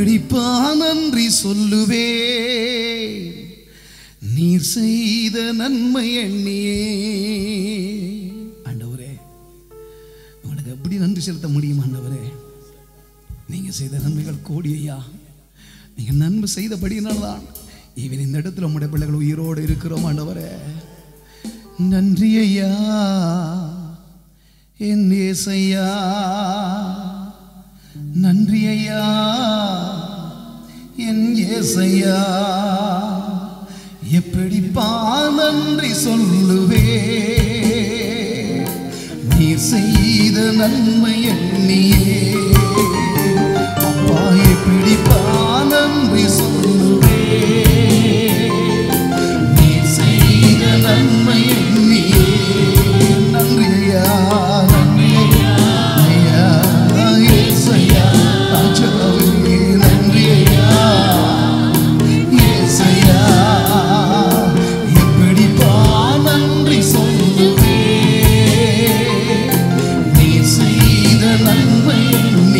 எப்படிப்பா நன்றி சொல்லுவே நீர் செய்த நன்மை எண்ணியே ஆண்டவரே உங்களுக்கு எப்படி நன்றி செலுத்த முடியும் ஆண்டவரே நீங்க செய்த நன்மைகள் கோடி ஐயா நீங்க நன்மை செய்தபடியினால்தான் இவன் இந்த இடத்துல உங்களுடைய பிள்ளைகள் உயிரோடு இருக்கிறோம் ஆண்டவரே நன்றி ஐயா என் ஏசையா நன்றி ஐயா என் ஏசையா எப்படிப்பா நன்றி சொல்லுவே நீர் செய்த நன்மை எண்ணியே அப்பா எப்படிப்பா நன்றி சொல்லுவே நீர் செய்த நன்மை எண்ணியே நன்றி ஐயா நன்றி ஐயா ஐயா ஏசையா ராஜாவே நன்றி ஐயா ஏசையா எப்படிப்பா நன்றி சொல்லுவே நீ செய்த நன்மை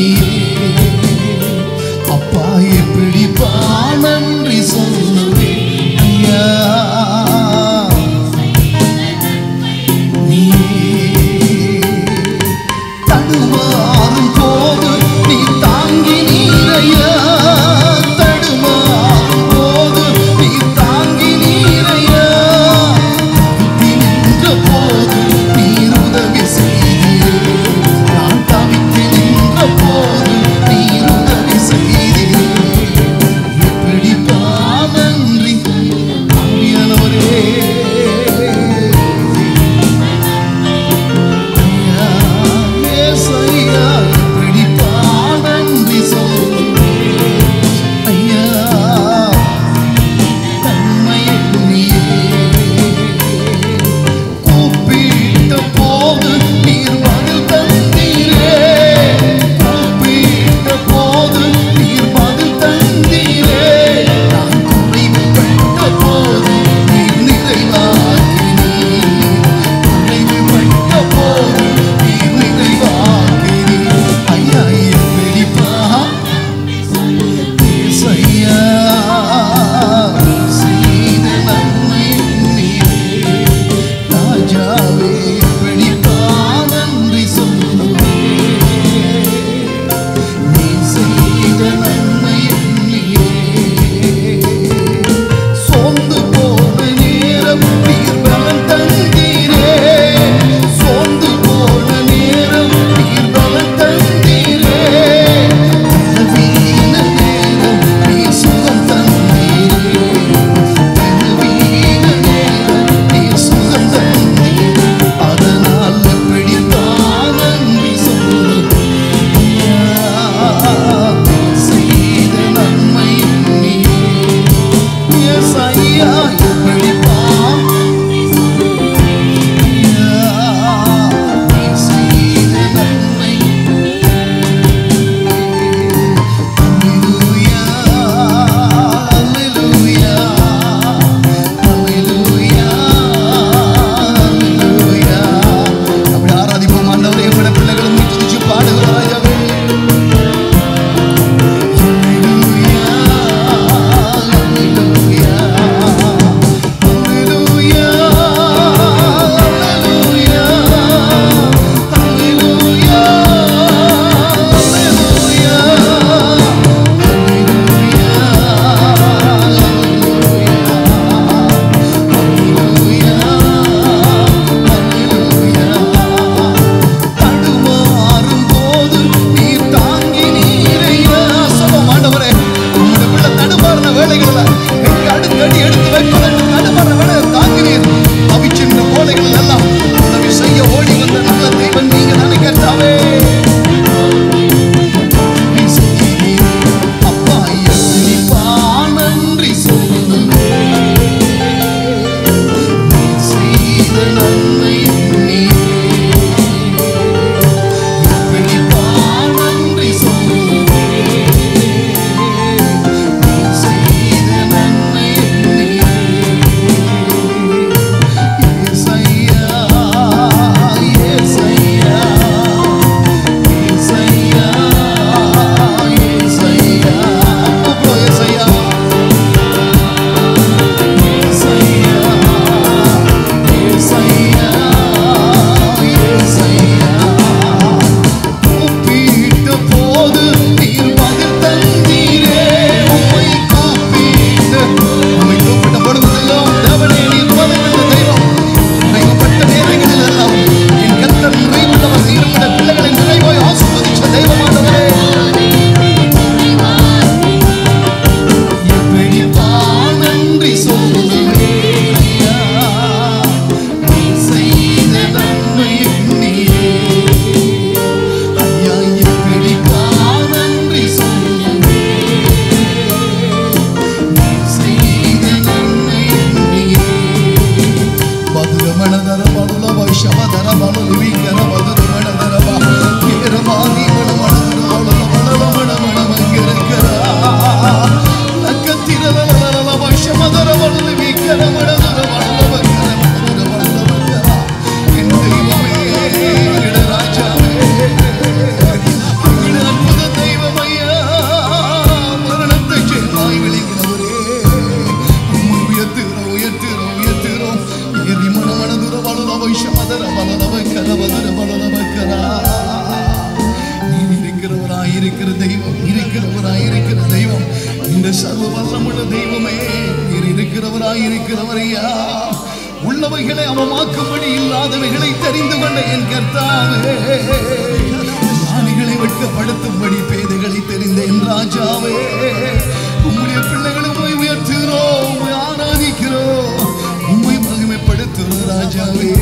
இருக்கிற தெய்வம் இருக்கிறவராய் இருக்கிற தெய்வம் இந்த சர்வ வல்லமுள்ள தெய்வமே நீர் இருக்கிறவராய் இருக்கிறவரையா உள்ளவைகளை அவமாக்கும்படி இல்லாதவைகளை தெரிந்து கொண்ட என் கர்த்தாவே ஞானிகளை வெட்கப்படுத்தும்படி பேதைகளை தெரிந்த என் ராஜாவே உம்முடைய பிள்ளைகளை உம்மை உயர்த்துகிறோம் உம்மை ஆராதிக்கிறோம் உம்மை மகிமைப்படுத்துகிறோம் ராஜாவே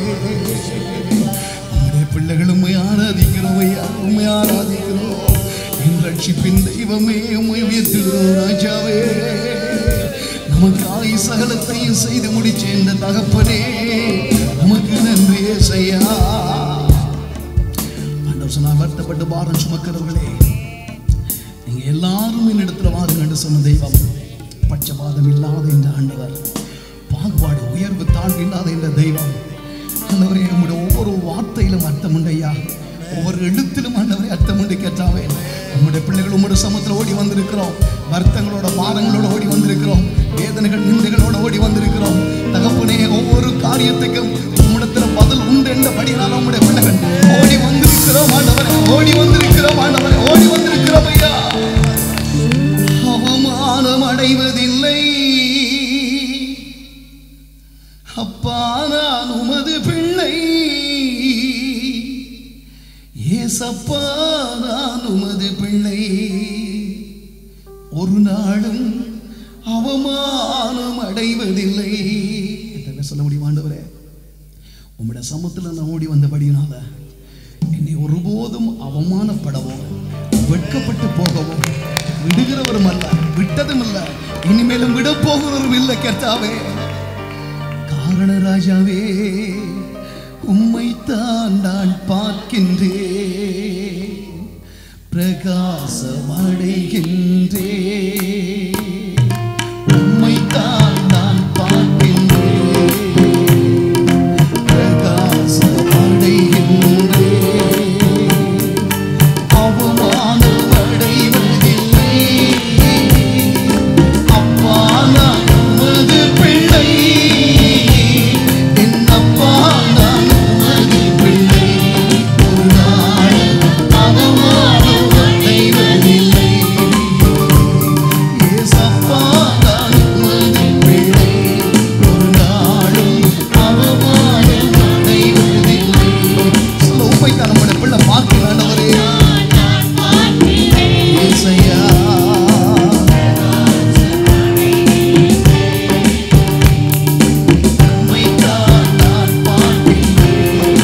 உம்முடைய பிள்ளைகள் உம்மை ஆராதிக்கிறோம் ஐயா உம்மை ஆராதிக்கிறோம் என் ரட்சிப்பின் தெய்வமே உம்மை உயர்த்துகிறோம் ராஜாவே நமக்காய் சகலத்தையும் செய்து முடிச்ச இந்த தகப்பனே நமக்கு நன்றியே செய்யா ஆண்டவர் சொன்னா வருத்தப்பட்டு பாரம் சுமக்கிறவர்களே நீங்க எல்லாரும் என்னிடத்துல வாருங்க என்று சொன்ன தெய்வம் பட்சபாதம் இல்லாத இந்த ஆண்டவர் பாகுபாடு உயர்வு தாழ்வு இல்லாத இந்த தெய்வம் ஆண்டவரே நம்முடைய ஒவ்வொரு வார்த்தையிலும் அர்த்தம் உண்டையா ஒவ்வொரு எழுத்திலும் ஆண்டவரே அர்த்தம் உண்டு கேட்டாவே நம்முடைய பிள்ளைகள் உங்களுடைய சமத்தில் ஓடி வந்திருக்கிறோம் வருத்தங்களோட பாரங்களோட ஓடி வந்திருக்கிறோம் வேதனைகள் நிந்தைகளோட ஓடி வந்திருக்கிறோம் தகப்பனே ஒவ்வொரு காரியத்துக்கும் உம்மிடத்துல பதில் உண்டு என்றபடியால் நம்முடைய பிள்ளைகள் ஓடி வந்திருக்கிறோம் ஆண்டவரே ஓடி வந்திருக்கிறோம் ஆண்டவரே ஓடி வந்திருக்கிறோம் ஐயா அவமானம் அடைவதில்லை அப்பா நான் உமது பிள்ளை ஏசப்பா நான் உமது பிள்ளை ஒரு நாளும் அவமானம் அடைவதில்லை என்ன சொல்ல முடியும் ஆண்டவரே உம்முடைய சமத்துல நான் ஓடி வந்தபடியினால என்னை ஒருபோதும் அவமானப்படவோ வெட்கப்பட்டு போகவோ விடுகிறவரும் அல்ல விட்டதும் அல்ல இனிமேலும் விட போகிறவரும் இல்லை கர்த்தாவே காரண ராஜாவே உம்மைத்தான் நான் பார்க்கின்றேன் பிரகாசமடைகின்றேன் உம்மைத்தான் நான் பார்க்கின்றேன் பிரகாசமடைகின்றேன் அவமானம் அடைவதில்லை அப்பா நான் உமது பிள்ளை என் அப்பா நான் உமது பிள்ளை ஒரு நாள் அவமானம் அடைவதில்லை ஏசப்பா நான் உமது பிள்ளை ஒரு நாளும் அவமானம் அடைவதில்லை சொல்ல உண்மைதான் நம்முடைய பிள்ளை பார்க்கிறாண்டவரே ஏசையா உம்மைத்தான் நான் பார்க்கின்றேன்.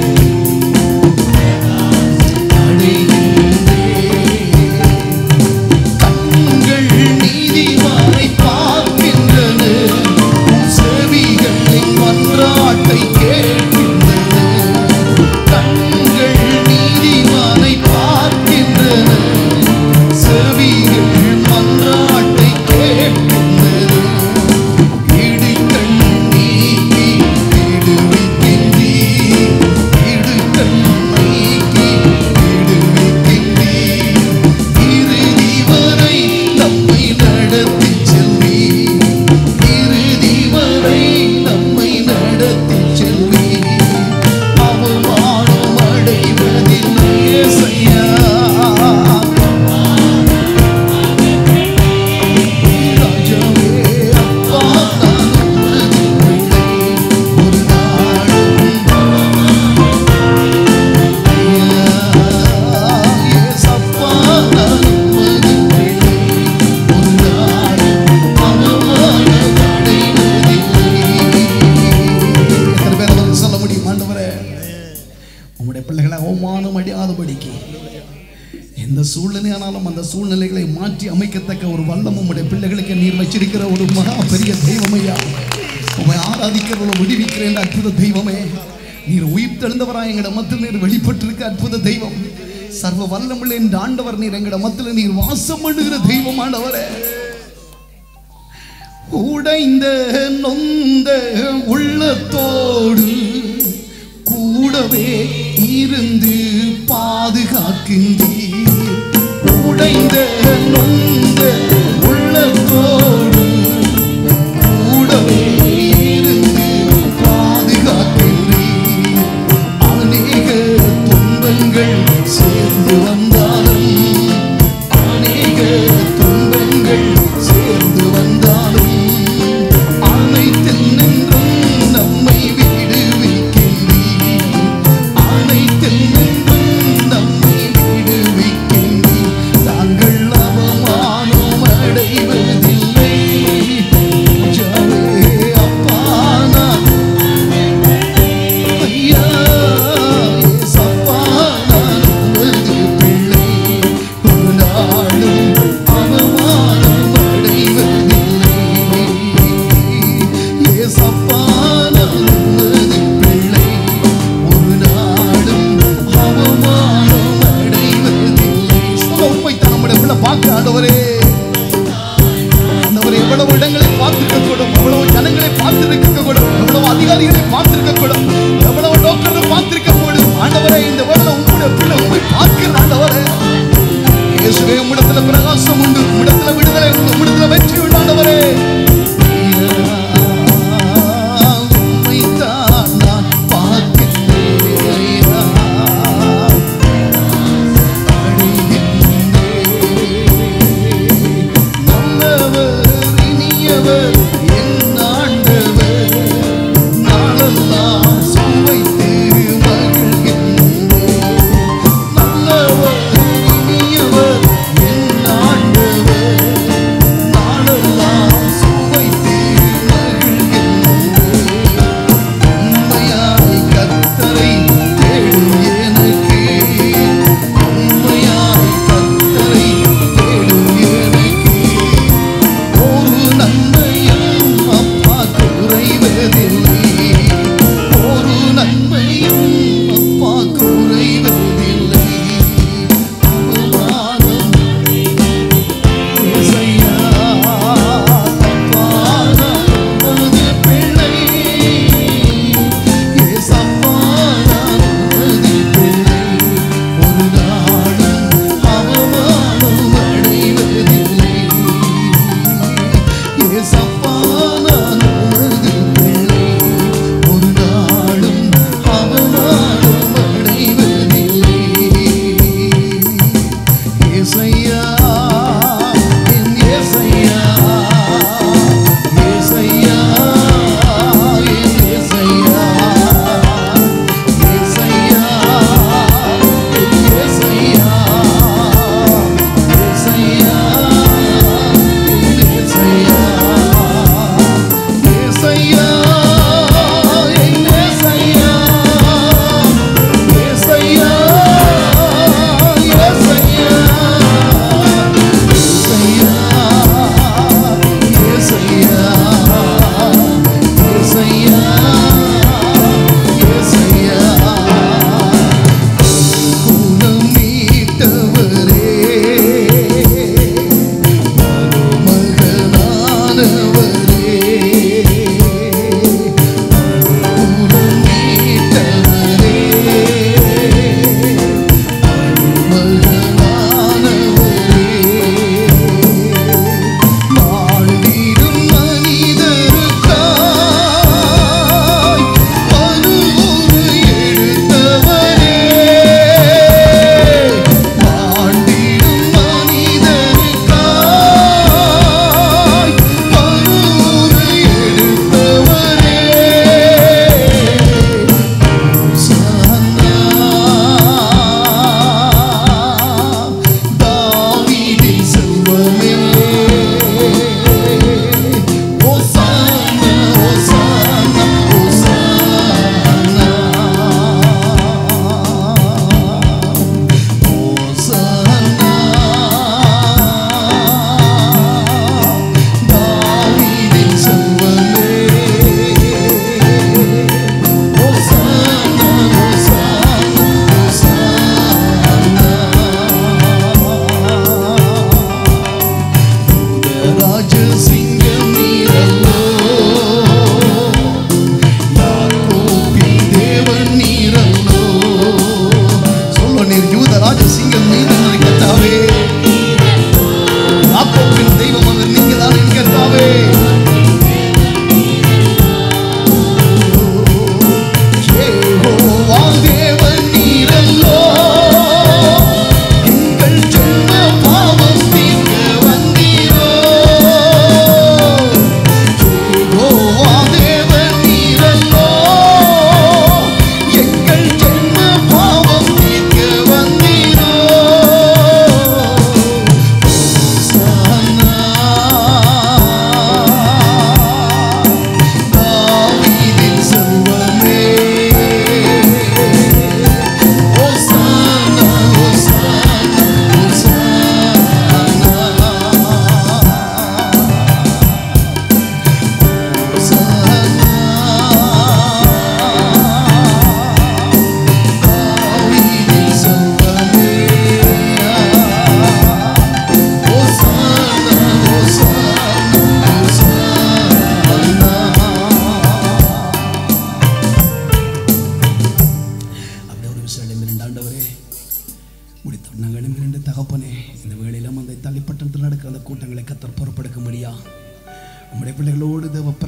அடைகின்றேன். கண்கள் நீதிமானை பார்க்கின்றன உன் செவிகளை மன்றாட்டை கேட்கின்றன கண்கள் நீதிமானை பார்க்கின்றன செவிகள் மன்றாட்டை கேட்கின்றன இடுக்கண் நீக்கி விடுவிக்கின்றீர். இடுக்கண் நீக்கி விடுவிக்கின்றீர். இறுதி வரை நம்மை நடத்திச் செல்வீர். இறுதி வரை நம்மை நடத்திச் செல்வீர். அவமானம் அடைவதில்லை இயேசையா. ராஜாவே, அப்பா, நான் உமது பிள்ளை. ஒரு நாளும் ஏசப்பா, நான் உமது பிள்ளை. ஒரு நாளும் அவமானம் அடைவதில்லை. எத்தனை பேர் அதை சொல்ல முடியும் ஆண்டவரே உம்முடைய பிள்ளைகளை அவமானம் அடையாதபடிக்கு எந்த சூழ்நிலையானாலும் அந்த சூழ்நிலைகளை மாற்றி அமைக்கத்தக்க ஒரு வல்லம் உம்முடைய பிள்ளைகளுக்கு நீர் வச்சிருக்கிற ஒரு மகா பெரிய தெய்வமையா உம்மை ஆராதிக்கிறவளை விடுவிக்கிற இந்த அற்புத தெய்வமே நீர் உயிர் தெழுந்தவராய் எங்கட மத்தியில் நீர் வெளிப்பட்டிருக்க அற்புத தெய்வம் சர்வ வல்லமுள்ள என்ற ஆண்டவர் நீர் எங்கட மத்தியில் நீர் வாசம் பண்ணுகிற தெய்வமானவரே உடைந்த நொந்த உள்ளத்தோடு கூடவே இருந்து பாதுகாக்கின்றீர் உடைந்த நொந்த உள்ளத்தோடு கூடவே இருந்து பாதுகாக்கின்றீர் அநேக துன்பங்கள் சேர்ந்து வந்தாலும் அநேக துன்பங்கள் சேர்ந்து வந்தாலும் அனைத்தில் நின்றும் நம்மை விடுவிக்கின்றீர் அனைத்தில் நின்றும் நம்மை விடுவிக்கின்றீர் தாங்கள் அவமானப்பட்ட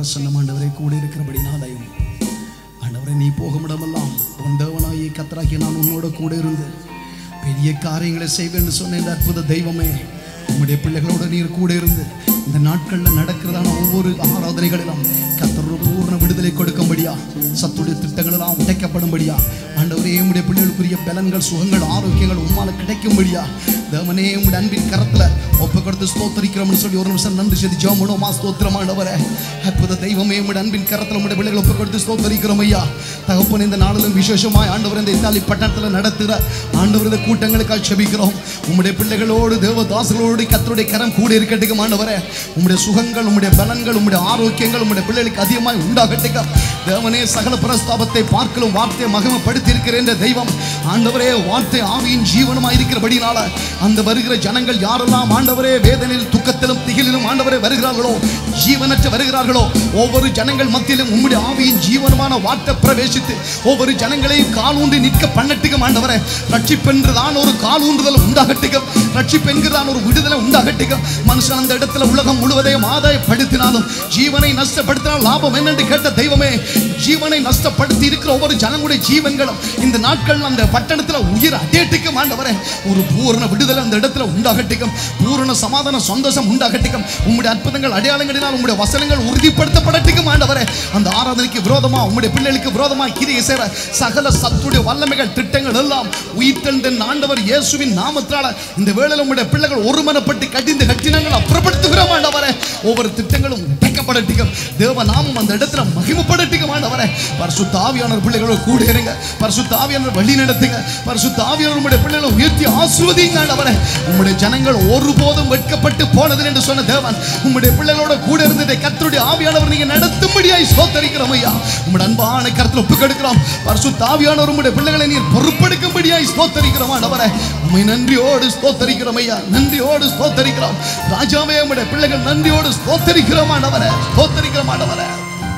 பிரசன்னம் ஆண்டவரே கூட இருக்கிறபடினாலையும் ஆண்டவரே நீ போகும் இடமெல்லாம் உன் தேவனாகிய கத்தராகிய நான் உன்னோட கூட இருந்து பெரிய காரியங்களை செய்வேன்னு சொன்ன இந்த அற்புத தெய்வமே உம்முடைய பிள்ளைகளோட நீர் கூட இருந்து இந்த நாட்களில் நடக்கிறதான ஒவ்வொரு ஆராதனைகளிலும் கத்தரோட பூர்ண விடுதலை கொடுக்கும்படியா சத்துடைய திட்டங்கள் எல்லாம் உடைக்கப்படும்படியா ஆண்டவரே உம்முடைய பிள்ளைகளுக்குரிய பலன்கள் சுகங்கள் ஆரோக்கியங்கள் உம்மால கிடைக்கும்படியா தேவனே உம்முடைய அன்பின் கரத்துல ஒப்பு கொடுத்து ஸ்தோத்தரிக்கிறோம்னு சொல்லி ஒரு நிமிஷம் நன்றி செய்து ஜோம் பண்ணுவோமா ஸ்தோத்திரம் ஆண்டவரே அற்புத தெய்வமே உம்முடைய அன்பின் கரத்துல உம்முடைய பிள்ளைகள் ஒப்பு கொடுத்து ஸ்தோத்தரிக்கிறோம் ஐயா தகப்பன் இந்த நாளிலும் விசேஷமாய் ஆண்டவர் இந்த இத்தாலி பட்டணத்தில் நடத்துகிற ஆண்டவர் இந்த கூட்டங்களுக்காக செபிக்கிறோம் உம்முடைய பிள்ளைகளோடு தேவதாசர்களோடு கத்தருடைய கரம் கூட இருக்கட்டுக்கும் ஆண்டவரே உம்முடைய சுகங்கள் உம்முடைய பலன்கள் உம்முடைய ஆரோக்கியங்கள் உம்முடைய பிள்ளைகளுக்கு அதிகமாய் உண்டாகட்டுக்கும் தேவனே சகல பிரஸ்தாபத்தை பார்க்கலும் வார்த்தையை மகிமைப்படுத்தி இருக்கிற இந்த தெய்வம் ஆண்டவரே வார்த்தை ஆவியின் ஜீவனமாய் இருக்கிறபடினால அந்த வருகிற ஜனங்கள் யாரெல்லாம் ஆண்டவரே வேதனையில் துக்கத்திலும் திகிலிலும் ஆண்டவரே வருகிறார்களோ ஜீவனற்று வருகிறார்களோ ஒவ்வொரு ஜனங்கள் மத்தியிலும் உம்முடைய ஆவியின் ஜீவனமான வார்த்தை பிரவேசித்து ஒவ்வொரு ஜனங்களையும் காலூன்றி நிற்க பண்ணட்டுக்கும் ஆண்டவரே ரட்சிப்பென்றுதான் ஒரு காலூன்றுதல் உண்டாகட்டுக்கும் ரட்சிப்பென்கிறதான் ஒரு விடுதலை உண்டாகட்டுக்கும் மனுஷன் அந்த இடத்துல உலகம் முழுவதையும் ஆதாயப்படுத்தினாலும் ஜீவனை நஷ்டப்படுத்தினால் லாபம் என்னென்று கேட்ட தெய்வமே ஜீவனை நஷ்டப்படுத்தி இருக்கிற ஒவ்வொரு ஜனங்களுடைய ஜீவன்களும் இந்த நாட்கள் அந்த பட்டணத்துல உயிர் அடேட்டுக்கும் ஆண்டவரே ஒரு பூரண விடுதலை அந்த இடத்துல உண்டாகட்டுக்கும் பூரண சமாதான சந்தோஷம் உண்டாகட்டுக்கும் உம்முடைய அற்புதங்கள் அடையாளங்களினால் உம்முடைய வசனங்கள் உறுதிப்படுத்தப்படட்டுக்கும் ஆண்டவரே அந்த ஆராதனைக்கு விரோதமா உம்முடைய பிள்ளைகளுக்கு விரோதமா கிரியை செய்ற சகல சத்துடைய வல்லமைகள் திட்டங்கள் எல்லாம் உயிர்த்தெழுந்த ஆண்டவர் இயேசுவின் நாமத்தால இந்த வேளையில உம்முடைய பிள்ளைகள் ஒருமனப்பட்டு கட்டிந்த கட்டினங்கள் அப்புறப்படுத்துகிறோம் ஆண்டவரே ஒவ்வொரு திட்டங்களும் உடைக்கப்படட்டுக்கும் தேவ நாமம் அந்த இடத்துல மகிமைப்படட்டுக்கும் ஆண்டவரே பரிசுத்த ஆவியானவர் பிள்ளைகளோட கூட இருங்க பரிசுத்த ஆவியானவர் வழி நடத்துங்க பரிசுத்த ஆவியானவர் உம்முடைய பிள்ளைகளை உயர்த்தி ஆசிர்வதிங்க ஆண்டவரே உம்முடைய ஜனங்கள் ஒருபோதும் வெட்கப்பட்டு போனது என்று சொன்ன தேவன் உம்முடைய பிள்ளைகளோட கூட இருந்ததை கர்த்தருடைய ஆவியானவர் நீங்க நடத்தும்படியாய் சோத்தரிக்கிறோம் ஐயா உம்முடைய அன்பான கருத்துல ஒப்பு கெடுக்கிறோம் பரிசுத்த ஆவியானவர் உம்முடைய பிள்ளைகளை நீர் பொறுப்பெடுக்கும்படியாய் ஸ்தோத்தரிக்கிறோம் ஆண்டவரே உம்மை நன்றியோடு ஸ்தோத்தரிக்கிறோம் ஐயா நன்றியோடு ஸ்தோத்தரிக்கிறோம் ராஜாவே உம்முடைய பிள்ளைகள் நன்றியோடு ஸ்தோத்தரிக்கிறோம் ஆண்டவரே ஸ்தோத்தரிக்கிறோம் ஆண்டவரே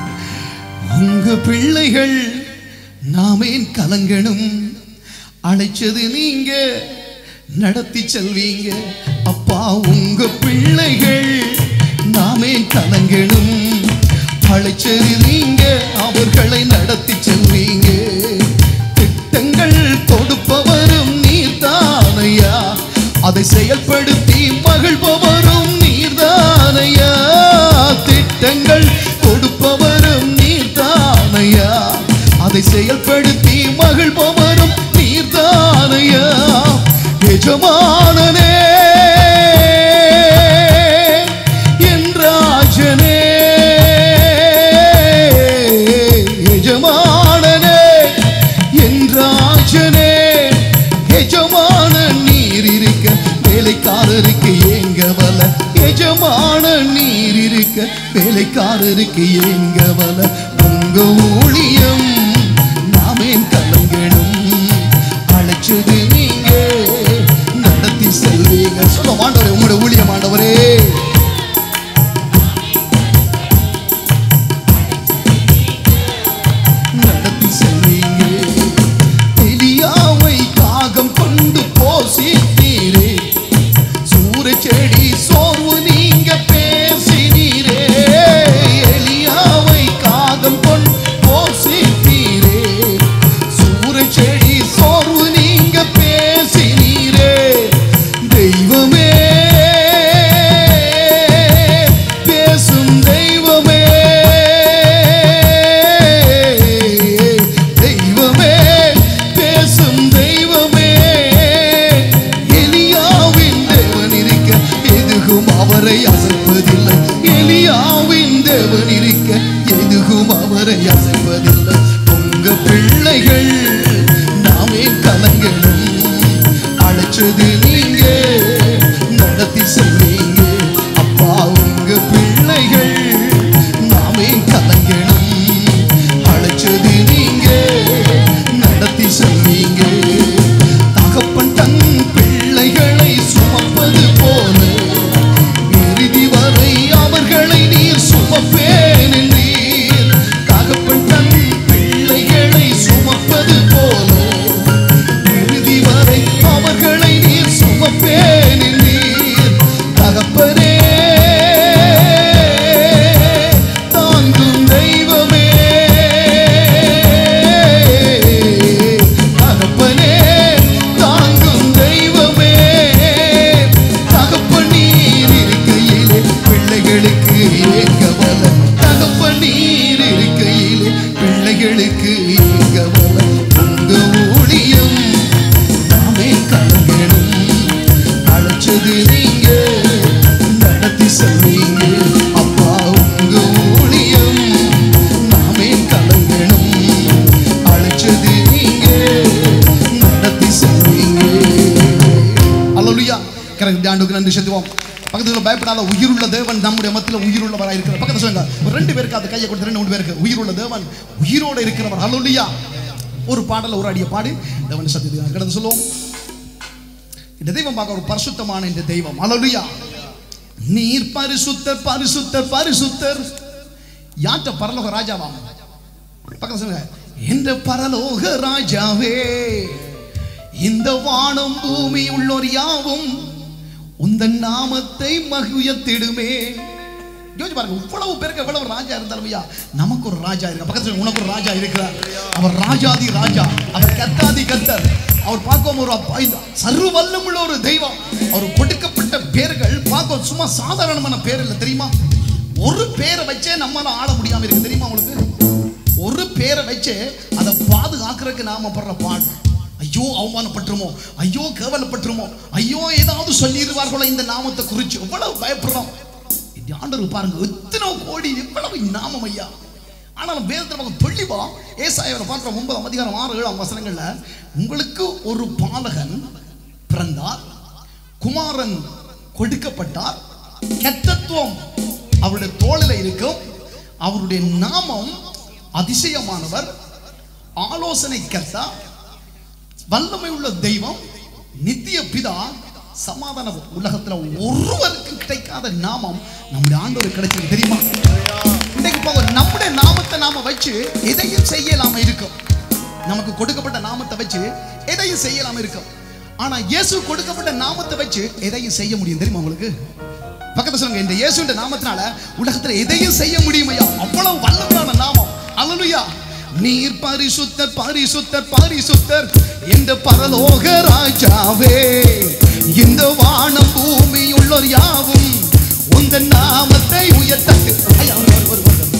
உங்க பிள்ளைகள் நாமேன் கலங்கணும் அழைச்சது நீங்க நடத்தி செல்வீங்க அப்பா உங்க பிள்ளைகள் நாமே கலங்கணும் அழைச்சது நீங்க அவர்களை நடத்தி செல்வீங்க திட்டங்கள் கொடுப்பவரும் நீர்தானையா அதை செயல்படுத்தி மகிழ்பவரும் நீர்தானையா திட்டங்கள் கொடுப்பவரும் நீர்தானையா அதை செயல்படுத்தி மகிழ்பவரும் நீர்தானையா எஜமானனே என் ராஜனே எஜமானனே என் ராஜனே எஜமான நீர் இருக்க வேலைக்காரருக்கு ஏங்க வல எஜமான நீர் இருக்க வேலைக்காரருக்கு ஏங்க வல உங்க ஊழியம் நாமேன் கலங்கணும் அழைச்சது நீங்க நடத்தி செல்வீங்க சொல்ல மாண்டவரே உங்களோட ஊழியம் ஆண்டவரே நடத்தி செல்வீங்க எலியாவை காகம் கொண்டு போசித்தீரே சூரச்செடி சோர்வு நீங்க பேசினீரே எலியாவை காகம் கொண்டு போசி நீங்க வர உங்க ஊழியம் நாமே கலங்கணும் அழைச்சது நீங்க நடத்தி செல்வீங்க அப்பா உங்க ஊழியம் நாமே கலங்கணும் அழைச்சது நீங்க நடத்தி செல்வீங்க அல்லலுயா கரெக்ட் ஆண்டுக்கு நன்றி செலுத்துவோம் பக்கத்துல பயப்படாத உயிருள்ள தேவன் நம்முடைய மத்தியில் உயிருள்ளவராக இருக்கிறார் பக்கத்துல சொல்லுங்க ஒரு ரெண்டு பேருக்கு அது கையை கொடுத்து ரெண்டு மூணு பேருக்கு உயிருள்ள தேவன் உயிரோட இருக்கிறவர் அல்லலுயா ஒரு பாடல ஒரு அடிய பாடி தேவன் சத்தியத்தை கடந்து சொல்லுவோம் இந்த தெய்வம் பார்க்க ஒரு பரிசுத்தமான இந்த தெய்வம் அல்லலுயா நீர் பரிசுத்தர் பரிசுத்தர் பரிசுத்தர் யார்கிட்ட பரலோக ராஜாவாம் பக்கத்துல சொல்லுங்க இந்த பரலோக ராஜாவே இந்த வானம் பூமி உள்ளோர் யாவும் உந்த நாமத்தை மகிழ்த்திடுமே யோசிச்சு பாருங்க இவ்வளவு பேருக்கு எவ்வளவு ராஜா இருந்தாலும் ஐயா நமக்கு ஒரு ராஜா இருக்கு பக்கத்துல சொல்லுங்க, உனக்கு ஒரு ராஜா இருக்கிறார் அவர் ராஜாதி ராஜா அவர் கத்தாதி கத்தர் அவர் பார்க்கும் ஒரு அப்பா- இந்த சர்வ வல்லமுள்ள ஒரு தெய்வம் அவர் கொடுக்கப்பட்ட பேர்கள் பார்க்க சும்மா சாதாரணமான பேர் இல்லை தெரியுமா ஒரு பேரை வச்சே நம்மளால ஆள முடியாம இருக்கு தெரியுமா உங்களுக்கு ஒரு பேரை வச்சு அதை பாதுகாக்கிறதுக்கு நாம படுற பாடு ஐயோ அவமானப்பட்டுருமோ ஐயோ கேவலப்பட்டுருமோ ஐயோ ஏதாவது சொல்லிடுவார்களோ இந்த நாமத்தை குறிச்சு எவ்வளவு பயப்படுறோம் இந்த ஆண்டவர் பாருங்க எத்தனை கோடி எவ்வளவு நாமம் ஐயா ஆனாலும் வேதத்தில் நமக்கு தெளிவா ஏசாயவரை பார்க்குற ஒன்பதாம் அதிகாரம் ஆறு ஏழாம் வசனங்கள்ல உங்களுக்கு ஒரு பாலகன் பிறந்தார் குமாரன் கொடுக்கப்பட்டார் கெட்டத்துவம் அவருடைய தோளில் இருக்கும் அவருடைய நாமம் அதிசயமானவர் ஆலோசனை கர்த்தா வல்லமை உள்ள தெய்வம் நித்திய பிதா சமாதான உலகத்துல ஒருவருக்கு கிடைக்காத நாமம் நம்முடைய ஆண்டவருக்கு கிடைச்சது தெரியுமா இன்னைக்கு போக நம்முடைய நாமத்தை நாம வச்சு எதையும் செய்யலாம இருக்கும் நமக்கு கொடுக்கப்பட்ட நாமத்தை வச்சு எதையும் செய்யலாம இருக்கும் ஆனா இயேசு கொடுக்கப்பட்ட நாமத்தை வச்சு எதையும் செய்ய முடியும் தெரியுமா உங்களுக்கு பக்கத்துல சொல்லுங்க இந்த இயேசுன்ற நாமத்தினால உலகத்துல எதையும் செய்ய முடியும் ஐயா அவ்வளவு வல்லமையான நாமம் அல்லேலூயா நீர் பரிசுத்தர் பரிசுத்தர் பரிசுத்தர் இந்த பரலோக ராஜாவே இந்த வானம் பூமி உள்ளோர் யாவும் உந்த நாமத்தை உயர்த்தட்டு ஐயா ஒரு ஒரு ஒரு ஒரு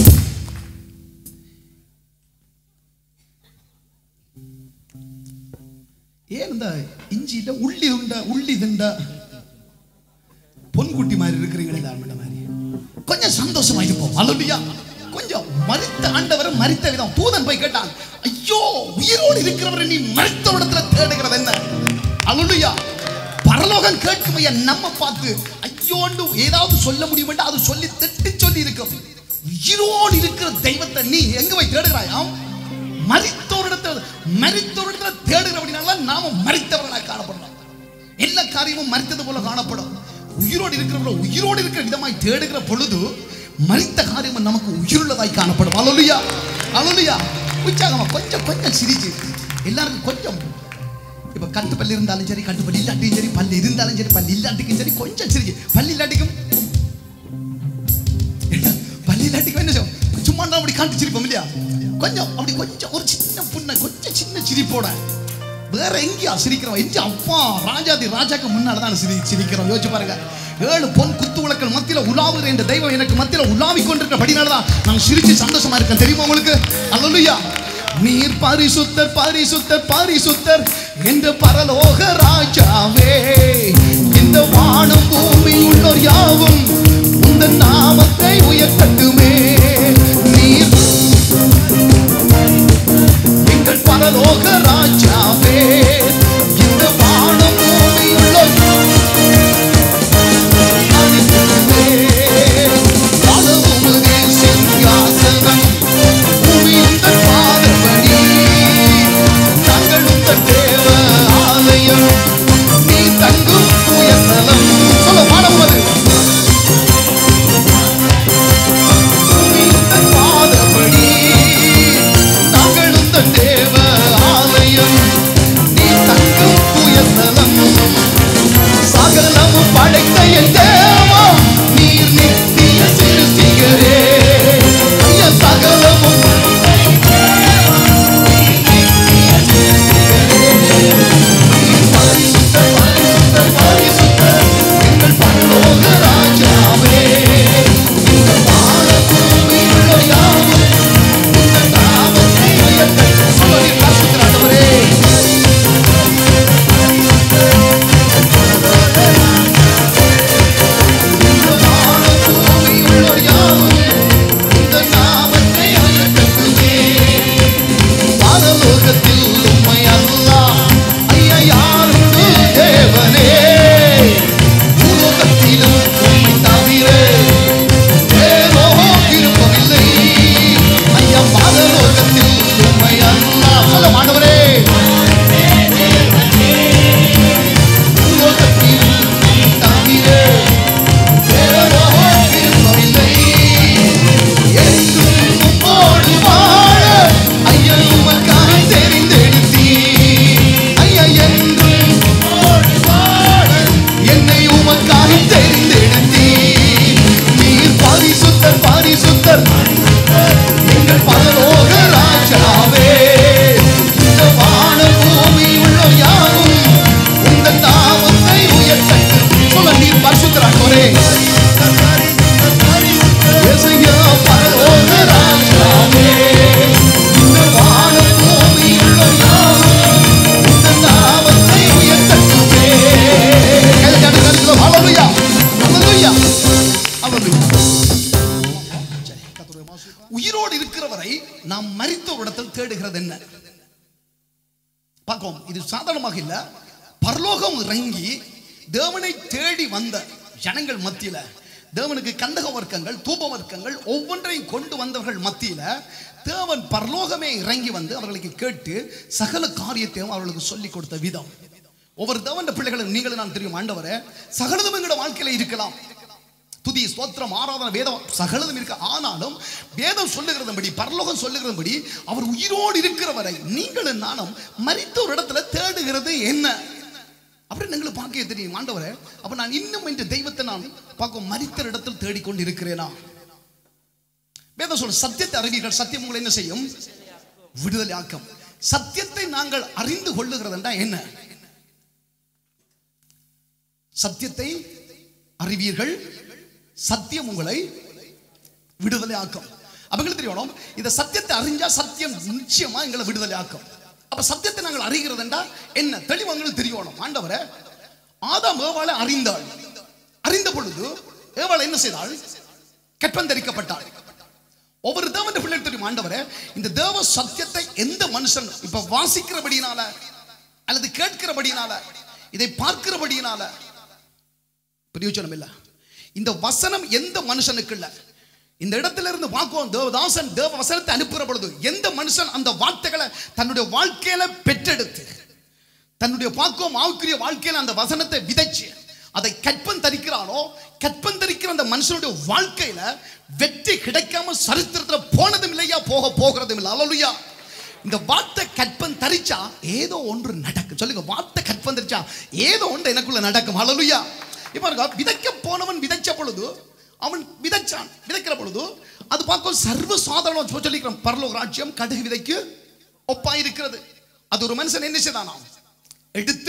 ஏன் இந்த இஞ்சியில உள்ளி உண்ட உள்ளி திண்ட பொன்குட்டி மாதிரி இருக்கிறீங்களே தாழ்மண்ட மாதிரி கொஞ்சம் சந்தோஷமா இருப்போம் அல்லையா கொஞ்சம் மரித்த ஆண்டவர் மரித்த விதம் தூதன் போய் கேட்டான் ஐயோ உயிரோடு இருக்கிறவரை நீ மரித்த இடத்துல தேடுகிறது என்ன அல்லையா பரலோகம் கேட்கும் ஐயா நம்ம பார்த்து ஐயோண்டு ஏதாவது சொல்ல முடியும் அது சொல்லி திட்டி சொல்லி இருக்கும் உயிரோடு இருக்கிற தெய்வத்தை நீ எங்க போய் தேடுகிறாயாம் மரித்தோரிடத்தில் மரித்தோரிடத்தில் தேடுகிற அப்படின்னால நாம மரித்தவர்களாக காணப்படுறோம் எல்லா காரியமும் மரித்தது போல காணப்படும் உயிரோடு இருக்கிறவங்க உயிரோடு இருக்கிற விதமாய் தேடுகிற பொழுது மரித்த காரியம் நமக்கு உயிருள்ளதாய் காணப்படும் அலலுயா அலலுயா உற்சாகமா கொஞ்சம் கொஞ்சம் சிரிச்சு எல்லாருக்கும் கொஞ்சம் இப்ப கட்டு பல்லு இருந்தாலும் சரி கட்டு பல்லு இல்லாட்டியும் சரி பல்லு இருந்தாலும் சரி பல்லு இல்லாட்டிக்கும் சரி கொஞ்சம் சிரிச்சு பல்லு இல்லாட்டிக்கும் என்ன, பல்லு இல்லாட்டிக்கும் என்ன செய்யும்? சும்மா நான் அப்படி காட்டு சிரிப்போம் இல்லையா கொஞ்சம் அப்படி கொஞ்சம் ஒரு சின்ன புண்ணை கொஞ்சம் சின்ன சிரிப்போட வேற எங்கேயா சிரிக்கிறோம் எங்க அப்பா ராஜாதி ராஜாக்கு முன்னால தான் சிரி சிரிக்கிறோம் யோசிச்சு பாருங்க ஏழு பொன் குத்து விளக்கள் மத்தியில உலாவுகிற இந்த தெய்வம் எனக்கு மத்தியில உலாவி கொண்டிருக்கிறபடினால தான் நான் சிரிச்சு சந்தோஷமா இருக்கேன் தெரியுமா உங்களுக்கு அல்லலுயா நீர் பரிசுத்தர் பரிசுத்தர் பரிசுத்தர் என்ற பரலோக ராஜாவே இந்த வானம் பூமி உள்ளோர் யாவும் உந்த நாமத்தை உயர்த்தட்டுமே நீர் எங்கள் பரலோக ராஜாவே இந்த வானம் பூமி உள்ளோர் அனைத்துமே வானமுமுதே சிங்காசனம் பூமியுந்தன் பாதபடி நாங்கள் உந்தன் தேவ ஆலயம் நீ தங்கும் உயர்த்தலம் சொல்ல பாடமுவது பூமியுந்தன் பாதபடி நாங்கள் உந்தன் தேவ ஆலயம் நீ தங்கும் உயர்த்தலம் சகலமும் படைத்த என் தேவா நீர் நித்திய சிருஷ்டிகரே ஐயா சகலமும் நீர் பரிசுத்தர், பரிசுத்தர், பரிசுத்தர், எங்கள் பரலோக ராஜாவே. இந்த வானபூமி உள்ள யாவும் உங்கள் நாமத்தை உயர்த்தட்டும். தேடுகிறது என்ன பார்ப்போம் இது சாதாரணமாக இல்ல பரலோகம் இறங்கி தேவனை தேடி வந்த ஜனங்கள் மத்தியில தேவனுக்கு கந்தக வர்க்கங்கள் தூப வர்க்கங்கள் ஒவ்வொன்றையும் கொண்டு வந்தவர்கள் மத்தியில தேவன் பரலோகமே இறங்கி வந்து அவர்களுக்கு கேட்டு சகல காரியத்தையும் அவர்களுக்கு சொல்லி கொடுத்த விதம் ஒவ்வொரு தேவன் பிள்ளைகளும் நீங்களும் நான் தெரியும் ஆண்டவரே சகலதும் எங்களோட வாழ்க்கையில இருக்கலாம் துதி ஸ்தோத்திரம் ஆராதனை வேதம் சகலதும் இருக்கு ஆனாலும் வேதம் சொல்லுகிறதுபடி பரலோகம் சொல்லுகிறதுபடி அவர் உயிரோடு இருக்கிற வரை நீங்களும் நானும் மரித்த ஒரு இடத்துல தேடுகிறது என்ன அப்படின்னு எங்களுக்கு பார்க்க தெரியும் ஆண்டவரே அப்ப நான் இன்னும் இந்த தெய்வத்தை நான் பார்க்க மரித்த இடத்தில் தேடிக்கொண்டு இருக்கிறேனா வேதம் சொல்ற சத்தியத்தை அறிவீர்கள் சத்தியம் உங்களை என்ன செய்யும் விடுதலை ஆக்கம் சத்தியத்தை நாங்கள் அறிந்து கொள்ளுகிறதுண்டா என்ன சத்தியத்தை அறிவீர்கள் சத்தியம் உங்களை விடுதலை ஆக்கும் அவங்களுக்கு தெரியணும் இந்த சத்தியத்தை அறிஞ்சா சத்தியம் நிச்சயமா எங்களை விடுதலை ஆக்கும் அப்ப சத்தியத்தை நாங்கள் அறிகிறதுண்டா என்ன தெளிவு எங்களுக்கு தெரியணும் ஆண்டவரை ஆதாம் ஏவாளை அறிந்தாள் அறிந்த பொழுது ஏவாள் என்ன செய்தாள் கற்பந்தரிக்கப்பட்டாள் ஒவ்வொரு தேவன் பிள்ளைகள் தெரியும் ஆண்டவரே இந்த தேவ சத்தியத்தை எந்த மனுஷன் இப்ப வாசிக்கிறபடினால அல்லது கேட்கிறபடினால இதை பார்க்கிறபடினால பிரயோஜனம் இல்ல இந்த வசனம் எந்த மனுஷனுக்கு இல்ல இந்த இடத்துல இருந்து பார்க்கும் தேவதாசன் தேவ வசனத்தை அனுப்புற பொழுது எந்த மனுஷன் அந்த வார்த்தைகளை தன்னுடைய வாழ்க்கையில பெற்றெடுத்து தன்னுடைய பாக்கம் ஆவுக்குரிய வாழ்க்கையில அந்த வசனத்தை விதைச்சு அதை கற்பன் தரிக்கிறானோ கற்பன் தரிக்கிற அந்த மனுஷனுடைய வாழ்க்கையில வெற்றி கிடைக்காம சரித்திரத்துல போனதும் இல்லையா போக போகிறதும் இல்லை அலலுயா இந்த வார்த்தை கற்பன் தரிச்சா ஏதோ ஒன்று நடக்கும் சொல்லுங்க வார்த்தை கற்பன் தரிச்சா ஏதோ ஒன்று எனக்குள்ள நடக்கும் அலலுயா இப்ப பாருங்க, விதைக்க போனவன் விதைச்ச பொழுது அவன் விதைச்சான் விதைக்கிற பொழுது அது பார்க்க சர்வ சாதாரணம் சொல்லிக்கிறோம் பரலோக ராஜ்யம் கடுகு விதைக்கு ஒப்பா இருக்கிறது அது ஒரு மனுஷன் என்ன செய்தானாம் எடுத்து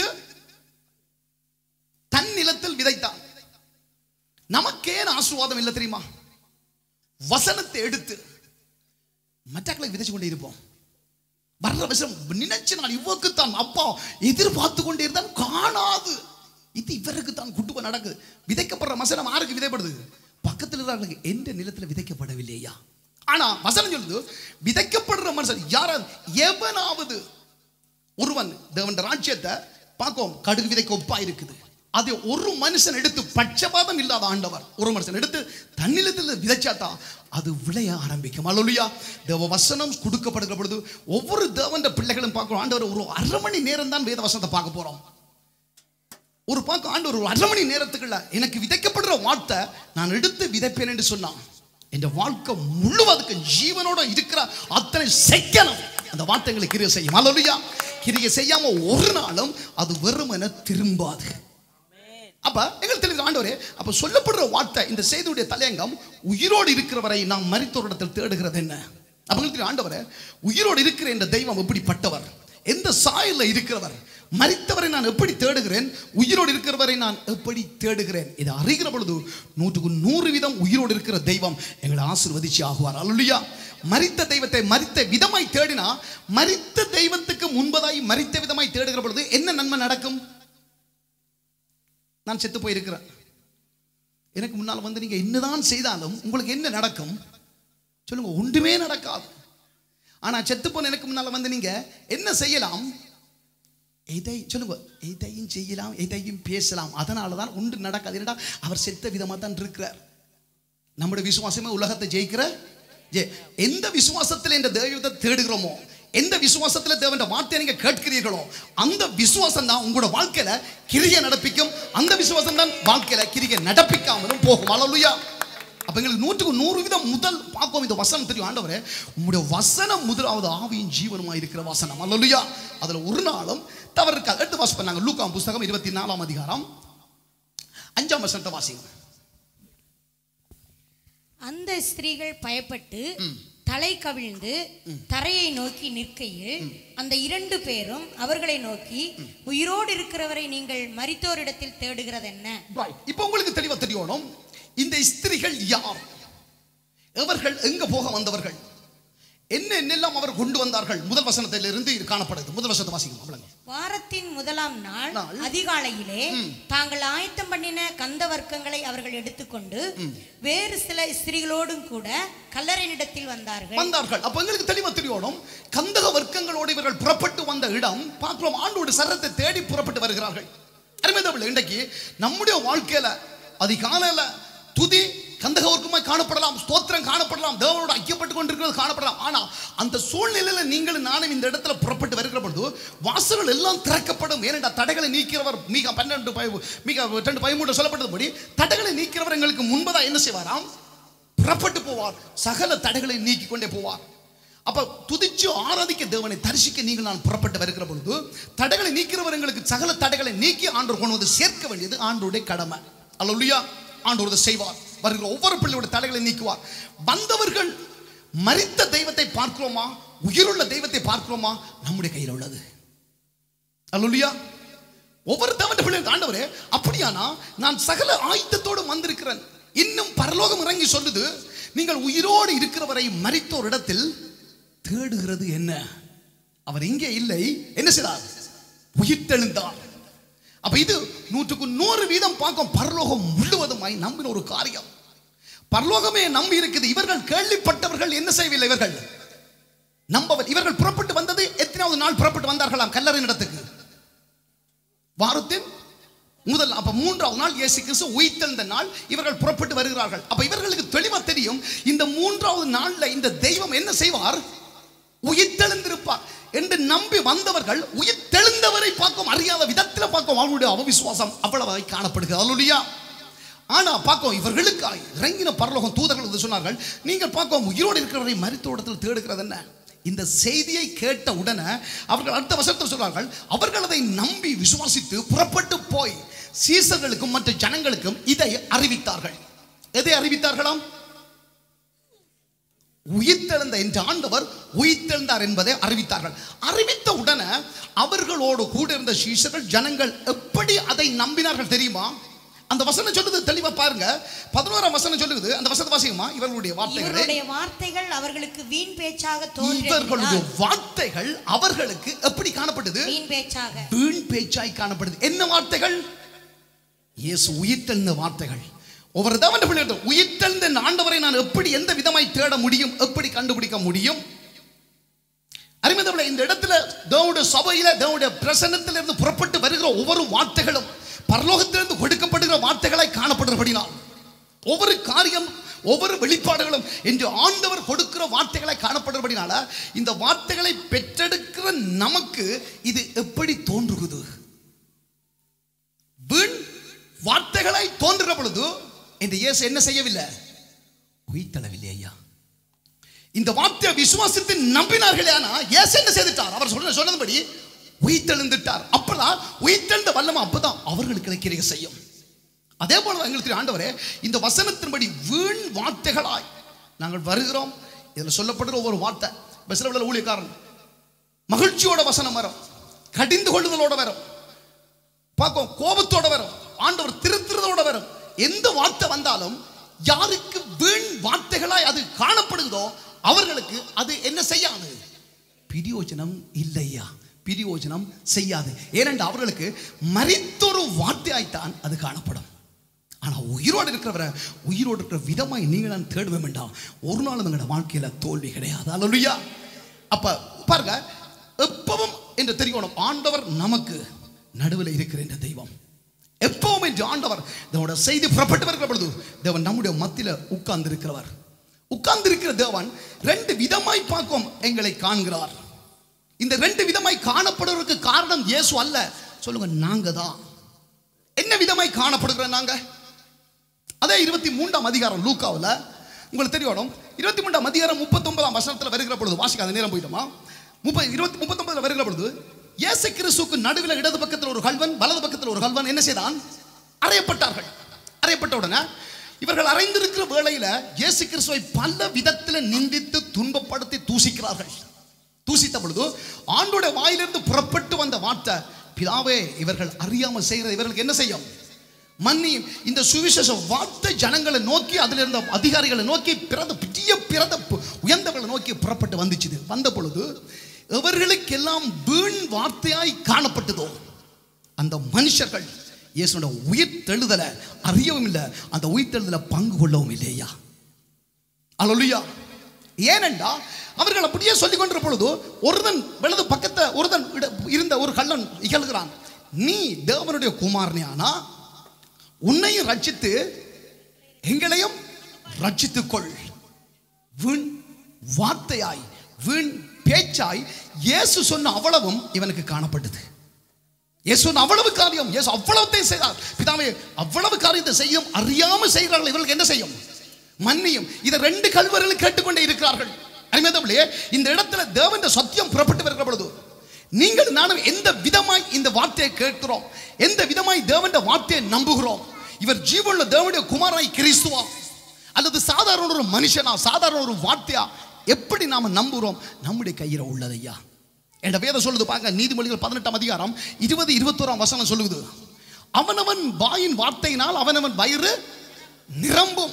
தன் நிலத்தில் விதைத்தான் நமக்கே ஆசீர்வாதம் இல்லை தெரியுமா வசனத்தை எடுத்து மற்றக்களை விதைச்சு கொண்டே இருப்போம் வர்ற விஷயம் நினைச்சு நான் இவருக்கு தான் அப்பா எதிர்பார்த்து கொண்டே இருந்தான் காணாது இது இவருக்கு தான் குட்டுப்ப நடக்குது விதைக்கப்படுற மசனம் யாருக்கு விதைப்படுது பக்கத்தில் இருக்கிறவங்களுக்கு எந்த நிலத்தில் விதைக்கப்படவில்லையா ஆனா வசனம் சொல்லுது விதைக்கப்படுற மனுஷன் யார எவனாவது ஒருவன் தேவன் ராஜ்யத்தை பார்க்கும் கடுகு விதைக்கு ஒப்பா இருக்குது அதை ஒரு மனுஷன் எடுத்து பட்சபாதம் இல்லாத ஆண்டவர் ஒரு மனுஷன் எடுத்து தன்னிலத்தில் விதைச்சாதான் அது விளைய ஆரம்பிக்கும் அல்லையா தேவ வசனம் கொடுக்கப்படுகிற பொழுது ஒவ்வொரு தேவன்ற பிள்ளைகளும் பார்க்கிறோம் ஆண்டவர் ஒரு அரை மணி நேரம் தான் வேத வசனத்தை பார்க்க போறோம் ஒரு பார்க்க ஆண்டவர் ஒரு அரை மணி நேரத்துக்குள்ள எனக்கு விதைக்கப்படுற வார்த்தை நான் எடுத்து விதைப்பேன் என்று சொன்னான் என் வாழ்க்கை முழுவதுக்கும் ஜீவனோட இருக்கிற அத்தனை செக்கணும் அந்த வார்த்தைகளை கிரியை செய்யும் அல்லையா கிரியை செய்யாம ஒரு நாளும் அது வெறுமன திரும்பாது அப்ப எங்களுக்கு தெரியுது ஆண்டவரே அப்ப சொல்லப்படுற வார்த்தை இந்த செய்தியுடைய தலையங்கம் உயிரோடு இருக்கிறவரை நாம் மரித்தோரிடத்தில் தேடுகிறது என்ன அப்ப எங்களுக்கு தெரியும், ஆண்டவரே உயிரோடு இருக்கிற இந்த தெய்வம் எப்படிப்பட்டவர் எந்த சாயல்ல இருக்கிறவர் மரித்தவரை நான் எப்படி தேடுகிறேன் உயிரோடு இருக்கிறவரை நான் எப்படி தேடுகிறேன் இதை அறிகிற பொழுது நூற்றுக்கு நூறு வீதம் உயிரோடு இருக்கிற தெய்வம் எங்களை ஆசீர்வதிச்சு ஆகுவார் அல்லையா மரித்த தெய்வத்தை மரித்த விதமாய் தேடினா மரித்த தெய்வத்துக்கு முன்பதாய் மரித்த விதமாய் தேடுகிற பொழுது என்ன நன்மை நடக்கும் நான் செத்து போயிருக்கிறேன் எனக்கு முன்னால் வந்து நீங்க என்னதான் செய்தாலும் உங்களுக்கு என்ன நடக்கும் சொல்லுங்க ஒன்றுமே நடக்காது ஆனா செத்து போன எனக்கு முன்னால வந்து நீங்க என்ன செய்யலாம் எதை சொல்லுங்க எதையும் செய்யலாம் எதையும் பேசலாம் அதனால தான் ஒன்று நடக்காது என்னடா அவர் செத்த விதமாக தான் இருக்கிறார் நம்முடைய விசுவாசமே உலகத்தை ஜெயிக்கிற ஜெய எந்த விசுவாசத்தில் இந்த தெய்வத்தை தேடுகிறோமோ எந்த விசுவாசத்தில் தேவன் வார்த்தையை நீங்க கேட்கிறீர்களோ அந்த விசுவாசம் தான் உங்களோட வாழ்க்கையில கிரியை நடப்பிக்கும் அந்த விசுவாசம் தான் வாழ்க்கையில கிரியை நடப்பிக்காமலும் போகும் அலலுயா அப்ப எங்களுக்கு நூற்றுக்கு நூறு வீதம் முதல் பார்ப்போம் இந்த வசனம் தெரியும் ஆண்டவரே உங்களுடைய வசனம் முதலாவது ஆவியின் ஜீவனமா இருக்கிற வசனம் அல்லலுயா அதுல ஒரு நாளும் தவறு இருக்காது எடுத்து வாசி பண்ணாங்க லூக்காம் புஸ்தகம் இருபத்தி நாலாம் அதிகாரம் அஞ்சாம் வசனத்தை வாசிங்க அந்த ஸ்திரீகள் பயப்பட்டு தலை கவிழ்ந்து தரையை நோக்கி நிற்கையில் அந்த இரண்டு பேரும் அவர்களை நோக்கி உயிரோடு இருக்கிறவரை நீங்கள் மரித்தோரிடத்தில் தேடுகிறது என்ன இப்போ உங்களுக்கு தெளிவா தெரியணும் இந்த ஸ்திரிகள் யார் எவர்கள் எங்க போக வந்தவர்கள் என்ன என்னெல்லாம் அவர் கொண்டு வந்தார்கள் முதல் வசனத்திலிருந்து இது காணப்படுது முதல் வசனத்தை வாசிக்கணும் அவ்வளவுங்க வாரத்தின் முதலாம் நாள் நாள். அதிகாலையிலே தாங்கள் ஆயத்தம் பண்ணின கந்த வர்க்கங்களை அவர்கள் எடுத்துக்கொண்டு வேறு சில ஸ்திரீகளோடும் கூட கல்லறையினிடத்தில் வந்தார்கள் வந்தார்கள் அப்ப எங்களுக்கு தெளிவா தெரியணும் கந்தக வர்க்கங்களோடு இவர்கள் புறப்பட்டு வந்த இடம் பார்க்கிறோம் ஆண்டோட சரத்தை தேடி புறப்பட்டு வருகிறார்கள் அருமைதவில்லை இன்றைக்கு நம்முடைய வாழ்க்கையில அதிகாலையில துதி கந்தக வர்க்கமாய் காணப்படலாம் ஸ்தோத்திரம் காணப்படலாம் தேவனோட ஐக்கியப்பட்டு கொண்டிருக்கிறது காணப்படலாம் ஆனா அந்த சூழ்நிலையில நீங்களும் நானும் இந்த இடத்துல புறப்பட்டு வருகிற பொழுது வாசல்கள் எல்லாம் திறக்கப்படும் ஏனென்றா தடைகளை நீக்கிறவர் மிக பன்னெண்டு பய- மிக ரெண்டு பயமூன்று சொல்லப்பட்டதுபடி தடைகளை நீக்கிறவர் எங்களுக்கு முன்பதா என்ன செய்வாராம் புறப்பட்டு போவார் சகல தடைகளை நீக்கி கொண்டே போவார் அப்ப துதிச்சு ஆராதிக்க தேவனை தரிசிக்க நீங்கள் நான் புறப்பட்டு வருகிற பொழுது தடைகளை நீக்கிறவர் எங்களுக்கு சகல தடைகளை நீக்கி ஆண்டவர் கொண்டு வந்து சேர்க்க வேண்டியது ஆண்டோடைய கடமை அல்லா ஆண்டவர் அதை செய்வார் வருகிற ஒவ்வொரு பிள்ளையோட தடைகளை நீக்குவார் வந்தவர்கள் மரித்த தெய்வத்தை பார்க்கிறோமா உயிருள்ள தெய்வத்தை பார்க்கிறோமா நம்முடைய கையில் உள்ளது அல்லா ஒவ்வொரு தவறு பிள்ளைகள் ஆண்டவரே அப்படியானா நான் சகல ஆயுதத்தோடு வந்திருக்கிறேன் இன்னும் பரலோகம் இறங்கி சொல்லுது நீங்கள் உயிரோடு இருக்கிறவரை மரித்த ஒரு இடத்தில் தேடுகிறது என்ன அவர் இங்கே இல்லை என்ன செய்தார் உயிர்த்தெழுந்தார் அப்ப இது நூற்றுக்கு நூறு வீதம் பார்க்கும் பரலோகம் முழுவதுமாய் நம்பின ஒரு காரியம் பரலோகமே நம்பி இருக்குது இவர்கள் கேள்விப்பட்டவர்கள் என்ன செய்யவில்லை இவர்கள் நம்பவர் இவர்கள் புறப்பட்டு வந்தது எத்தனாவது நாள் புறப்பட்டு வந்தார்களாம் கல்லறை இடத்துக்கு வாரத்தின் முதல் அப்ப மூன்றாவது நாள் இயேசு கிறிஸ்து உயிர்த்தெழுந்த நாள் இவர்கள் புறப்பட்டு வருகிறார்கள் அப்ப இவர்களுக்கு தெளிவா தெரியும் இந்த மூன்றாவது நாள்ல இந்த தெய்வம் என்ன செய்வார் உயிர்த்தெழுந்திருப்பார் என்று நம்பி வந்தவர்கள் உயிர்த்தெழுந்தவரை பார்க்கும் அறியாத விதத்தில் பார்க்கும் அவர்களுடைய அவவிசுவாசம் அவ்வளவாய் காணப்படுகிறது அல்லா ஆனா பார்க்கும் இவர்களுக்கு இறங்கின பரலோகம் தூதர்கள் வந்து சொன்னார்கள் நீங்கள் பார்க்கும் உயிரோடு இருக்கிறவரை மருத்துவ இடத்தில் தேடுகிறது என்ன இந்த செய்தியை கேட்ட உடனே அவர்கள் அடுத்த வசனத்தில் சொல்றார்கள் அவர்கள் அதை நம்பி விசுவாசித்து புறப்பட்டு போய் சீசர்களுக்கும் மற்ற ஜனங்களுக்கும் இதை அறிவித்தார்கள் எதை அறிவித்தார்களாம் உயிர்த்தெழுந்த என்ற ஆண்டவர் உயிர்த்தெழுந்தார் என்பதை அறிவித்தார்கள் அறிவித்த உடனே அவர்களோடு கூட இருந்த சீசர்கள் ஜனங்கள் எப்படி அதை நம்பினார்கள் தெரியுமா அந்த வசனம் சொல்லுது தெளிவா பாருங்க பதினோராம் வசனம் சொல்லுது அந்த வசனத்தை வாசிக்குமா இவர்களுடைய வார்த்தைகளை இவருடைய வார்த்தைகள் அவர்களுக்கு வீண் பேச்சாக இவர்களுடைய தோன்றியது வார்த்தைகள் அவர்களுக்கு எப்படி காணப்பட்டது வீண் பேச்சாக வீண் பேச்சாய் காணப்படுது என்ன வார்த்தைகள் இயேசு உயிர்த்தெழுந்த வார்த்தைகள் ஒவ்வொரு தவன் பிள்ளைகள் உயிர்த்தெழுந்த இந்த ஆண்டவரை நான் எப்படி எந்த விதமாய் தேட முடியும் எப்படி கண்டுபிடிக்க முடியும் அருமைதவளை இந்த இடத்துல தேவனுடைய சபையில தேவனுடைய பிரசன்னத்திலிருந்து புறப்பட்டு வருகிற ஒவ்வொரு வார்த்தைகளும் பரலோகத்திலிருந்து கொடுக்கப்படுகிற வார்த்தைகளாய் காணப்படுகிறபடினால் ஒவ்வொரு காரியம் ஒவ்வொரு வெளிப்பாடுகளும் என்று ஆண்டவர் கொடுக்கிற வார்த்தைகளை காணப்படுறபடினால இந்த வார்த்தைகளை பெற்றெடுக்கிற நமக்கு இது எப்படி தோன்றுகிறது வீண் வார்த்தைகளை தோன்றுகிற பொழுது இந்த இயேசு என்ன செய்யவில்லை உயிர்த்தளவில்லை ஐயா இந்த வார்த்தையை விசுவாசித்து நம்பினார்களே ஆனா இயேசு என்ன செய்துட்டார் அவர் சொன்ன சொன்னதுபடி உயிர்த்தெழுந்துட்டார் அப்பதான் உயிர்த்தெழுந்த வல்லமை அப்பதான் அவர்களுக்கு கிரியை செய்யும் அதே போல தான் எங்களுக்கு தெரியும், ஆண்டவரே இந்த வசனத்தின்படி வீண் வார்த்தைகளாய் நாங்கள் வருகிறோம் இதில் சொல்லப்படுற ஒவ்வொரு வார்த்தை பஸ்ல உள்ள ஊழியக்காரன் மகிழ்ச்சியோட வசனம் வரும் கடிந்து கொள்ளுதலோட வரும் பார்க்கும் கோபத்தோட வரும் ஆண்டவர் திருத்துறதோட வரும் எந்த வார்த்தை வந்தாலும் யாருக்கு வீண் வார்த்தைகளாய் அது காணப்படுகிறதோ அவர்களுக்கு அது என்ன செய்யாது பிரியோஜனம் இல்லையா பிரியோஜனம் செய்யாது ஏனென்றால் அவர்களுக்கு மறித்தொரு வார்த்தையாய்த்தான் அது காணப்படும் ஆனா உயிரோடு இருக்கிறவரை உயிரோடு இருக்கிற விதமாய் நீங்கள் நான் தேடுவேன் வேண்டாம் ஒரு நாளும் எங்களோட வாழ்க்கையில தோல்வி கிடையாது அல்லா அப்ப பாருங்க எப்பவும் என்று தெரியணும் ஆண்டவர் நமக்கு நடுவில் இருக்கிற இந்த தெய்வம் எப்பவும் என்று ஆண்டவர் தேவனோட செய்தி புறப்பட்டு வருகிற பொழுது தேவன் நம்முடைய மத்தியில உட்கார்ந்து இருக்கிறவர் உட்கார்ந்து இருக்கிற தேவன் ரெண்டு விதமாய் பார்க்கும் எங்களை காண்கிறார் இந்த ரெண்டு விதமாய் காணப்படுவதற்கு காரணம் இயேசு அல்ல சொல்லுங்க நாங்க தான் என்ன விதமாய் காணப்படுகிற நாங்க அதே இருபத்தி மூன்றாம் அதிகாரம் லூக்காவில் உங்களுக்கு தெரியணும் இருபத்தி மூன்றாம் அதிகாரம் முப்பத்தொன்பதாம் வசனத்தில் வருகிற பொழுது வாசிக்காத நேரம் போயிட்டோமா முப்பது இருபத்தி முப்பத்தொன்பதுல வருகிற பொழுது இயேசு கிறிஸ்துக்கு நடுவில் இடது பக்கத்தில் ஒரு கல்வன் வலது பக்கத்தில் ஒரு கல்வன் என்ன செய்தான் அறையப்பட்டார்கள் அறையப்பட்ட உடனே இவர்கள் அறைந்திருக்கிற வேளையில இயேசு கிறிஸ்துவை பல விதத்தில் நிந்தித்து துன்பப்படுத்தி தூசிக்கிறார்கள் தூசித்த பொழுது ஆண்டோட வாயிலிருந்து புறப்பட்டு வந்த வார்த்தை பிதாவே இவர்கள் அறியாமல் செய்கிற இவர்களுக்கு என்ன செய்யும் மன்னியும் இந்த சுவிசேஷ வார்த்தை ஜனங்களை நோக்கி அதில் இருந்த அதிகாரிகளை நோக்கி பிறந்த பெரிய பிறந்த பு- உயர்ந்தவர்களை நோக்கி புறப்பட்டு வந்துச்சுது வந்த பொழுது எவர்களுக்கெல்லாம் வீண் வார்த்தையாய் காணப்பட்டதோ அந்த மனுஷர்கள் இயேசுவோட உயிர் தெழுதலை அறியவும் இல்லை அந்த உயிர் தெழுதலை பங்கு கொள்ளவும் இல்லையா அல்லா ஏனென்றா அவர்கள் அப்படியே சொல்லிக் கொண்டிருந்த பொழுது ஒருதன் வலது பக்கத்தை ஒருதன் இட- இருந்த ஒரு கள்ளன் இகழ்கிறான் நீ தேவனுடைய குமாரனியானா உன்னையும் ரட்சித்து எங்களையும் ரட்சித்துக் கொள் வீண் வார்த்தையாய் வீண் பேச்சாய் இயேசு சொன்ன அவ்வளவும் இவனுக்கு காணப்பட்டது இயேசு சொன்ன அவ்வளவு காரியம் இயேசு அவ்வளவுத்தை செய்தார் பிதாவே அவ்வளவு காரியத்தை செய்யும் அறியாம செய்கிறார்கள் இவர்களுக்கு என்ன செய்யும் மன்னியும் இதை ரெண்டு கல்வர்களும் கேட்டுக்கொண்டே இருக்கிறார்கள் அருமையானவர்களே, இந்த இடத்துல தேவன் சத்தியம் புறப்பட்டு வருகிற பொழுது நீங்கள் நானும் எந்த விதமாய் இந்த வார்த்தையை கேட்கிறோம் எந்த விதமாய் தேவன் வார்த்தையை நம்புகிறோம் இவர் ஜீவனுள்ள தேவனுடைய குமாரனாய் கிறிஸ்துவா அல்லது சாதாரண ஒரு மனுஷனா சாதாரண ஒரு வார்த்தையா எப்படி நாம நம்புகிறோம் நம்முடைய கையில உள்ளதையா என்ற வேதம் சொல்லுது பாருங்க நீதிமொழிகள் பதினெட்டாம் அதிகாரம் இருபது இருபத்தோராம் வசனம் சொல்லுது அவனவன் வாயின் வார்த்தையினால் அவனவன் வயிறு நிரம்பும்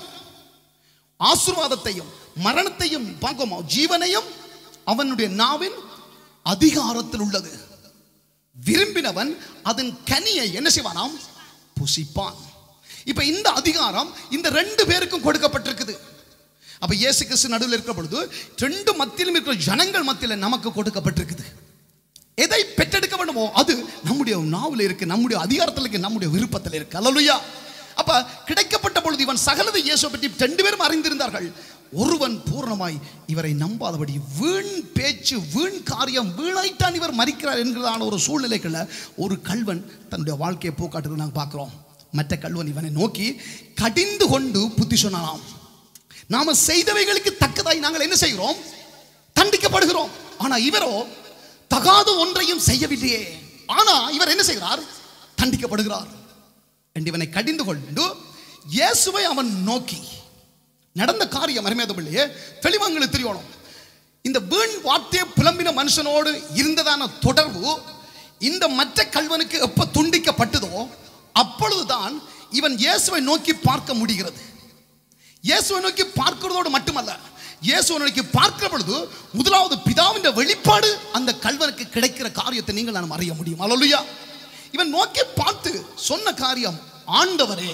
ஆசீர்வாதத்தையும் மரணத்தையும் பார்க்கும் ஜீவனையும் அவனுடைய நாவின் அதிகாரத்தில் உள்ளது விரும்பினவன் அதன் கனியை என்ன செய்வானாம் புசிப்பான் இப்ப இந்த அதிகாரம் இந்த ரெண்டு பேருக்கும் கொடுக்கப்பட்டிருக்குது அப்ப இயேசு கிறிஸ்து நடுவில் இருக்கிற பொழுது ரெண்டு மத்தியிலும் இருக்கிற ஜனங்கள் மத்தியில் நமக்கு கொடுக்கப்பட்டிருக்குது எதை பெற்றெடுக்க வேண்டுமோ அது நம்முடைய நாவில் இருக்கு நம்முடைய அதிகாரத்தில் இருக்கு நம்முடைய விருப்பத்தில் இருக்கு அல்லலுயா அப்ப கிடைக்கப்பட்ட பொழுது இவன் சகலதை இயேசுவை பற்றி ரெண்டு பேரும் அறிந்திருந்தார்கள் ஒருவன் பூர்ணமாய் இவரை நம்பாதபடி வீண் பேச்சு வீண் காரியம் வீணாய்த்தான் இவர் மறிக்கிறார் என்கிறதான ஒரு சூழ்நிலைக்குள்ள ஒரு கல்வன் தன்னுடைய வாழ்க்கையை போக்காட்டுறது நாங்கள் பார்க்கிறோம் மற்ற கல்வன் இவனை நோக்கி கடிந்து கொண்டு புத்தி சொன்னானாம் நாம செய்தவைகளுக்கு தக்கதாய் நாங்கள் என்ன செய்கிறோம் தண்டிக்கப்படுகிறோம் ஆனா இவரோ தகாத ஒன்றையும் செய்யவில்லையே ஆனா இவர் என்ன செய்கிறார் தண்டிக்கப்படுகிறார் என்று இவனை கடிந்து கொண்டு இயேசுவை அவன் நோக்கி நடந்த காரியம் அருமையாதபிள்ளையே தெளிவங்களுக்கு தெரியணும் இந்த வீண் வார்த்தையை புலம்பின மனுஷனோடு இருந்ததான தொடர்பு இந்த மற்ற கல்வனுக்கு எப்ப துண்டிக்கப்பட்டதோ அப்பொழுதுதான் இவன் இயேசுவை நோக்கி பார்க்க முடிகிறது இயேசுவை நோக்கி பார்க்கிறதோடு மட்டுமல்ல இயேசுவை நோக்கி பார்க்கிற பொழுது முதலாவது பிதாவின் வெளிப்பாடு அந்த கல்வனுக்கு கிடைக்கிற காரியத்தை நீங்கள் நான் அறிய முடியும் அல்லா இவன் நோக்கி பார்த்து சொன்ன காரியம் ஆண்டவரே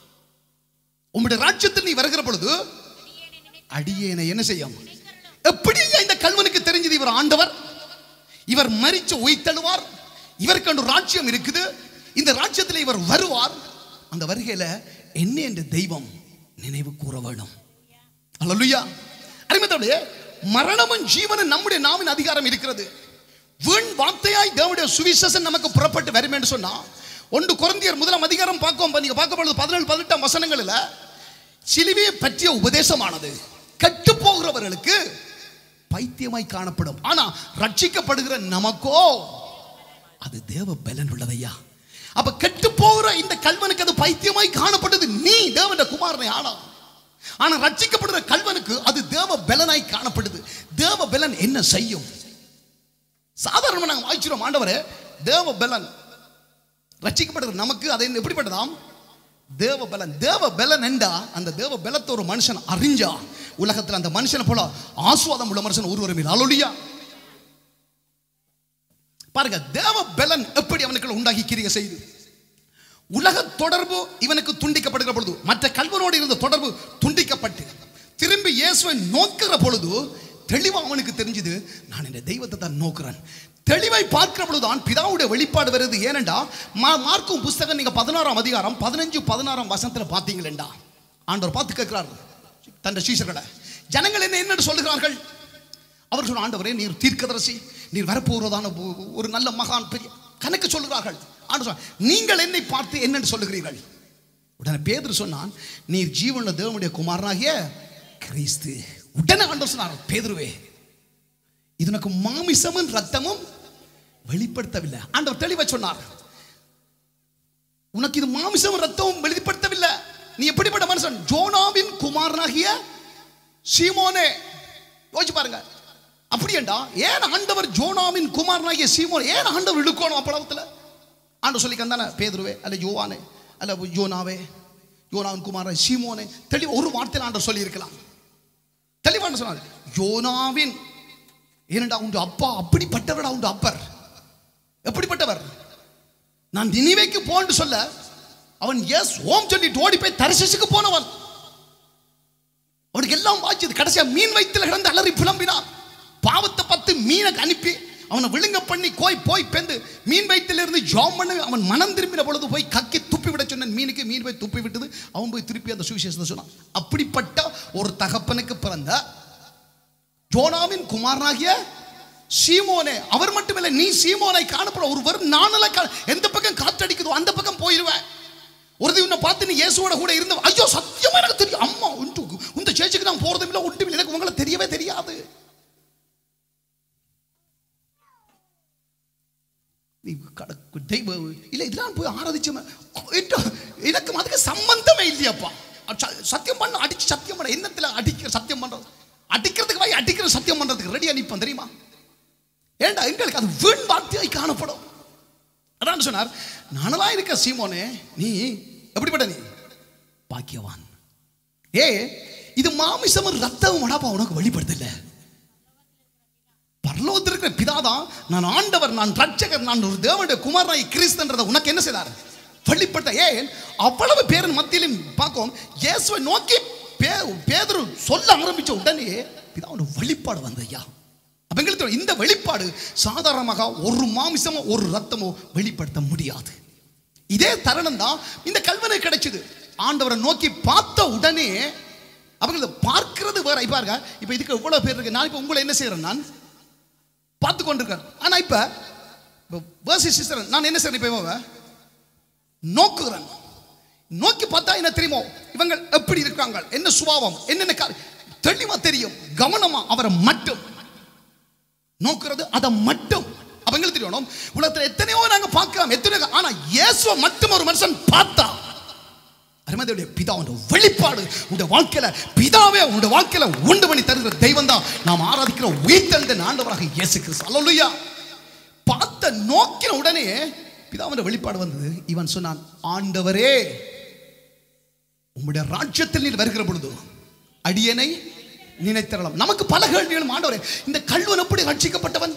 உம்முடைய ராஜ்யத்தில் நீ வருகிற பொழுது அடியேனை என்ன செய்யும் எப்படி இந்த கல்வனுக்கு தெரிஞ்சது இவர் ஆண்டவர் இவர் மரிச்சு உயிர்த்தெழுவார் இவருக்கு ஒரு ராஜ்யம் இருக்குது இந்த ராஜ்யத்தில் இவர் வருவார் அந்த வருகையில என்ன என்ற தெய்வம் நினைவு கூற வேணும் அல்லலுயா அருமைத்தோடைய மரணமும் ஜீவனும் நம்முடைய நாவின் அதிகாரம் இருக்கிறது வீண் வார்த்தையாய் தேவனுடைய சுவிசேஷம் நமக்கு புறப்பட்டு வரும் என்று சொன்னா ஒன்று குழந்தையர் முதலாம் அதிகாரம் பார்க்கும் நீங்க பார்க்க பொழுது பதினேழு பதினெட்டாம் வசனங்களில் சிலுவையை பற்றிய உபதேசமானது கெட்டு போகிறவர்களுக்கு பைத்தியமாய் காணப்படும் ஆனா ரட்சிக்கப்படுகிற நமக்கோ அது தேவ பலன் உள்ளதையா அப்ப கெட்டு போகிற இந்த கல்வனுக்கு அது பைத்தியமாய் காணப்பட்டது நீ தேவன குமாரனை ஆனா ஆனா ரட்சிக்கப்படுகிற கல்வனுக்கு அது தேவ பலனாய் காணப்படுது தேவ பலன் என்ன செய்யும் சாதாரணமா நாங்க வாய்ச்சிரோம் ஆண்டவரே தேவ பலன் ரட்சிக்கப்படுகிற நமக்கு அது என்ன எப்படிப்பட்டதாம் தேவ பலன் தேவ பலன் என்றா அந்த தேவ பலத்தை ஒரு மனுஷன் அறிஞ்சா உலகத்தில் அந்த மனுஷனை போல ஆசுவாதம் உள்ள மனுஷன் ஒருவரும் இல்லை அலொலியா பாருங்க தேவ பலன் எப்படி அவனுக்கு உண்டாகி கிரிய செய்து உலக தொடர்பு இவனுக்கு துண்டிக்கப்படுகிற பொழுது மற்ற கல்வனோடு இருந்த தொடர்பு துண்டிக்கப்பட்டு திரும்பி இயேசுவை நோக்கிற பொழுது தெளிவா அவனுக்கு தெரிஞ்சது நான் இந்த தெய்வத்தை தான் நோக்குறேன் தெளிவை பார்க்கிற பொழுதுதான் பிதாவுடைய வெளிப்பாடு வருது ஏனண்டா மா- மார்க்கும் புஸ்தகம் நீங்க பதினாறாம் அதிகாரம் பதினஞ்சு பதினாறாம் வசனத்துல பார்த்தீங்களேண்டா ஆண்டவர் பார்த்து கேட்கிறார் தன் சீசர்களை ஜனங்கள் என்ன என்னன்னு சொல்லுகிறார்கள் அவர் சொன்ன ஆண்டவரே நீர் தீர்க்கதரிசி நீர் வரப்போகிறதான ஒ- ஒரு நல்ல மகான் பெரிய கணக்கு சொல்லுகிறார்கள் ஆண்டவர் சொன்னார், நீங்கள் என்னை பார்த்து என்னன்னு சொல்லுகிறீர்கள் உடனே பேதுரு சொன்னான் நீர் ஜீவனுள்ள தேவனுடைய குமாரனாகிய கிறிஸ்து உடனே ஆண்டவர் சொன்னார் பேதுருவே இது உனக்கு மாமிசமும் ரத்தமும் வெளிப்படுத்தவில்லை ஆண்டவர் தெளிவா சொன்னார் உனக்கு இது மாமிசமும் ரத்தமும் வெளிப்படுத்தவில்லை நீ எப்படிப்பட்ட மனுஷன் ஜோனாவின் குமாரனாகிய சீமோனே யோசிச்சு பாருங்க அப்படியேண்டா ஏன் ஆண்டவர் ஜோனாவின் குமாரனாகிய சீமோன் ஏன் ஆண்டவர் இழுக்கணும் அப்பளவத்தில் ஆண்டவர் சொல்லி கந்தானே பேதுருவே அல்ல யோவானே அல்ல யோனாவே யோனாவின் குமாரன் சீமோனே தெளிவா ஒரு வார்த்தையில் ஆண்டவர் சொல்லியிருக்கலாம் தெளிவான சொன்னார் யோனாவின் ஏனண்டா உண்டு அப்பா அப்படிப்பட்டவரடா உண்டு அப்பர் எப்படிப்பட்டவர் நான் நினைவைக்கு போன்னு சொல்ல அவன் எஸ் ஓம் சொல்லிட்டு ஓடி போய் தரிசிசுக்கு போனவன் அவனுக்கு எல்லாம் வாய்ச்சது கடைசியா மீன் வயிற்றுல கிடந்து அலறி புலம்பினான் பாவத்தை பத்து மீனை அனுப்பி அவனை விழுங்க பண்ணி கோய் போய் பெந்து மீன் வயிற்றுல இருந்து ஜாம் பண்ண அவன் மனம் திரும்பின பொழுது போய் கக்கி துப்பி விட சொன்ன மீனுக்கு மீன் போய் துப்பி விட்டது அவன் போய் திருப்பி அந்த சுவிசேஷத்தை சொன்னான் அப்படிப்பட்ட ஒரு தகப்பனுக்கு பிறந்த ஜோனாவின் குமாரனாகிய சீமோனே அவர் மட்டுமில்லை நீ சீமோனை காணப்பட ஒரு வரும் நானல கா- எந்த பக்கம் காற்றடிக்குதோ அந்த பக்கம் போயிடுவேன் ஒரு உன்னை பார்த்து நீ இயேசுவோட கூட இருந்த ஐயோ சத்தியமா எனக்கு தெரியும் அம்மா உண்டு இந்த சேச்சுக்கு நான் போறதும் இல்லை ஒன்றும் இல்லை எனக்கு உங்களை தெரியவே தெரியாது நீ கடக்கு தெய்வ இல்லை இதெல்லாம் போய் ஆராதிச்சோமே என்ன- எனக்கு அதுக்கு சம்பந்தமே இல்லையாப்பா ச- சத்தியம் பண்ண அடிச்சு சத்தியம் பண்ண என்னத்துல அடிக்கிற சத்தியம் பண்றது அடிக்கிறதுக்கு வாய் அடிக்கிற சத்தியம் பண்றதுக்கு ரெடியா நிற்போம் தெரியுமா ஏண்டா எங்களுக்கு அது வீண் வார்த்தையாய் காணப்படும் அதான் சொன்னார் நானெல்லாம் இருக்க சீமோனே நீ எப்படிப்பட்ட நீ பாக்கியவான் ஏ இது மாமிசமும் ரத்தமும் அடாப்பா உனக்கு வெளிப்படுத்தல பரலோகத்தில் இருக்கிற பிதாதான் நான் ஆண்டவர் நான் ரட்சகர் நான் ஒரு தேவனுடைய குமாரனாய் கிறிஸ்தன்றதை உனக்கு என்ன செய்தார் வெளிப்பட்ட ஏன் அவ்வளவு பேரின் மத்தியிலும் பார்க்கும் இயேசுவை நோக்கி பே பேதுரு சொல்ல ஆரம்பிச்ச உடனே பிதாவுடைய வெளிப்பாடு வந்த ஐயா அப்ப எங்களுக்கு தெரியும், இந்த வெளிப்பாடு சாதாரணமாக ஒரு மாமிசமோ ஒரு ரத்தமோ வெளிப்படுத்த முடியாது இதே தருணம் தான் இந்த கல்வனை கிடைச்சது ஆண்டவரை நோக்கி பார்த்த உடனே அவங்க பார்க்கிறது வேற இப்ப பாருங்க இப்ப இதுக்கு எவ்வளவு பேர் இருக்கு நான் இப்ப உங்களை என்ன செய்யறேன் நான் பார்த்து கொண்டிருக்கேன் ஆனா இப்ப இப்ப versus sister, நான் என்ன செய்றேன் இப்ப இவன் நோக்குகிறேன் நோக்கி பார்த்தா என்ன தெரியுமோ இவங்க எப்படி இருக்காங்க என்ன சுபாவம் என்னென்ன காரி- தெளிவா தெரியும் கவனமா அவரை மட்டும் நோக்குறது அதை மட்டும் அவங்களுக்கு தெரியணும் உலகத்தில் எத்தனையோ நாங்க பார்க்கலாம் எத்தனையோ ஆனா இயேசுவை மட்டும் ஒரு மனுஷன் பார்த்தா அருமதியுடைய பிதா உண்ட வெளிப்பாடு உங்க வாழ்க்கையில பிதாவே உங்க வாழ்க்கையில உண்டு பண்ணி தருகிற தெய்வம் தான் நாம் ஆராதிக்கிற உயிர்த்தெழுந்த ஆண்டவராக இயேசு கிறிஸ்து அல்லேலூயா பார்த்த நோக்கின உடனே பிதாவுடைய வெளிப்பாடு வந்தது இவன் சொன்னான் ஆண்டவரே உம்முடைய ராஜ்யத்தில் நீர் வருகிற பொழுது அடியனை நினைத்தரலாம் நமக்கு பல கேள்விகளும் ஆண்டவரே இந்த கல்வன் எப்படி ரட்சிக்கப்பட்டவன்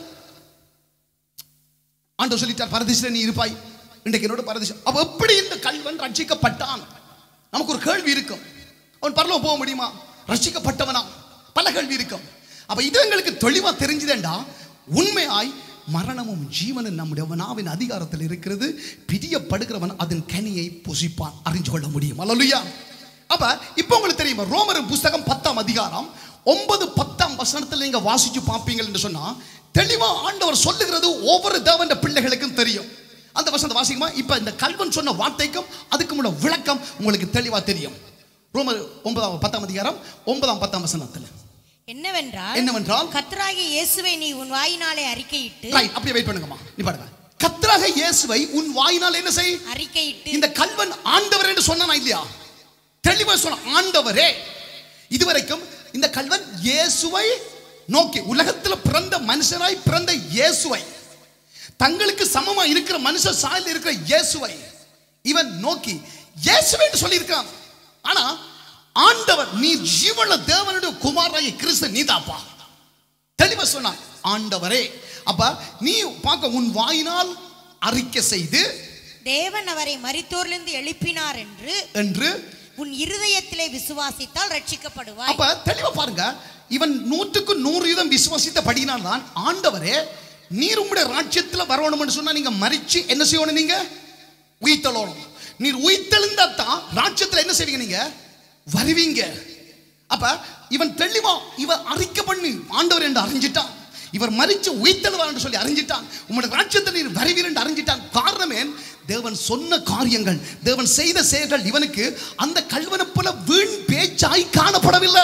ஆண்டவர் சொல்லிட்டார் பரதேசில நீ இருப்பாய் இன்றைக்கு என்னோட பரதேசம் அவ எப்படி இந்த கல்வன் ரட்சிக்கப்பட்டான் நமக்கு ஒரு கேள்வி இருக்கும் அவன் பரலோகம் போக முடியுமா ரட்சிக்கப்பட்டவனா பல கேள்வி இருக்கும் அப்ப இது எங்களுக்கு தெளிவா தெரிஞ்சுதேண்டா உண்மையாய் மரணமும் ஜீவனும் நம்முடைய நாவின் அதிகாரத்தில் இருக்கிறது பிரியப்படுகிறவன் அதன் கனியை புசிப்பான் அறிஞ்சு கொள்ள முடியும் அல்லலுயா அப்ப இப்போ உங்களுக்கு தெரியுமா ரோமர் புஸ்தகம் பத்தாம் அதிகாரம் ஒன்பது பத்தாம் வசனத்தில் நீங்க வாசிச்சு பார்ப்பீங்க என்று சொன்னா தெளிவா ஆண்டவர் சொல்லுகிறது ஒவ்வொரு தேவன் பிள்ளைகளுக்கும் தெரியும் அந்த வசனத்தை வாசிக்குமா இப்ப இந்த கல்வன் சொன்ன வார்த்தைக்கும் அதுக்கு முன்ன விளக்கம் உங்களுக்கு தெளிவா தெரியும் ரோமர் ஒன்பதாம் பத்தாம் அதிகாரம் ஒன்பதாம் பத்தாம் வசனத்தில் என்னவென்றால் என்னவென்றால் கர்த்தராகிய இயேசுவை நீ உன் வாயினாலே அறிக்கையிட்டு ரைட் அப்படியே வெயிட் பண்ணுங்கம்மா நீ பாருங்க கத்தராக இயேசுவை உன் வாயினால் என்ன செய் அறிக்கையிட்டு இந்த கல்வன் ஆண்டவர் என்று சொன்னானா இல்லையா தெளிவா சொன்ன ஆண்டவரே இதுவரைக்கும் இந்த கல்வன் இயேசுவை நோக்கி உலகத்தில் பிறந்த மனுஷனாய் பிறந்த இயேசுவை தங்களுக்கு சமமா இருக்கிற மனுஷ சாயல் இருக்கிற இயேசுவை இவன் நோக்கி இயேசுவை என்று சொல்லியிருக்கான் ஆனா ஆண்டவர் நீ ஜீவன தேவனுடைய குமாராய கிறிஸ்து நீதாப்பா தெளிவா சொன்னான் ஆண்டவரே அப்ப நீ பார்க்க உன் வாயினால் அறிக்கை செய்து தேவன் அவரை மரித்தோரிலிருந்து எழுப்பினார் என்று என்று உன் இருதயத்திலே விசுவாசித்தால் ரட்சிக்கப்படுவாய் அப்ப தெளிவா பாருங்க இவன் நூற்றுக்கு நூறு வீதம் விசுவாசித்த படியினால் தான் ஆண்டவரே நீர் உம்முடைய ராஜ்யத்துல வரணும்னு சொன்னா நீங்க மறிச்சு என்ன செய்யணும் நீங்க உயிர்த்தெழணும் நீர் உயிர்த்தெழுந்தா தான் ராஜ்யத்துல என்ன செய்வீங்க நீங்க வருவீங்க அப்ப இவன் தெளிவா இவன் அறிக்கை பண்ணி ஆண்டவர் என்று அறிஞ்சிட்டான் இவர் மறிச்சு உயிர்த்தெழுவார் என்று சொல்லி அறிஞ்சிட்டான் உம்முடைய ராஜ்யத்தில் நீர் வருவீர் என்று அறிஞ்சிட்டான் காரணமே தேவன் சொன்ன காரியங்கள் தேவன் செய்த செயல்கள் இவனுக்கு அந்த கல்வனை போல வீண் பேச்சாய் காணப்படவில்லை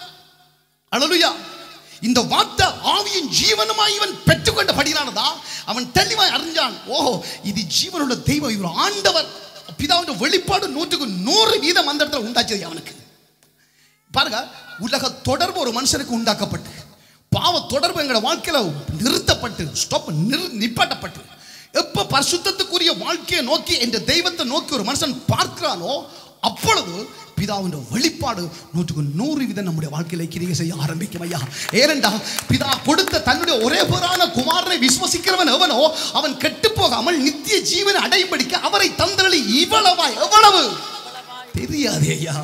அழலுயா இந்த வார்த்தை ஆவியின் ஜீவனமாய் இவன் பெற்றுக்கொண்டபடினாலதா அவன் தெளிவாய் அறிஞ்சான் ஓஹோ இது ஜீவனுள்ள தெய்வம் இவர் ஆண்டவர் பிதாவுடைய வெளிப்பாடு நூற்றுக்கு நூறு வீதம் அந்த இடத்துல உண்டாச்சது அவனுக்கு பாருங்க உலக தொடர்பு ஒரு மனுஷனுக்கு உண்டாக்கப்பட்டு பாவ தொடர்பு எங்களோட வாழ்க்கையில நிறுத்தப்பட்டு ஸ்டாப் நிப்பாட்டப்பட்டு எப்ப பரிசுத்தத்துக்குரிய வாழ்க்கையை நோக்கி என்ற தெய்வத்தை நோக்கி ஒரு மனுஷன் பார்க்கிறானோ அப்பொழுது பிதாவின் வெளிப்பாடு நூற்றுக்கு நூறு வீதம் நம்முடைய வாழ்க்கையில கிரியை செய்ய ஆரம்பிக்கும் ஐயா ஏனென்றால் பிதா கொடுத்த தன்னுடைய ஒரே பேரான குமாரனை விசுவசிக்கிறவன் எவனோ அவன் கெட்டு போகாமல் நித்திய ஜீவனை அடையும்படிக்கு அவரை தந்தளி இவ்வளவாய் எவ்வளவு தெரியாது ஐயா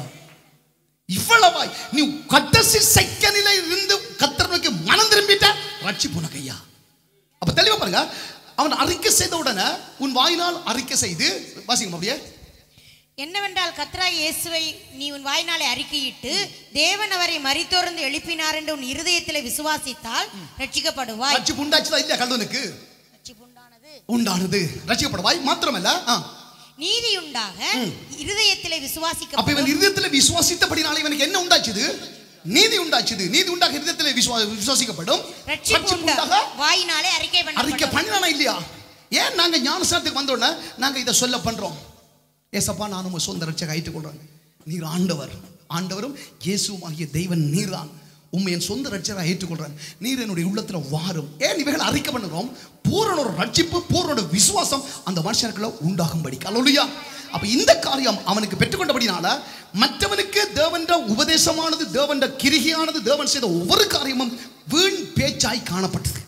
இவ்வளவாய் நீ கடைசி செகண்டில இருந்து கத்தர் நோக்கி மனம் திரும்பிட்ட ரட்சிப்பு உனக்கு ஐயா அப்ப தெளிவா பாருங்க அவன் அறிக்கை செய்த உடனே உன் வாயினால் அறிக்கை செய்து வாசிங்க அப்படியே என்னவென்றால் கத்ராய் இயேசுவை நீ உன் வாய்நாளை அறிக்கையிட்டு தேவன் அவரை மரித்தோர்ந்து எழுப்பினார் என்று உன் இருதயத்தில் விசுவாசித்தால் ரட்சிக்கப்படுவாய் ரட்சிப்பு உண்டாச்சுதா இல்லையா கல்வனுக்கு ரட்சிப்புண்டானது உண்டானது ரட்சிக்கப்படுவாய் மாத்திரமல்ல ஆ. நீதி உண்டாக இருதயத்திலே அப்ப விசுவாசிக்க இவன் இருதயத்தில் விசுவாசித்தபடினால இவனுக்கு என்ன உண்டாச்சுது நீதி உண்டாச்சுது நீதி உண்டாக இருதயத்தில் விசுவா- விசுவாசிக்கப்படும் ரட்சிப்பு ரட்சிப்பு உண்டாக உண்டாக வாயினாலே அறிக்கை அறிக்கை பண்ண பண்ணினானா இல்லையா ஏன் நாங்க ஞானசாரத்துக்கு வந்த உடனே நாங்க இதை சொல்ல பண்றோம் ஏசப்பா நான் உங்க சொந்த ரட்சக ஆயிட்டுக்கொள்றேன் நீர் ஆண்டவர் ஆண்டவரும் இயேசுவும் ஆகிய தெய்வன் நீர்தான் உண்மை என் சொந்த ரட்சகராக ஏற்றுக்கொள்றேன் நீர் என்னுடைய உள்ளத்துல வாரும் ஏன் இவைகள் அறிக்கை பண்ணுறோம் பூரண ஒரு ரட்சிப்பு பூரண ஒரு விசுவாசம் அந்த மனுஷனுக்குள்ள உண்டாகும்படி கலோலியா அப்ப இந்த காரியம் அவனுக்கு பெற்றுக்கொண்டபடினால மற்றவனுக்கு தேவன்ற உபதேசமானது தேவன்ற கிரிகையானது தேவன் செய்த ஒவ்வொரு காரியமும் வீண் பேச்சாய் காணப்பட்டது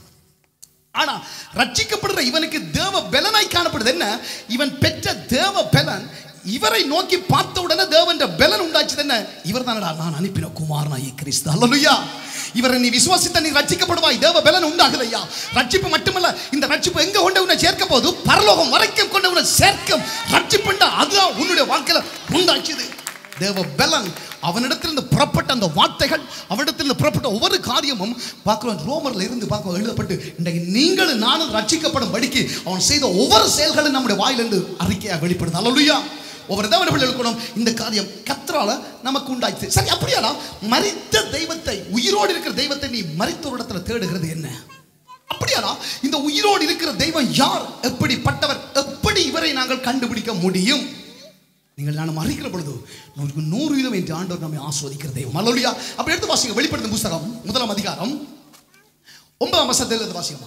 ஆனா ரட்சிக்கப்படுற இவனுக்கு தேவ பலனாய் காணப்படுது என்ன இவன் பெற்ற தேவ பலன் இவரை நோக்கி பார்த்த உடனே தேவன்ற பலன் உண்டாச்சுது என்ன இவர் தானடா நான் அனுப்பின குமாரனாயி கிறிஸ்து அல்லலுயா இவரை நீ விசுவாசித்த நீ ரட்சிக்கப்படுவாய் தேவ பலன் உண்டாகுது ஐயா ரட்சிப்பு மட்டுமல்ல இந்த ரட்சிப்பு எங்க கொண்டு உன்னை சேர்க்க போது பரலோகம் வரைக்கும் கொண்டு உன்னை சேர்க்கும் ரட்சிப்புண்டா அதுதான் உன்னுடைய வாழ்க்கையில உண்டாச்சுது தேவ பலன் அவனிடத்திலிருந்து புறப்பட்ட அந்த வார்த்தைகள் அவனிடத்திலிருந்து புறப்பட்ட ஒவ்வொரு காரியமும் பார்க்கிறோம் ரோமர்ல இருந்து பார்க்கிறோம் எழுதப்பட்டு இன்றைக்கு நீங்களும் நானும் ரட்சிக்கப்படும் படிக்கு அவன் செய்த ஒவ்வொரு செயல்களும் நம்முடைய வாயிலிருந்து அறிக்கையாக வெளிப்படுது அல்லலுயா ஒவ்வொரு தேவனர்கள் இருக்கணும் இந்த காரியம் கத்ரால நமக்கு உண்டாச்சு சரி அப்படியானா மரித்த தெய்வத்தை உயிரோடு இருக்கிற தெய்வத்தை நீ மரித்த ஒரு இடத்துல தேடுகிறது என்ன அப்படியானா இந்த உயிரோடு இருக்கிற தெய்வம் யார் எப்படிப்பட்டவர் எப்படி இவரை நாங்கள் கண்டுபிடிக்க முடியும் நீங்கள் நான் அறிக்கிற பொழுது நூறுக்கு நூறு வீதம் என்று ஆண்டவர் நம்மை ஆஸ்வதிக்கிற தெய்வம் அல்லையா அப்படி எடுத்து வாசிங்க வெளிப்படுத்தும் புஸ்தகம் முதலாம் அதிகாரம் ஒன்பதாம் வசத்தில் இருந்து வாசிக்கமா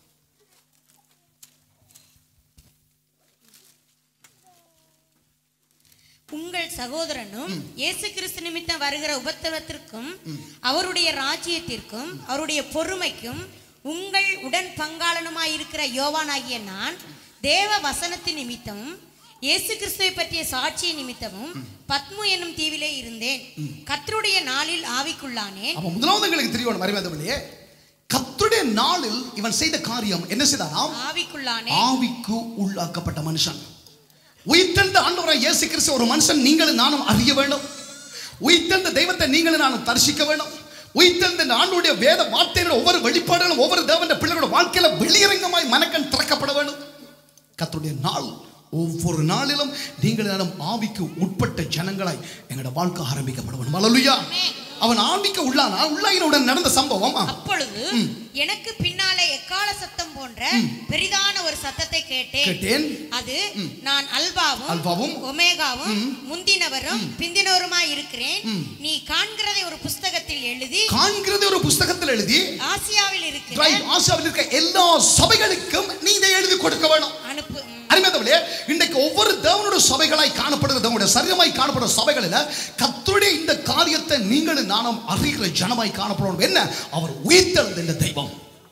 உங்கள் சகோதரனும் இயேசு கிறிஸ்து நிமித்தம் வருகிற உபத்திரவத்திற்கும் அவருடைய ராஜ்யத்திற்கும் அவருடைய பொறுமைக்கும் உங்கள் உடன் பங்காளனுமாயிருக்கிற யோவானாகிய நான் தேவ வசனத்தின் நிமித்தமும் இயேசு கிறிஸ்துவை பற்றிய சாட்சிய நிமித்தமும் பத்மு என்னும் தீவிலே இருந்தேன் கர்த்தருடைய நாளில் ஆவிக்குள்ளானே அப்ப முதலாவது எங்களுக்கு தெரியணும் மறைவாதவழியே கத்துடைய நாளில் இவன் செய்த காரியம் என்ன செய்தாராம் ஆவிக்குள்ளானே ஆவிக்கு உள்ளாக்கப்பட்ட மனுஷன் உயிர்த்தெழுந்த ஆண்டவராய் இயேசு கிறிஸ்து ஒரு மனுஷன் நீங்களும் நானும் அறிய வேண்டும் உயிர்த்தெழுந்த தெய்வத்தை நீங்களும் நானும் தரிசிக்க வேண்டும் உயிர்த்தெழுந்த இந்த ஆண்டுடைய வேத வார்த்தைகளோட ஒவ்வொரு வெளிப்பாடுகளும் ஒவ்வொரு தேவனுடைய பிள்ளைகளோட வாழ்க்கையில வெளியரங்கமாய் மனக்கண் திறக்கப்பட வேண்டும் கர்த்தருடைய நாள் ஒவ்வொரு நாளிலும் நீங்கள் நானும் ஆவிக்கு உட்பட்ட ஜனங்களாய் எங்களோட வாழ்க்கை ஆரம்பிக்கப்பட வேண்டும் அல்லேலூயா அவன் ஆவிக்கு உள்ளானா உள்ளாயினுடன் நடந்த சம்பவம் ஆ. அப்பொழுது எனக்கு பின்னாலே எக்கால சத்தம் போன்ற பெரிதான ஒரு சத்தத்தை கேட்டேன் கேட்டேன் அது நான் அல்பாவும் அல்பாவும், ஒமேகாவும் முந்தினவரும் பிந்தினவருமாய் இருக்கிறேன் நீ காண்கிறதை ஒரு புஸ்தகத்தில் எழுதி காண்கிறது ஒரு புஸ்தகத்தில் எழுதி ஆசியாவில் இருக்கிற Right, ஆசியாவில் இருக்க எல்லா சபைகளுக்கும் நீ இதை எழுதி கொடுக்க வேணும் அனுப்பு ம், அருமையானவர்களே இன்றைக்கு ஒவ்வொரு தேவனுடைய சபைகளாய் காணப்படுகிற தேவனுடைய சரீரமாய் காணப்படுற சபைகளில் கர்த்தருடைய இந்த காரியத்தை நீங்களும் நானும் அறிகிற ஜனமாய் காணப்படணும் என்ன அவர் உயிர்த்தெழுந்த இந்த தெய்வம்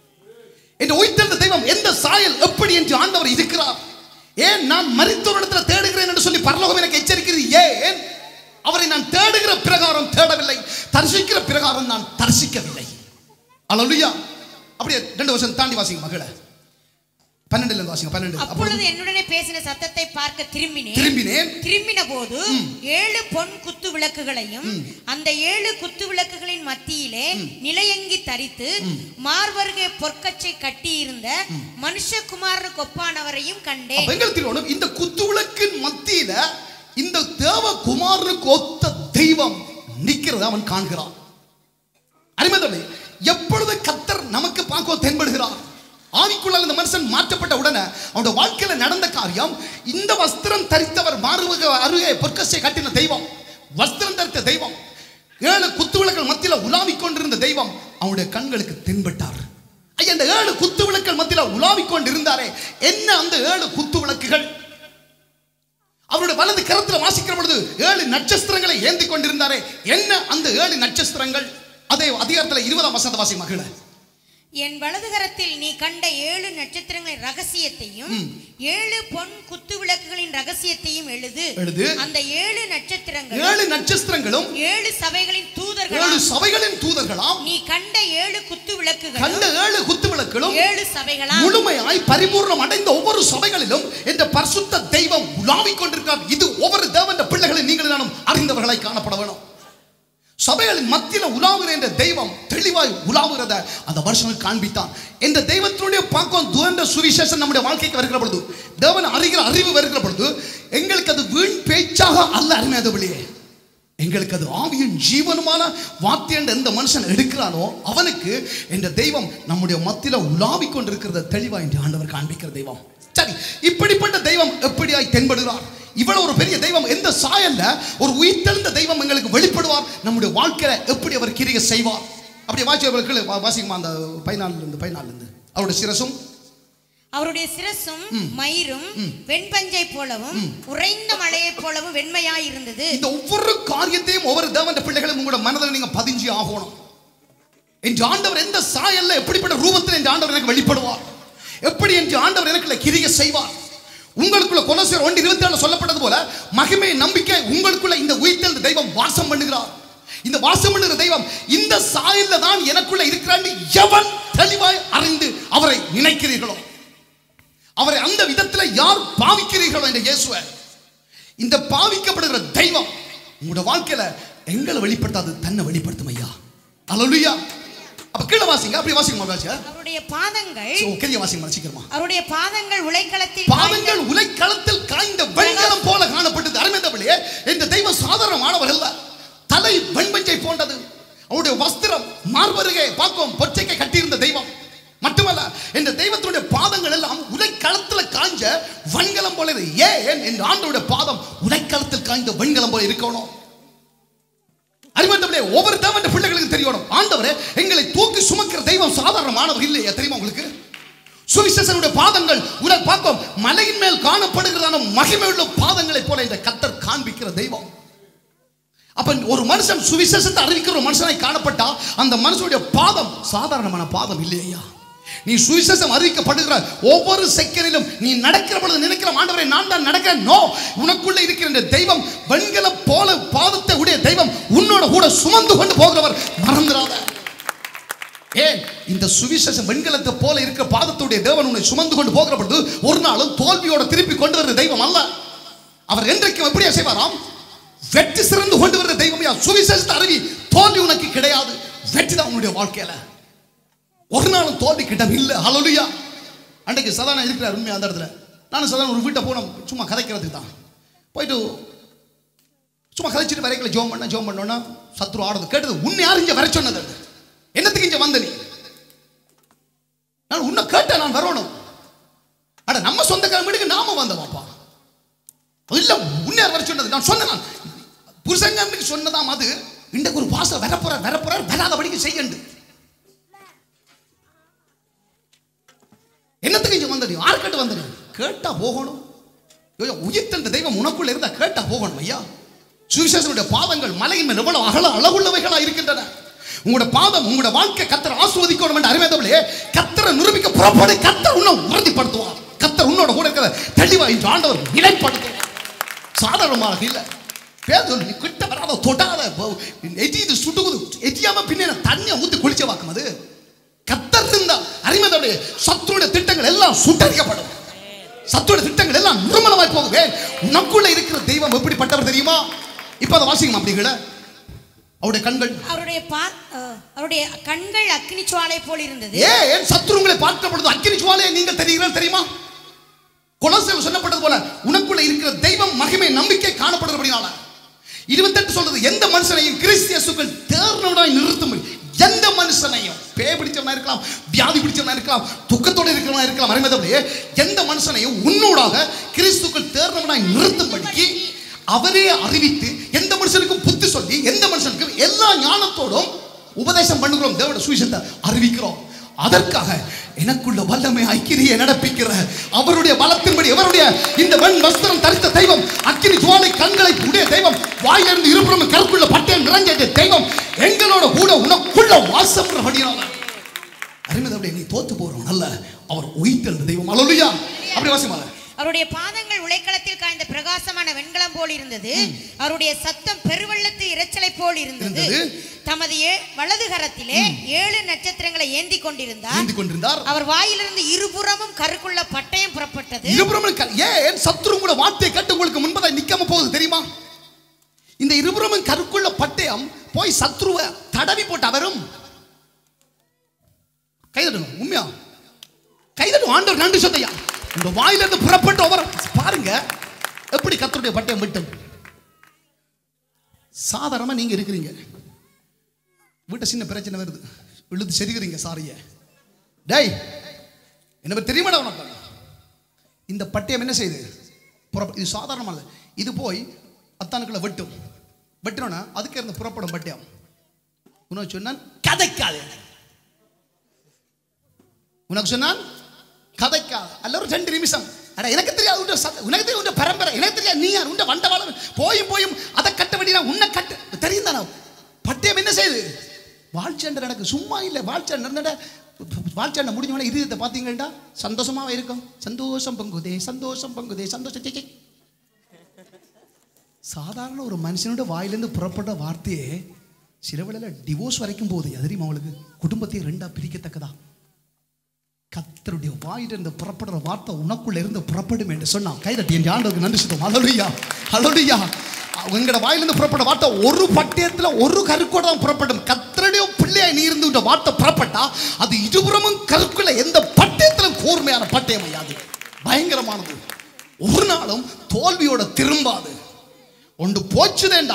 இந்த உயிர்த்தெழுந்த தெய்வம் எந்த சாயல் எப்படி என்று ஆண்டவர் இருக்கிறார் ஏன் நான் மரித்தோரிடத்தில் தேடுகிறேன் என்று சொல்லி பரலோகம் எனக்கு எச்சரிக்கிறது ஏன் அவரை நான் தேடுகிற பிரகாரம் தேடவில்லை தரிசிக்கிற பிரகாரம் நான் தரிசிக்கவில்லை அல்லா அப்படியே ரெண்டு வருஷம் தாண்டி வாசிங்க மகள பன்னெண்டுல இருந்து வாசிங்க பன்னெண்டு அப்பொழுது அப்பொழுது என்னுடனே பேசின சத்தத்தை பார்க்க திரும்பினேன் திரும்பினேன் திரும்பின போது ஏழு பொன் குத்து விளக்குகளையும் அந்த ஏழு குத்து விளக்குகளின் மத்தியிலே நிலையங்கி தரித்து மார்பருகே பொற்கச்சை கட்டியிருந்த மனுஷகுமாரனுக்கு ஒப்பானவரையும் கண்டேன் அப்ப எங்க திருவணும் இந்த குத்துவிளக்கின் மத்தியில இந்த தேவ குமாரனுக்கு ஒத்த தெய்வம் நிக்கிறத அவன் காண்கிறான் அருமைதலை எப்பொழுது கத்தர் நமக்கு பார்க்க தென்படுகிறார் ஆவிக்குள்ளால் இந்த மனுஷன் மாற்றப்பட்ட உடனே அவனுடைய வாழ்க்கையில நடந்த காரியம் இந்த வஸ்திரம் தரித்தவர் மாறுவக அருகே பொற்கசை கட்டின தெய்வம் வஸ்திரம் தரித்த தெய்வம் ஏழு குத்துவிளக்கள் மத்தியில உலாவிக் கொண்டிருந்த தெய்வம் அவனுடைய கண்களுக்கு தென்பட்டார் ஐயா இந்த ஏழு குத்து விளக்குகள் மத்தியில் உலாவிக் கொண்டிருந்தாரே என்ன அந்த ஏழு குத்து விளக்குகள் அவருடைய வலது கரத்தில் வாசிக்கிற பொழுது ஏழு நட்சத்திரங்களை ஏந்தி கொண்டிருந்தாரே என்ன அந்த ஏழு நட்சத்திரங்கள் அதே அதிகாரத்தில் இருபதாம் வசந்த வாசி மகள என் வலதுகரத்தில் நீ கண்ட ஏழு நட்சத்திரங்களின் ரகசியத்தையும் ஏழு பொன் குத்து விளக்குகளின் ரகசியத்தையும் எழுது எழுது. அந்த ஏழு நட்சத்திரங்கள் ஏழு நட்சத்திரங்களும் ஏழு சபைகளின் ஏழு தூதர்களாம் சபைகளின் தூதர்களாம் நீ கண்ட ஏழு குத்து விளக்குகளும் கண்ட ஏழு குத்து விளக்குகளும் ஏழு சபைகளாம் முழுமையாய் பரிபூர்ணம் அடைந்த ஒவ்வொரு சபைகளிலும் இந்த பரிசுத்த தெய்வம் உலாவிக் கொண்டிருக்கிறார் இது ஒவ்வொரு தேவன் பிள்ளைகளை நீங்கள் நானும் அறிந்தவர்களை காணப்பட வேணும் சபைகளின் மத்தியில் உலாவுகிற என்ற தெய்வம் தெளிவாய் உலாவுகிறத அந்த வருஷங்கள் காண்பித்தான் இந்த தெய்வத்தினுடைய பாக்கம் துவண்ட சுவிசேஷம் நம்முடைய வாழ்க்கைக்கு வருகிற பொழுது தேவன் அறிகிற அறிவு வருகிற பொழுது எங்களுக்கு அது வீண் பேச்சாக அல்ல அருமையாதபடியே எங்களுக்கு அது ஆவியும் ஜீவனுமான வார்த்தை என்ற எந்த மனுஷன் எடுக்கிறானோ அவனுக்கு என்ற தெய்வம் நம்முடைய மத்தியில் உலாவிக் கொண்டிருக்கிறத தெளிவா என்று ஆண்டவர் காண்பிக்கிற தெய்வம் சரி இப்படிப்பட்ட தெய்வம் எப்படியாய் தென்படுகிறார் இவ்வளவு ஒரு பெரிய தெய்வம் எந்த சாயல்ல ஒரு உயிர்த்தெழுந்த தெய்வம் எங்களுக்கு வெளிப்படுவார் நம்முடைய வாழ்க்கையில எப்படி அவர் கிரியை செய்வார் அப்படி வாசியவர்களுக்கு வாசிக்குமா அந்த பதினாலுல இருந்து பதினாலுல இருந்து அவருடைய சிரசும் அவருடைய சிரசும் மயிரும் வெண்பஞ்சை போலவும் உறைந்த மழையைப் போலவும் வெண்மையாய் இருந்தது இந்த ஒவ்வொரு காரியத்தையும் ஒவ்வொரு தேவன் பிள்ளைகளும் உங்களோட மனதில் நீங்க பதிஞ்சு ஆகணும் என்று ஆண்டவர் எந்த சாயல்ல எப்படிப்பட்ட ரூபத்தில் என்று ஆண்டவர் எனக்கு வெளிப்படுவார் எப்படி என்று ஆண்டவர் எனக்குள்ள கிரிய செய்வார் உங்களுக்குள்ள கொலோசியர் ஒன்று இருபத்தி ஏழு சொல்லப்பட்டது போல மகிமை நம்பிக்கை உங்களுக்குள்ள இந்த உயிர்த்தெழுந்த தெய்வம் வாசம் பண்ணுகிறார் இந்த வாசம் பண்ணுகிற தெய்வம் இந்த சாயல்ல தான் எனக்குள்ள இருக்கிறான்னு எவன் தெளிவாய் அறிந்து அவரை நினைக்கிறீர்களோ அவரை அந்த விதத்துல யார் பாவிக்கிறீர்களோ என்ற இயேசுவை இந்த பாவிக்கப்படுகிற தெய்வம் உங்களோட வாழ்க்கையில எங்களை வெளிப்படுத்தாது தன்னை வெளிப்படுத்தும் ஐயா அலலுயா அப்ப கீழே வாசிங்க அப்படி வாசிங்க வாசிங்க அவருடைய பாதங்கள் சோ, கீழே வாசிங்க சீக்கிரமா அவருடைய பாதங்கள் உலைக்களத்தில் காய்ந்த- பாதங்கள் உலைக்களத்தில் காய்ந்த வெண்கலம் போல காணப்பட்டது அருமைந்தபடியே இந்த தெய்வம் சாதாரணமானவர் அல்ல தலை வெண்பஞ்சை போன்றது அவருடைய வஸ்திரம் மார்பருகே பாக்கம் பொச்சைக்கை கட்டியிருந்த தெய்வம் மட்டுமல்ல இந்த தெய்வத்துடைய பாதங்கள் எல்லாம் உலைக்களத்தில் காய்ஞ்ச வெண்கலம் போல இருக்கு. ஏன் இந்த ஆண்டோட பாதம் உலைக்களத்தில் காய்ந்த வெண்கலம் போல இருக்கணும் அறிவந்தவளே ஒவ்வொரு தேவன் பிள்ளைகளுக்கு தெரியணும் ஆண்டவரே எங்களை தூக்கி சுமக்கிற தெய்வம் சாதாரணமானவர் இல்லையா தெரியுமா உங்களுக்கு சுவிசேஷனுடைய பாதங்கள் உலக பார்க்கும் மலையின் மேல் காணப்படுகிறதான மகிமையுள்ள பாதங்களைப் போல இந்த கத்தர் காண்பிக்கிற தெய்வம் அப்ப ஒரு மனுஷன் சுவிசேஷத்தை அறிவிக்கிற ஒரு மனுஷனை காணப்பட்டா அந்த மனுஷனுடைய பாதம் சாதாரணமான பாதம் இல்லையா நீ சுவிசேஷம் அறிவிக்கப்படுகிற ஒவ்வொரு செகண்டிலும் நீ நடக்கிற பொழுது நினைக்கிற ஆண்டவரை நான் தான் நடக்கிறேன் நோ உனக்குள்ள இருக்கிற இந்த தெய்வம் வெண்கல போல பாதத்தை உடைய தெய்வம் உன்னோட கூட சுமந்து கொண்டு போகிறவர் மறந்துடாத ஏன் இந்த சுவிசேஷம் வெண்கலத்தை போல இருக்கிற பாதத்துடைய தேவன் உன்னை சுமந்து கொண்டு போகிற பொழுது ஒரு நாளும் தோல்வியோட திருப்பி கொண்டு வருகிற தெய்வம் அல்ல அவர் என்றைக்கும் எப்படியா செய்வாராம் வெற்றி சிறந்து கொண்டு வருகிற தெய்வமையா சுவிசேஷத்தை அறிவி தோல்வி உனக்கு கிடையாது வெற்றி தான் உன்னுடைய வாழ்க்கையில ஒரு நாளும் தோல்வி கிட்டம் இல்லை ஹalleluya அன்றைக்கு சதானா இருக்கிறார் உண்மையா அந்த இடத்துல நானும் சதானா ஒரு வீட்டை போனோம் சும்மா கதைக்கிறதுக்கு தான் போயிட்டு சும்மா கதைச்சிட்டு வரைக்கல ஜோம் பண்ண ஜோம் பண்ணோன்னா சத்ரு ஆடுறது கேட்டது உன்னை யார் இங்க வர சொன்னது என்னத்துக்கு இங்க வந்த நீ நான் உன்னை கேட்டேன் நான் வரணும் அட நம்ம சொந்தக்கார வீட்டுக்கு நாம வந்தோமாப்பா இல்ல உன்னை யார் வர சொன்னது நான் சொன்னேன் நான் புருஷங்கன்னுக்கு சொன்னதாம் அது இன்றைக்கு ஒரு பாசம் வரப்போறார் வரப்போறார் வராதபடிக்கு செய்யண்டு என்னத்துக்கு இங்க வந்த நீ யார் கேட்டு வந்த நீ கேட்டா போகணும் ஐயோ, உயிர்த்தெழுந்த தெய்வம் உனக்குள்ள இருந்தா கேட்டா போகணும் ஐயா சுவிசேஷனுடைய பாதங்கள் மலையின் மேல் எவ்வளவு அகல அழகுள்ளவைகளா இருக்கின்றன உங்களோட பாதம் உங்களோட வாழ்க்கை கத்தர் ஆஸ்வதிக்கணும் என்று அறிவேதவளே கத்தரை நிரூபிக்க புறப்படு கத்தர் உன்னை உறுதிப்படுத்துவார் கத்தர் உன்னோட கூட இருக்கிற தெளிவா இந்த ஆண்டவர் நிலைப்படுத்துவார் சாதாரணமாக இல்ல பேர் நீ கிட்ட வராத தொடாத எஜிது சுட்டுகுது எஜியாம பின்ன தண்ணியை ஊத்தி குளிச்ச வாக்கும் அது கத்தர் இருந்தா அறிமதோடைய சத்துருடைய திட்டங்கள் எல்லாம் சுட்டரிக்கப்படும் சத்துருடைய திட்டங்கள் எல்லாம் நிர்மலமாய் போகுவே உனக்குள்ள இருக்கிற தெய்வம் எப்படிப்பட்டவர் தெரியுமா இப்ப அதை வாசிக்கணும் அப்படிங்கிற அவருடைய கண்கள் அவருடைய பா அஹ், அவருடைய கண்கள் அக்னி சுவாலை போல் இருந்தது ஏன் என் சத்துருங்களை பார்த்த பொழுது அக்கினி ஜுவாலையை நீங்கள் தெரிகிறீர்கள் தெரியுமா கொலோசியர் சொல்லப்பட்டது போல உனக்குள்ள இருக்கிற தெய்வம் மகிமை நம்பிக்கை காணப்படுறபடினால இருபத்தெட்டு சொல்றது எந்த மனுஷனையும் கிறிஸ்தியசுக்கள் தேர்னவனாய் நிறுத்தும்படி எந்த மனுஷனையும் பே பிடிச்சவனா இருக்கலாம் வியாதி பிடிச்சவனா இருக்கலாம் துக்கத்தோட இருக்கிறவனா இருக்கலாம் அறிமதவளே எந்த மனுஷனையும் உன்னோடாக கிறிஸ்துக்கள் தேர்னவனாய் நிறுத்தும்படிக்கு அவரே அறிவித்து எந்த மனுஷனுக்கும் புத்தி சொல்லி எந்த மனுஷனுக்கும் எல்லா ஞானத்தோடும் உபதேசம் பண்ணுகிறோம் தேவட சுவிசேஷத்தை அறிவிக்கிறோம் அதற்காக எனக்குள்ள வல்லமை ஐக்கிரியை நடப்பிக்கிற அவருடைய பலத்தின்படி அவருடைய இந்த மண் வஸ்திரம் தரித்த தெய்வம் அக்கினி ஜுவாலை கண்களை உடைய தெய்வம் வாயிலிருந்து இருபுறம் கருக்குள்ள பட்டயம் நிறைஞ்ச தெய்வம் எங்களோட கூட உனக்குள்ள வாசம் அருமைதவளை நீ தோத்து போறோம் அல்ல அவர் உயிர்த்தெழுந்த தெய்வம் அல்லையா அப்படி வாசிமால அவருடைய பாதங்கள் உலைக்களத்தில் காய்ந்த பிரகாசமான வெண்கலம் போல் இருந்தது அவருடைய சத்தம் பெருவெள்ளத்து இரைச்சலை போல் இருந்தது இருந்தது. தமது ஏ- வலது கரத்திலே ஏழு நட்சத்திரங்களை ஏந்தி கொண்டிருந்தார் ஏந்தி கொண்டிருந்தார் அவர் வாயிலிருந்து இருபுறமும் கருக்குள்ள பட்டயம் புறப்பட்டது இருபுறமும் க- ஏன் சத்துரு கூட வார்த்தையை கேட்டு உங்களுக்கு முன்பதாக நிக்காம போகுது தெரியுமா இந்த இருபுறமும் கருக்குள்ள பட்டயம் போய் சத்ருவை தடவி போட்டு அவரும் கைதட்டுங்க உண்மையா கைதட்டும் ஆண்டவர் நன்றி சொத்தையா இந்த வாயிலிருந்து புறப்பட்டு அவர் பாருங்க எப்படி கத்தருடைய பட்டயம் விட்டும் சாதாரணமா நீங்க இருக்கிறீங்க வீட்டை சின்ன பிரச்சனை வருது இழுத்து செதுக்கிறீங்க சாரிய டேய் என்ன பத்தி தெரியுமாடா உனக்கு இந்த பட்டயம் என்ன செய்யுது புறப்ப இது சாதாரணமாக இது போய் அத்தானுக்குள்ள வெட்டும் வெட்டினோன்னா அதுக்கு இருந்து புறப்படும் பட்டயம் உனக்கு சொன்னான் கதைக்காது உனக்கு சொன்னான் கதைக்காது அல்ல ஒரு ரெண்டு நிமிஷம் அட எனக்கு தெரியாது உண்ட சத்த- உனக்கு தெரியும் உண்ட பரம்பரை எனக்கு தெரியாது நீ யார் உண்ட வண்டவாளம் போயும் போயும் அதை கட்ட வேண்டிய உன்னை கட்டு தெரியும் தானே பட்டயம் என்ன செய்யுது வாழ்ச்சண்டை நடக்கு சும்மா இல்லை வாழ்ச்சண்டை நடந்த வாழ்ச்சண்டை முடிஞ்சவன இதயத்தை பார்த்தீங்கன்னா சந்தோஷமாவே இருக்கும் சந்தோஷம் பங்குதே சந்தோஷம் பங்குதே சந்தோஷம் சே, சே. சாதாரண ஒரு மனுஷனோட வாயிலிருந்து புறப்பட்ட வார்த்தையே சில வேளையில டிவோர்ஸ் வரைக்கும் போகுது அது தெரியுமா அவளுக்கு குடும்பத்தை ரெண்டா பிரிக்கத்தக்கதா கத்தருடைய வாயிலிருந்து புறப்படுற வார்த்தை உனக்குள்ள இருந்து புறப்படும் என்று சொன்னான் கைதட்டி என் ஆண்டவருக்கு நன்றி சொல்லுவோம் அலலுயா அலலுயா உங்களோட வாயிலிருந்து புறப்பட வார்த்தை ஒரு பட்டயத்துல ஒரு கருக்கோட தான் புறப்படும் கத்தருடைய பிள்ளையாய் நீ இருந்து இந்த வார்த்தை புறப்பட்டா அது இருபுறமும் கருக்குள்ள எந்த பட்டயத்திலும் கூர்மையான பட்டயம் ஐயா அது பயங்கரமானது ஒரு நாளும் தோல்வியோட திரும்பாது ஒன்று போச்சுதேண்டா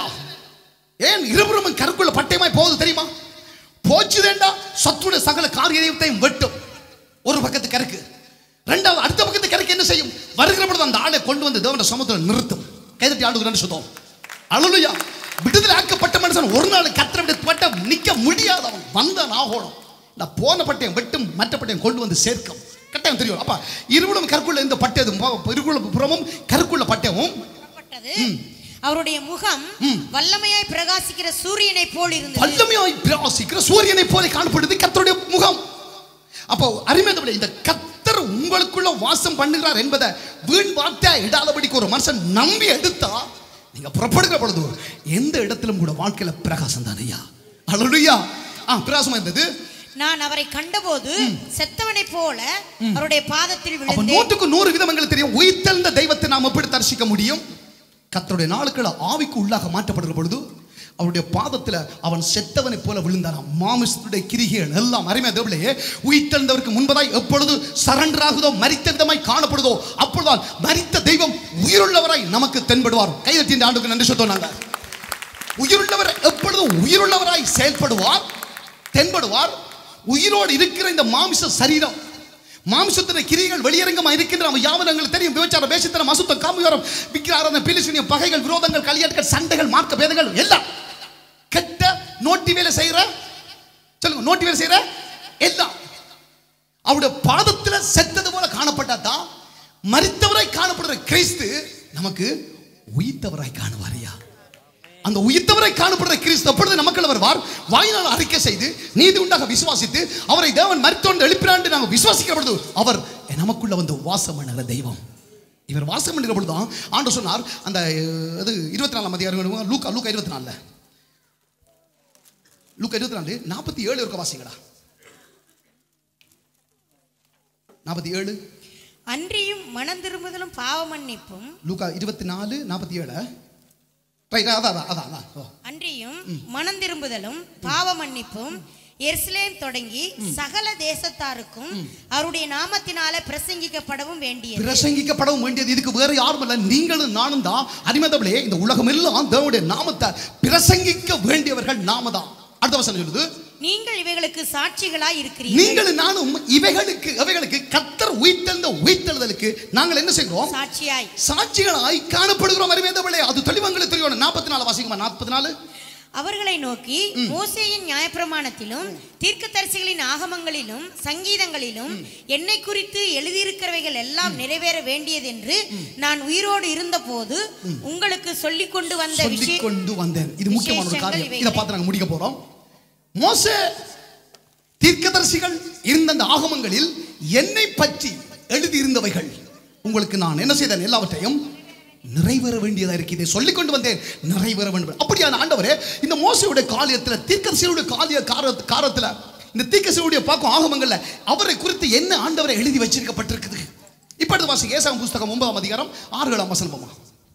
ஏன் இருபுறமும் கருக்குள்ள பட்டயமாய் போகுது தெரியுமா போச்சுதேண்டா சத்துடைய சகல காரியத்தையும் வெட்டும் ஒரு பக்கத்து கருக்கு ரெண்டாவது அடுத்த பக்கத்து கருக்கு என்ன செய்யும் வருகிற பொழுது அந்த ஆளை கொண்டு வந்து தேவன சமுத்திரம் நிறுத்தும் கைதட்டி ஆளுக்கு ரெண்டு சுத்தம் அழுலுயா விடுதலை ஆக்கப்பட்ட மனுஷன் ஒரு நாள் கத்திர பட்ட நிக்க முடியாதவன் வந்தான் ஆகணும் நான் போன பட்டயம் வெட்டும் மற்ற பட்டயம் கொண்டு வந்து சேர்க்கும் கட்டாயம் தெரியும் அப்ப இருபுறம் கருக்குள்ள இந்த பட்டயதும் இருகுள்ள புறமும் கருக்குள்ள பட்டயமும் புறப்பட்டது அவருடைய முகம் வல்லமையாய் பிரகாசிக்கிற சூரியனை போல் இருந்தது வல்லமையாய் பிரகாசிக்கிற சூரியனை போல காணப்படுது கர்த்தருடைய முகம் அப்போ அருமையான இந்த கத்தர் உங்களுக்குள்ள வாசம் பண்ணுகிறார் என்பதை வீண் வார்த்தையா இடாதபடிக்கு ஒரு மனுஷன் நம்பி எடுத்தா நீங்க புறப்படுகிற பொழுது எந்த இடத்திலும் கூட வாழ்க்கையில பிரகாசம் தான் ஐயா அழலுயா ஆ பிரகாசமா இருந்தது நான் அவரை கண்டபோது செத்தவனைப் போல அவருடைய பாதத்தில் அப்ப விழுந்தேன் நூற்றுக்கு நூறு விதம் எங்களுக்கு தெரியும் உயிர்த்தெழுந்த தெய்வத்தை நாம் எப்படி தரிசிக்க முடியும் கர்த்தருடைய நாளுக்கள் ஆவிக்கு உள்ளாக மாற்றப்படுகிற பொழுது அவருடைய பாதத்தில் அவன் செத்தவனை போல விழுந்தானாம் மாமிசத்துடைய கிரிகைகள் எல்லாம் அருமையா தேவலையே உயிர்த்தெழுந்தவருக்கு முன்பதாய் எப்பொழுது சரண்டர் ஆகுதோ மரித்த விதமாய் காணப்படுதோ அப்பொழுதுதான் மரித்த தெய்வம் உயிருள்ளவராய் நமக்கு தென்படுவார் கைதட்டி இந்த ஆண்டுக்கு நன்றி சொல்றோம் நாங்க உயிருள்ளவர் எப்பொழுதும் உயிருள்ளவராய் செயல்படுவார் தென்படுவார் உயிரோடு இருக்கிற இந்த மாமிச சரீரம் மாம்சத்தின் கிரிகள் வெளியரங்கமா இருக்கின்ற நம்ம யாவும் எங்களுக்கு தெரியும் விபச்சாரம் பேசித்தனம் அசுத்தம் காமியோரம் விக்கிராரதம் பிலிசுனியம் பகைகள் விரோதங்கள் கலியாட்கள் சண்டைகள் மார்க்க பேதங்கள் எல்லாம் கெட்ட நோட்டி வேலை செய்யற சொல்லுங்க நோட்டி வேலை செய்யற எல்லாம் அவருடைய பாதத்துல செத்தது போல காணப்பட்டாதான் மரித்தவராய் காணப்படுற கிறிஸ்து நமக்கு உயிர்த்தவராய் காணுவாரியா அந்த உயிர்த்தவரை காணப்படுற கிறிஸ்து அப்பொழுது நமக்குள்ள வருவார் வாயினால் அறிக்கை செய்து நீதி உண்டாக விசுவாசித்து அவரை தேவன் மருத்துவம் எழுப்பினாண்டு நாங்கள் விசுவாசிக்கிற பொழுது அவர் நமக்குள்ள வந்து வாசம் பண்ணுகிற தெய்வம் இவர் வாசம் பண்ணுகிற பொழுது தான் ஆண்டு சொன்னார் அந்த அஹ், இது இருபத்தி நாலாம் அதிகாரம் லூக்கா லூக்கா இருபத்தி நாலுல லூக்கா இருபத்தி நாலு நாற்பத்தி ஏழு இருக்க வாசிங்களா நாற்பத்தி ஏழு அன்றியும் மனம் திரும்புதலும் பாவ மன்னிப்பும் லூக்கா இருபத்தி நாலு நாற்பத்தி ஏழு ரைட் அதான் அதான் அதான் அதான் ஓ அன்றியும் மனம் திரும்புதலும் பாவ மன்னிப்பும் எருசலேம் தொடங்கி சகல தேசத்தாருக்கும் அவருடைய நாமத்தினால பிரசங்கிக்கப்படவும் வேண்டியது பிரசங்கிக்கப்படவும் வேண்டியது இதுக்கு வேற யாரும் இல்ல நீங்களும் நானும் தான் அடிமதவளே இந்த உலகம் எல்லாம் தேவனுடைய நாமத்தை பிரசங்கிக்க வேண்டியவர்கள் நாம தான் அடுத்த வசனம் சொல்லுது நீங்கள் இவைகளுக்கு சாட்சிகளாய் இருக்கிறீர்கள் நீங்களும் நானும் இவைகளுக்கு அவைகளுக்கு கத்தர் உயிர்த்தெழுந்த உயிர்த்தெழுதலுக்கு நாங்கள் என்ன செய்கிறோம் சாட்சியாய் சாட்சிகளாய் காணப்படுகிறோம் அறிவேதவளே அது தெளிவங்களுக்கு தெரியும் நாற்பத்தி நாலு வாசிக்குமா நாற்பத்தி நாலு அவர்களை நோக்கி மோசேயின் நியாயப்பிரமாணத்திலும் தீர்க்கதரிசிகளின் ஆகமங்களிலும் சங்கீதங்களிலும் என்னை குறித்து எழுதியிருக்கிறவைகள் எல்லாம் நிறைவேற வேண்டியதென்று நான் உயிரோடு இருந்தபோது உங்களுக்கு சொல்லிக் கொண்டு வந்த சொல்லிக் விஷயம் கொண்டு வந்தேன் இது முக்கியமான ஒரு விசேஷங்கள் காரியம் இவைகளே. இதை பார்த்து நாங்க முடிக்க போறோம் மோசே தீர்க்கதரிசிகள் இருந்த அந்த ஆகமங்களில் என்னை பற்றி எழுதியிருந்தவைகள் உங்களுக்கு நான் என்ன செய்தேன் எல்லாவற்றையும் நிறைவேற வேண்டியதா இருக்கு இதை சொல்லிக் கொண்டு வந்தேன் நிறைவேற வேண்டும் அப்படியான ஆண்டவரே இந்த மோசையுடைய காரியத்துல தீர்க்கதரிசியுடைய காலிய கார காரத்துல இந்த தீர்க்கதரிசியுடைய பார்க்கும் ஆகமங்கள்ல அவரை குறித்து என்ன ஆண்டவரை எழுதி வச்சிருக்கப்பட்டிருக்குது இப்ப அடுத்து வாசிங்க ஏசாம் புஸ்தகம் ஒன்பதாம் அதிகாரம் ஆறுகளாம் வசனமா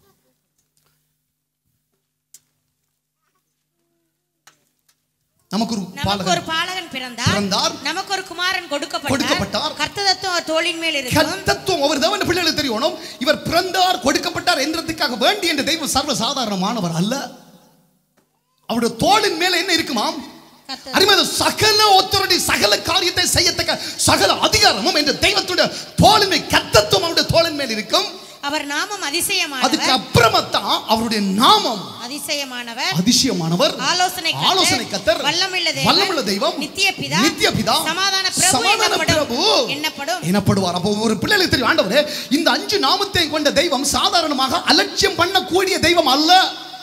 நமக்கு ஒரு நமக்கு பாலகர் ஒரு பாலகன் பிறந்தார் பிறந்தார். நமக்கு ஒரு குமாரன் கொடுக்கப்பட்டார். கொடுக்கப்பட்டார் கர்த்ததத்துவம் அவர் தோளின் மேல் இருக்கும் கர்த்தத்துவம் அவர் தேவன் பிள்ளைகளுக்கு தெரியணும் இவர் பிறந்தார் கொடுக்கப்பட்டார் என்றதுக்காக வேண்டி என்ற தெய்வம் சர்வ சாதாரணமானவர் அல்ல அவருடைய தோளின் மேல என்ன இருக்குமாம் கர்த்தர் அருமையான சகல ஒத்தருடைய சகல காரியத்தை செய்யத்தக்க சகல அதிகாரமும் என்ற தெய்வத்துடைய தோளின் மேல் கர்த்தத்துவம் அவருடைய தோளின் மேல் இருக்கும் அவர் நாமம் அதுக்கு அதிசயமானவர் அப்புறமா தான் அவருடைய நாமம் அதிசயமானவர் அதிசயமானவர் ஆலோசனை கர்த்தர், ஆலோசனை கத்தர் வல்லமையுள்ள தேவன், வல்லமுள்ள தெய்வம் நித்திய பிதா, நித்திய பிதா சமாதான பிரபு சமாதான என்னப்படும். பிரபு என்னப்படும். எனப்படுவார் அப்போ ஒரு பிள்ளைகளுக்கு தெரியும் ஆண்டவரே இந்த அஞ்சு நாமத்தை கொண்ட தெய்வம் சாதாரணமாக அலட்சியம் பண்ணக்கூடிய தெய்வம் அல்ல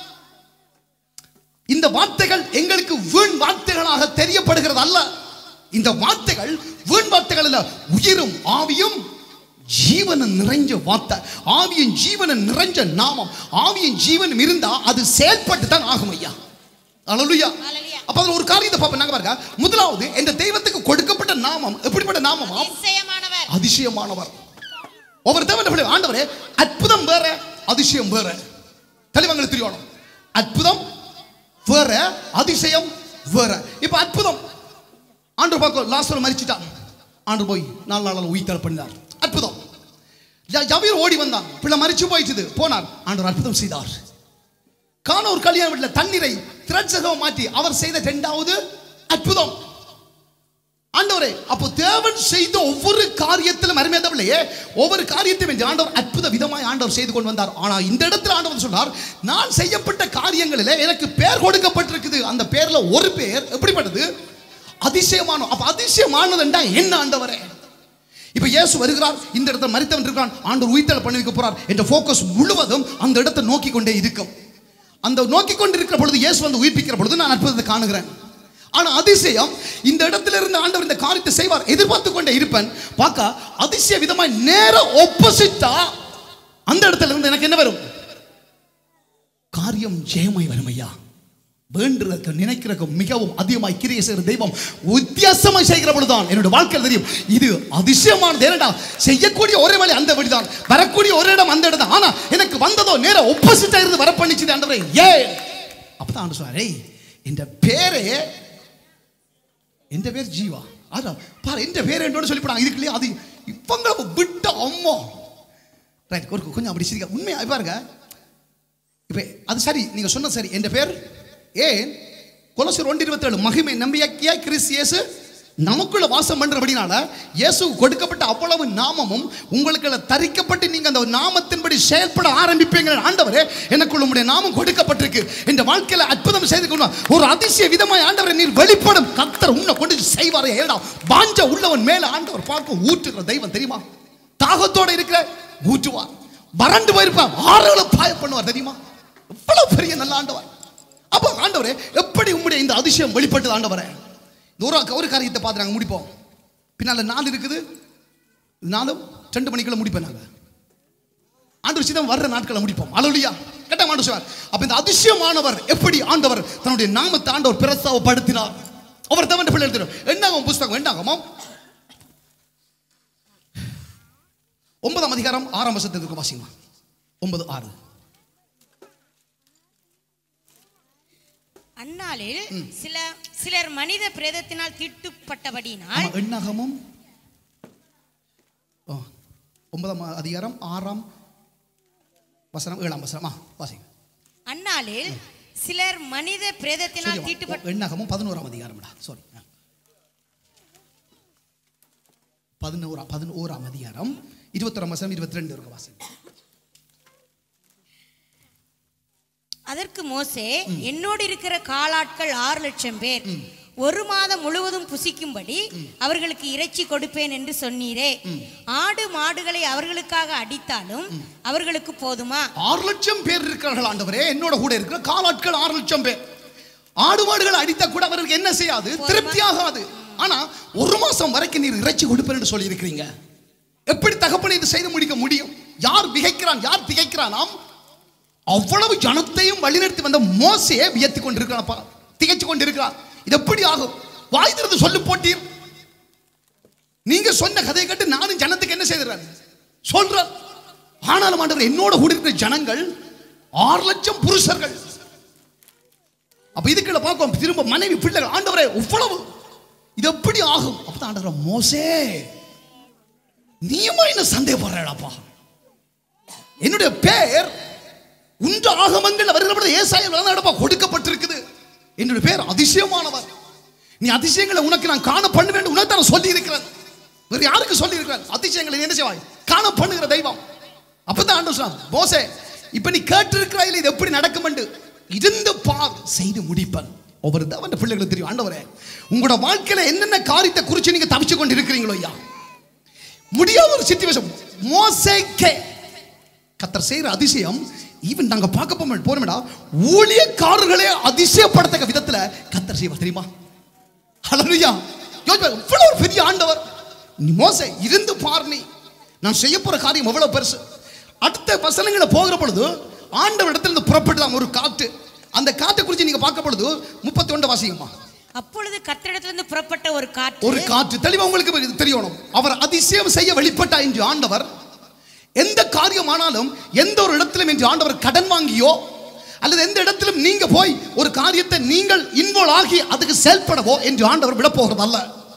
இந்த வார்த்தைகள் எங்களுக்கு வீண் வார்த்தைகளாக தெரியப்படுகிறது அல்ல இந்த வார்த்தைகள் வீண் வார்த்தைகள் அல்ல உயிரும் ஆவியும் ஜீவனம் நிறைஞ்ச வார்த்தை ஆவியின் ஜீவனம் நிறைஞ்ச நாமம் ஆவியின் ஜீவனம் இருந்தா அது செயல்பட்டு தான் ஆகும் ஐயா அலலுயா ஹalleluya. அப்ப அதுல ஒரு காரியத்தை பார்ப்போம் நாங்க பாருங்க முதலாவது இந்த தெய்வத்துக்கு கொடுக்கப்பட்ட நாமம் எப்படிப்பட்ட நாமமா அதிசயமானவர் அதிசயமானவர் ஒவ்வொரு தேவன் பிள்ளை ஆண்டவரே அற்புதம் வேற அதிசயம் வேற தெளிவங்களுக்கு தெரியணும் அற்புதம் வேற அதிசயம் வேற இப்ப அற்புதம் ஆண்டு பார்க்க லாஸ்டர் மறிச்சிட்டான் ஆண்டு போய் நாலு நாள் உயிர் பண்ணினார் அற்புதம் ய- யவீர் ஓடி வந்தான் பிள்ளை மறிச்சு போயிடுச்சு போனார் ஆண்டவர் அற்புதம் செய்தார் காண ஒரு கல்யாண வீட்டில் தண்ணீரை திரட்சகம் மாற்றி அவர் செய்த இரண்டாவது அற்புதம் ஆண்டவரே அப்போ தேவன் செய்த ஒவ்வொரு காரியத்திலும் அருமையாதவளையே ஒவ்வொரு காரியத்தையும் இந்த ஆண்டவர் அற்புத விதமாய் ஆண்டவர் செய்து கொண்டு வந்தார் ஆனா இந்த இடத்துல ஆண்டவர் சொன்னார் நான் செய்யப்பட்ட காரியங்களிலே எனக்கு பேர் கொடுக்கப்பட்டிருக்குது அந்த பேர்ல ஒரு பேர் எப்படிப்பட்டது அதிசயமான அப்ப அதிசயமானதுண்டா என்ன ஆண்டவரே இப்ப இயேசு வருகிறார் இந்த இடத்துல மரித்தவன் இருக்கான் ஆண்டவர் உயிர்த்தல் பண்ணி வைக்க போறார் என்ற ஃபோக்கஸ் முழுவதும் அந்த இடத்தை நோக்கி கொண்டே இருக்கும் அந்த நோக்கி கொண்டிருக்கிற பொழுது இயேசு வந்து உயிர்ப்பிக்கிற பொழுது நான் அற்புதத்தை காணுகிறேன் ஆனா அதிசயம் இந்த இடத்துல இருந்து ஆண்டவர் இந்த காரியத்தை செய்வார் எதிர்பார்த்து கொண்டே இருப்பேன் பார்க்க அதிசய விதமாய் நேர ஒப்போசிட்டா அந்த இடத்துல இருந்து எனக்கு என்ன வரும் காரியம் ஜெயமாய் வரும் ஐயா வேண்டுறதுக்கு நினைக்கிறதுக்கு மிகவும் அதிகமாய் கிரியை செய்கிற தெய்வம் வித்தியாசமாய் செய்கிற பொழுதுதான் என்னோட வாழ்க்கையில் தெரியும் இது அதிசயமானது ஏனடா செய்யக்கூடிய ஒரே வழி அந்த வழிதான் வரக்கூடிய ஒரு இடம் அந்த இடம் தான் ஆனா எனக்கு வந்ததோ நேர ஒப்போசிட்டா இருந்து வர பண்ணிச்சு ஆண்டவரே ஏன் அப்பதான் ஆண்டு சொன்னார் "ஏய், இந்த பேரே எந்த பேர் ஜீவா அதான் பாரு எந்த பேர் என்னோட சொல்லிவிடாங்க இதுக்குள்ளே அது இப்பங்களை விட்ட அம்மா ரைட் ஒரு கொஞ்சம் அப்படி சிரிக்க உண்மையா பாருங்க இப்போ அது சரி நீங்க சொன்ன சரி என் பேர் ஏன் கொலசர் ஒன்று இருபத்தேழு மகிமை நம்பியாக்கியா கிறிஸ்து இயேசு நமக்குள்ள வாசம் பண்றபடினால இயேசு கொடுக்கப்பட்ட அவ்வளவு நாமமும் உங்களுக்கு தரிக்கப்பட்டு நீங்க அந்த நாமத்தின்படி செயல்பட ஆரம்பிப்பீங்க ஆண்டவரே எனக்குள்ள உங்களுடைய நாமம் கொடுக்கப்பட்டிருக்கு இந்த வாழ்க்கையில அற்புதம் செய்து கொண்டு வா. ஒரு அதிசய விதமாய் ஆண்டவரை நீர் வெளிப்படும் கத்தர் உன்னை கொண்டு செய்வாரே ஏடா பாஞ்ச உள்ளவன் மேல ஆண்டவர் பார்க்க ஊற்றுகிற தெய்வம் தெரியுமா தாகத்தோட இருக்கிற ஊற்றுவார் வறண்டு போயிருப்பான் ஆறுகளை பாய பண்ணுவார் தெரியுமா எவ்வளவு பெரிய நல்ல ஆண்டவர் அப்ப ஆண்டவரே எப்படி உம்முடைய இந்த அதிசயம் வெளிப்பட்டது ஆண்டவரே இந்த ஒரு ஒரு காரியத்தை பார்த்து நாங்க முடிப்போம் பின்னால நாள் இருக்குது நாளும் ரெண்டு மணிக்குள்ள முடிப்பேன் நாங்க ஆண்டு விஷயம் வர்ற நாட்களை முடிப்போம் அலுவலியா கேட்ட ஆண்டு சொல்வார் அப்ப இந்த அதிசயமானவர் எப்படி ஆண்டவர் தன்னுடைய நாமத்தை ஆண்டவர் பிரஸ்தாவப்படுத்தினார் அவர் தவன் பிள்ளை எழுதிடும் என்னாகும் புஸ்தகம் என்னாகமோ ஒன்பதாம் அதிகாரம் ஆறாம் வருஷத்துக்கு வாசிங்க ஒன்பது ஆறு அந்நாளில் சில சிலர் மனித பிரேதத்தினால் தீட்டுப்பட்டபடியினால் ஆமா, எண்ணாகமும் ஓ, ஒன்பதாம் அதிகாரம் ஆறாம் வசனம் ஏழாம் வசனம் ஆ வாசிங்க அந்நாளில் சிலர் மனித பிரேதத்தினால் சொல்லி வா. தீட்டுப்பட்ட எண்ணாகமும் பதினோராம் அதிகாரம்டா சாரி பதினோராம் பதினோராம் அதிகாரம் இருபத்தொராம் வசனம் இருபத்தி ரெண்டு இருக்கு வாசிங்க அதற்கு மோசே என்னோடு இருக்கிற காலாட்கள் ஆறு லட்சம் பேர் ஒரு மாதம் முழுவதும் புசிக்கும்படி அவர்களுக்கு இறைச்சி கொடுப்பேன் என்று சொன்னீரே ஆடு மாடுகளை அவர்களுக்காக அடித்தாலும் அவர்களுக்கு போதுமா ஆறு லட்சம் பேர் இருக்கிறார்கள் ஆண்டவரே என்னோட கூட இருக்கிற காலாட்கள் ஆறு லட்சம் பேர் ஆடு மாடுகள் அடித்தா கூட அவருக்கு என்ன செய்யாது திருப்தி ஆகாது ஆனா ஒரு மாசம் வரைக்கும் நீர் இறைச்சி கொடுப்பேன் என்று சொல்லி இருக்கிறீங்க எப்படி தகப்பனை இது செய்து முடிக்க முடியும் யார் விகைக்கிறான் யார் திகைக்கிறானாம் அவ்வளவு ஜனத்தையும் வழிநடத்தி வந்த மோசையே வியத்தி கொண்டிருக்கிறான்ப்பா திகைச்சு கொண்டிருக்கிறான் இது எப்படி ஆகும் வாய் திறந்து சொல்லு போட்டீர் நீங்க சொன்ன கதையை கேட்டு நானும் ஜனத்துக்கு என்ன செய்கிறார் சொல்றார் ஆனாலும் ஆண்டவர் என்னோட கூட இருக்கிற ஜனங்கள் ஆறு லட்சம் புருஷர்கள் அப்ப இதுக்குள்ள பார்க்கும் திரும்ப மனைவி பிள்ளைகள் ஆண்டவரே இவ்வளவு இது எப்படி ஆகும் அப்பதான் ஆண்டவர் மோசே நீயுமா என்ன சந்தேகப்படுறப்பா என்னுடைய பேர் உன்ற ஆகமங்கள் வருகிறபடி ஏசாயம் நடப்பா கொடுக்கப்பட்டிருக்குது என்னுடைய பேர் அதிசயமானவர் நீ அதிசயங்களை உனக்கு நான் காண பண்ண வேண்டும் உனக்கு நான் சொல்லி இருக்கிறேன் வேறு யாருக்கு சொல்லி இருக்கிறேன் அதிசயங்களை நீ என்ன செய்வாய் காண பண்ணுகிற தெய்வம் அப்பதான் ஆண்டு சொன்னான் மோசே இப்ப நீ கேட்டிருக்கிறாய் இது எப்படி நடக்கும் என்று இருந்து பார் செய்து முடிப்பன் ஒவ்வொரு தவன் பிள்ளைகளுக்கு தெரியும் ஆண்டவரே உங்களோட வாழ்க்கையில என்னென்ன காரியத்தை குறித்து நீங்க தவிச்சு கொண்டு இருக்கிறீங்களோ ஐயா முடியாத ஒரு சிச்சுவேஷன் மோசேக்கே கத்தர் செய்யற அதிசயம் ஈவன் நாங்க பார்க்க போமே போறோம்டா ஊழியக்காரர்களே அதிசயப்படத்தக்க விதத்துல கத்தர் செய்வா தெரியுமா ஹalleluya யோசிப்பா இவ்வளவு ஒரு பெரிய ஆண்டவர் நீ மோசே இருந்து பார் நீ நான் செய்ய போற காரியம் எவ்வளவு பெருசு அடுத்த வசனங்களை போகிற பொழுது ஆண்டவர் இடத்துல இருந்து புறப்பட்டுதான் ஒரு காற்று அந்த காற்றை குறித்து நீங்க பார்க்க பொழுது முப்பத்தி ஒன்று வாசிங்கம்மா அப்பொழுது கத்திரிடத்திலிருந்து புறப்பட்ட ஒரு காற்று ஒரு காற்று தெளிவா உங்களுக்கு இது தெரியணும் அவர் அதிசயம் செய்ய வெளிப்பட்டா என்று ஆண்டவர் எந்த காரியமானாலும் எந்த ஒரு இடத்திலும் என்று ஆண்டவர் கடன் வாங்கியோ அல்லது எந்த இடத்திலும் நீங்க போய் ஒரு காரியத்தை நீங்கள் இன்வால்வ் ஆகி அதுக்கு செயல்படவோ என்று ஆண்டவர் விட போகிறதல்ல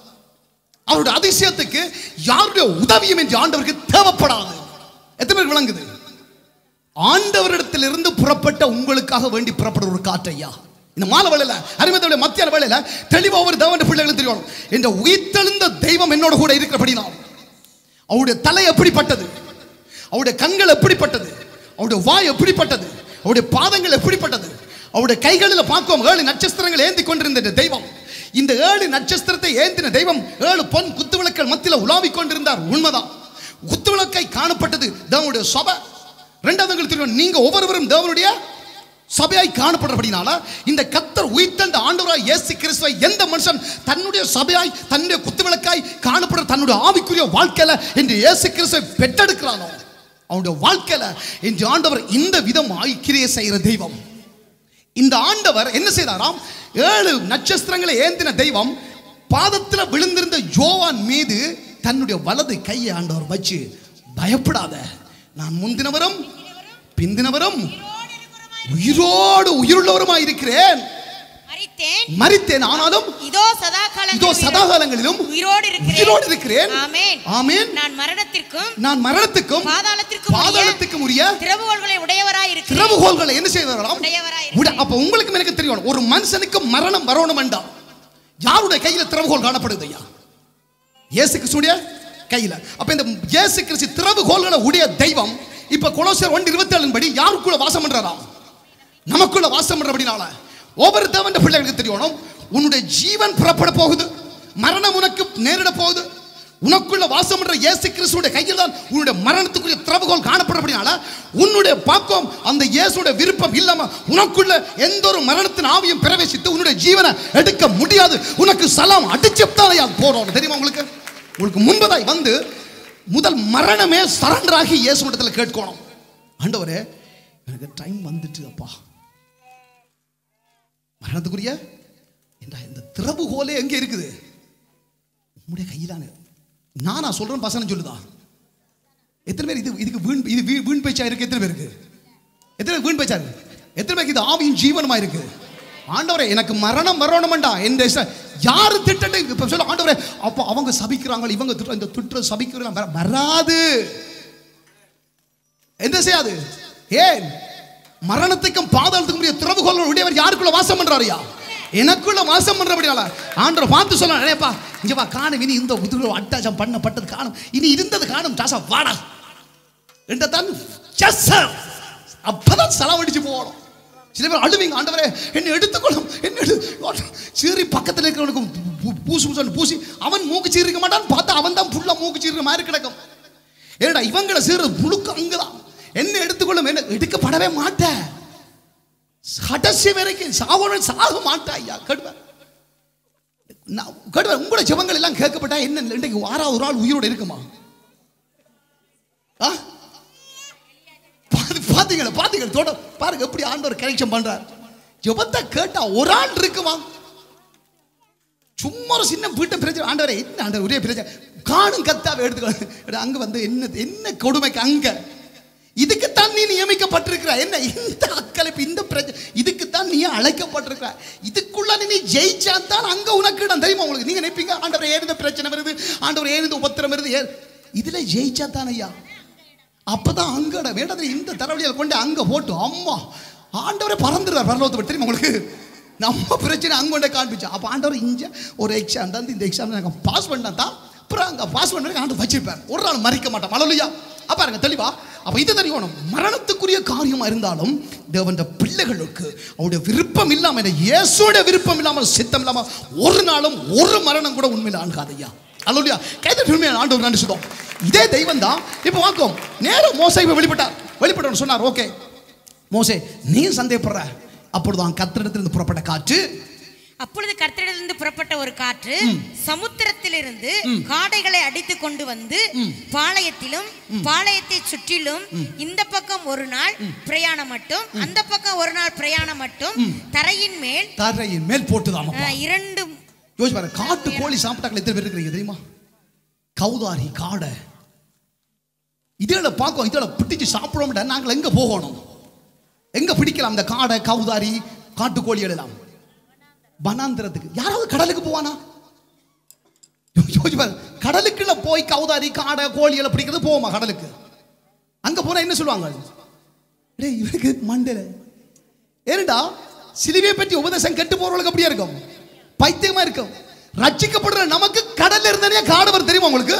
அவருடைய அதிசயத்துக்கு யாருடைய உதவியும் என்று ஆண்டவருக்கு தேவைப்படாது எத்தனை பேர் விளங்குது ஆண்டவரிடத்திலிருந்து புறப்பட்ட உங்களுக்காக வேண்டி புறப்பட ஒரு காற்றையா இந்த மாலை வேளையில அருமையோட மத்திய வேளையில தெளிவா ஒரு தேவன் பிள்ளைகளுக்கு தெரியும் இந்த உயிர்த்தெழுந்த தெய்வம் என்னோட கூட இருக்கிறபடினால் அவருடைய தலை எப்படிப்பட்டது அவருடைய கண்கள் எப்படிப்பட்டது அவருடைய வாய் எப்படிப்பட்டது அவருடைய பாதங்கள் எப்படிப்பட்டது அவருடைய கைகளில் பார்க்கும் ஏழு நட்சத்திரங்கள் ஏந்தி கொண்டிருந்த இந்த தெய்வம் இந்த ஏழு நட்சத்திரத்தை ஏந்தின தெய்வம் ஏழு பொன் குத்துவிளக்கள் மத்தியில் உலாவிக் கொண்டிருந்தார் உண்மைதான் குத்துவிளக்கை காணப்பட்டது தேவனுடைய சபை ரெண்டாவது உங்களுக்கு தெரியும் நீங்க ஒவ்வொருவரும் தேவனுடைய சபையாய் காணப்படுறபடினால இந்த கத்தர் உயிர்த்தெழுந்த ஆண்டவராய் இயேசு கிறிஸ்துவை எந்த மனுஷன் தன்னுடைய சபையாய் தன்னுடைய குத்துவிளக்காய் காணப்படுற தன்னுடைய ஆவிக்குரிய வாழ்க்கையில என்று இயேசு கிறிஸ்துவை பெற்றெடுக்கிறானோ அவனுடைய வாழ்க்கையில இன்று ஆண்டவர் இந்த விதம் கிரியை செய்கிற தெய்வம் இந்த ஆண்டவர் என்ன செய்தாராம் ஏழு நட்சத்திரங்களை ஏந்தின தெய்வம் பாதத்தில் விழுந்திருந்த யோவான் மீது தன்னுடைய வலது கையை ஆண்டவர் வச்சு பயப்படாத நான் முந்தினவரும் பிந்தினவரும் உயிரோடு உயிருள்ளவருமாய் இருக்கிறேன் மரித்தேன் மரித்தேன் ஆனாலும் இதோ சதா இதோ சதாகாலங்களிலும் உயிரோடு இருக்கிறேன் உயிரோடு இருக்கிறேன் ஆமென் ஆமென் நான் மரணத்திற்கும் நான் மரணத்துக்கும் பாதாளத்திற்கும் உரிய பாதாளத்துக்கும் உரிய திறவுகோள்களை உடையவராய் இருக்கிறேன் திறவுகோள்களை என்ன செய்வாராம் உடையவராய் உட- அப்ப உங்களுக்கு எனக்கு தெரியும் ஒரு மனுஷனுக்கு மரணம் வரணும் வேண்டாம் யாருடைய கையில திறவுகோல் காணப்படுது ஐயா இயேசு கிறிஸ்துடைய கையில அப்ப இந்த இயேசு கிறிஸ்து திறவுகோல்களை உடைய தெய்வம் இப்ப கொலோசியர் ஒன்று இருபத்தி ஏழு படி யாருக்குள்ள வாசம் பண்றாராம் நமக்குள்ள வாசம் பண்றபடினால ஒவ்வொரு தேவன் பிள்ளைகளுக்கு தெரியணும் உன்னுடைய ஜீவன் புறப்பட போகுது மரணம் உனக்கு நேரிட போகுது உனக்குள்ள வாசம் பண்ற இயேசு கிறிஸ்துடைய கையில் தான் உன்னுடைய மரணத்துக்குரிய திறவுகோல் காணப்படுறபடினால உன்னுடைய பாக்கம் அந்த இயேசுடைய விருப்பம் இல்லாம உனக்குள்ள எந்த ஒரு மரணத்தின் ஆவியும் பிரவேசித்து உன்னுடைய ஜீவனை எடுக்க முடியாது உனக்கு சலாம் அடிச்சுத்தானே போறோம் தெரியுமா உங்களுக்கு உங்களுக்கு முன்பதாய் வந்து முதல் மரணமே சரண்டராகி இயேசு இடத்துல கேட்கணும் ஆண்டவரே எனக்கு டைம் வந்துட்டு அப்பா மரணத்துக்குரிய என்றா இந்த திறவுகோலே எங்க இருக்குது உம்முடைய கையிலான நானா சொல்றேன் பசங்க சொல்லுதா எத்தனை பேர் இது இதுக்கு வீண் இது வீ- வீண் பேச்சா இருக்கு எத்தனை பேருக்கு எத்தனை பேர் வீண் பேச்சா இருக்கு எத்தனை பேருக்கு இது ஆவியும் ஜீவனமா இருக்கு ஆண்டவரே எனக்கு மரணம் வரணும்டா இந்த ச- யாரு திட்டட்டு இப்ப சொல்ல ஆண்டவரே அப்போ அவங்க சபிக்கிறாங்க இவங்க திட்டம் இந்த திட்டம் சபிக்கிறாங்க வராது எந்த செய்யாது ஏன் மரணத்துக்கும் பாதாளத்துக்கும் உரிய திறவுகோல் உடையவர் யாருக்குள்ள வாசம் பண்றாருயா எனக்குள்ள வாசம் பண்றபடியால ஆண்டவர் பார்த்து சொல்ல நினைப்பா இங்க வா காணும் இனி இந்த உதுகுல அட்டாச்சம் பண்ணப்பட்டது காணும் இனி இருந்தது காணும் தாசா வாடா என்றதான் ஜஸ்ஸர் அப்பதான் செலவழிச்சு போகணும் சில பேர் அழுவீங்க ஆண்டவரே என்னை எடுத்துக்கொள்ளும் என்ன எடு சீறி பக்கத்தில் இருக்கிறவனுக்கு பூ- பூசு பூசு பூசி அவன் மூக்கு சீரிக்க மாட்டான் பார்த்தா அவன் தான் ஃபுல்லாக மூக்கு சீர்ற மாதிரி கிடக்கும் ஏடா இவங்களை சீறு முழுக்க அங்கதான் என்ன எடுத்துக்கொள்ளும் என்ன எடுக்கப்படவே மாட்டேன் கடைசி வரைக்கும் சாவணும் சாக மாட்டா ஐயா கடுவேன் நான் கடுவேன் உங்களோட ஜெபங்கள் எல்லாம் கேட்கப்பட்டா என்ன இன்றைக்கு ஆறாவது ஒரு ஆள் உயிரோடு இருக்குமா ஆ பாத்து- பாத்தீங்களா பாத்தீங்களா தோட பாருங்க எப்படி ஆண்டவர் கனெக்ஷன் பண்றார் ஜெபத்தை கேட்டா ஒரு ஆள் இருக்குமா சும்மா ஒரு சின்ன வீட்டை பிரச்சனை ஆண்டவரே என்ன ஆண்டவர் ஒரே பிரச்சனை காணும் கத்தாவை எடுத்துக்கோ அங்க வந்து என்ன என்ன கொடுமைக்கு அங்க இதுக்குத்தான் நீ நியமிக்கப்பட்டிருக்கிற என்ன இந்த அக்களிப்பு இந்த பிரச்சனை இதுக்குத்தான் நீ அழைக்கப்பட்டிருக்கிற இதுக்குள்ள நீ ஜெயிச்சா தான் அங்க உனக்கு இடம் தெரியுமா உங்களுக்கு நீங்க நினைப்பீங்க ஆண்டவர் ஏன் இந்த பிரச்சனை வருது ஆண்டவர் ஏன் இந்த உபத்திரம் வருது ஏன் இதுல ஜெயிச்சா தான் ஐயா அப்பதான் அங்கட வேண்டது இந்த தலைவலியில் கொண்டு அங்க போட்டு அம்மா ஆண்டவரை பறந்துடுறார் பரலோகத்தை விட்டு தெரியுமா உங்களுக்கு நம்ம பிரச்சனை அங்க கொண்டே காண்பிச்சா அப்ப ஆண்டவர் இங்க ஒரு எக்ஸாம் தான் இந்த எக்ஸாம் நாங்கள் பாஸ் பண்ணா தான் அப்புறம் அங்க பாஸ் பண்ண ஆண்டு வச்சிருப்பார் ஒரு நாள் மறிக்க மாட்டான் மழலையா அப்ப பாருங்க தெளிவா அப்ப இது தெரியணும் மரணத்துக்குரிய காரியமா இருந்தாலும் தேவன் பிள்ளைகளுக்கு அவருடைய விருப்பம் இல்லாம இந்த இயேசுவோட விருப்பம் இல்லாமல் சித்தம் இல்லாம ஒரு நாளும் ஒரு மரணம் கூட உண்மையில ஆண்காதையா அல்லையா கைது உண்மையான ஆண்டவர் நன்றி சொல்லும் இதே தெய்வம் தான் இப்போ வாக்கும் நேரம் மோசை இப்ப வெளிப்பட்டார் வெளிப்பட்டவன் சொன்னார் ஓகே மோசே நீ சந்தேகப்படுற அப்பொழுது கத்திரிடத்திலிருந்து புறப்பட்ட காற்று அப்பொழுது கர்த்தரிடமிருந்து புறப்பட்ட ஒரு காற்று சமுத்திரத்திலிருந்து காடைகளை அடித்து கொண்டு வந்து பாளையத்திலும் பாளையத்தை சுற்றிலும் இந்த பக்கம் ஒரு நாள் பிரயாணம் மட்டும் அந்த பக்கம் ஒரு நாள் பிரயாணம் மட்டும் தரையின் மேல் தரையின் மேல் போட்டுதாம அஹ், இரண்டு யோசிச்சு பாரு காட்டு கோழி சாப்பிட்டாக்கள் எத்தனை பேர் இருக்கிறீங்க தெரியுமா கௌதாரி காடை இதில் பார்க்கும் இதில் பிடிச்சு சாப்பிடோம்டா நாங்கள் எங்க போகணும் எங்க பிடிக்கலாம் இந்த காடை கௌதாரி காட்டுக்கோழி எல்லாம் வனாந்திரத்துக்கு யாராவது கடலுக்கு போவானா யோசிச்சு பாரு கடலுக்குள்ள போய் கௌதாரி காடை கோழிகளை பிடிக்கிறது போவோமா கடலுக்கு அங்க போனா என்ன சொல்லுவாங்க டேய் இவனுக்கு மண்டல ஏன்டா சிலுவையை பற்றி உபதேசம் கெட்டு போறவங்களுக்கு அப்படியே இருக்கும் பைத்தியமா இருக்கும் ரட்சிக்கப்படுற நமக்கு கடல்ல இருந்தனே காடவர் தெரியுமா உங்களுக்கு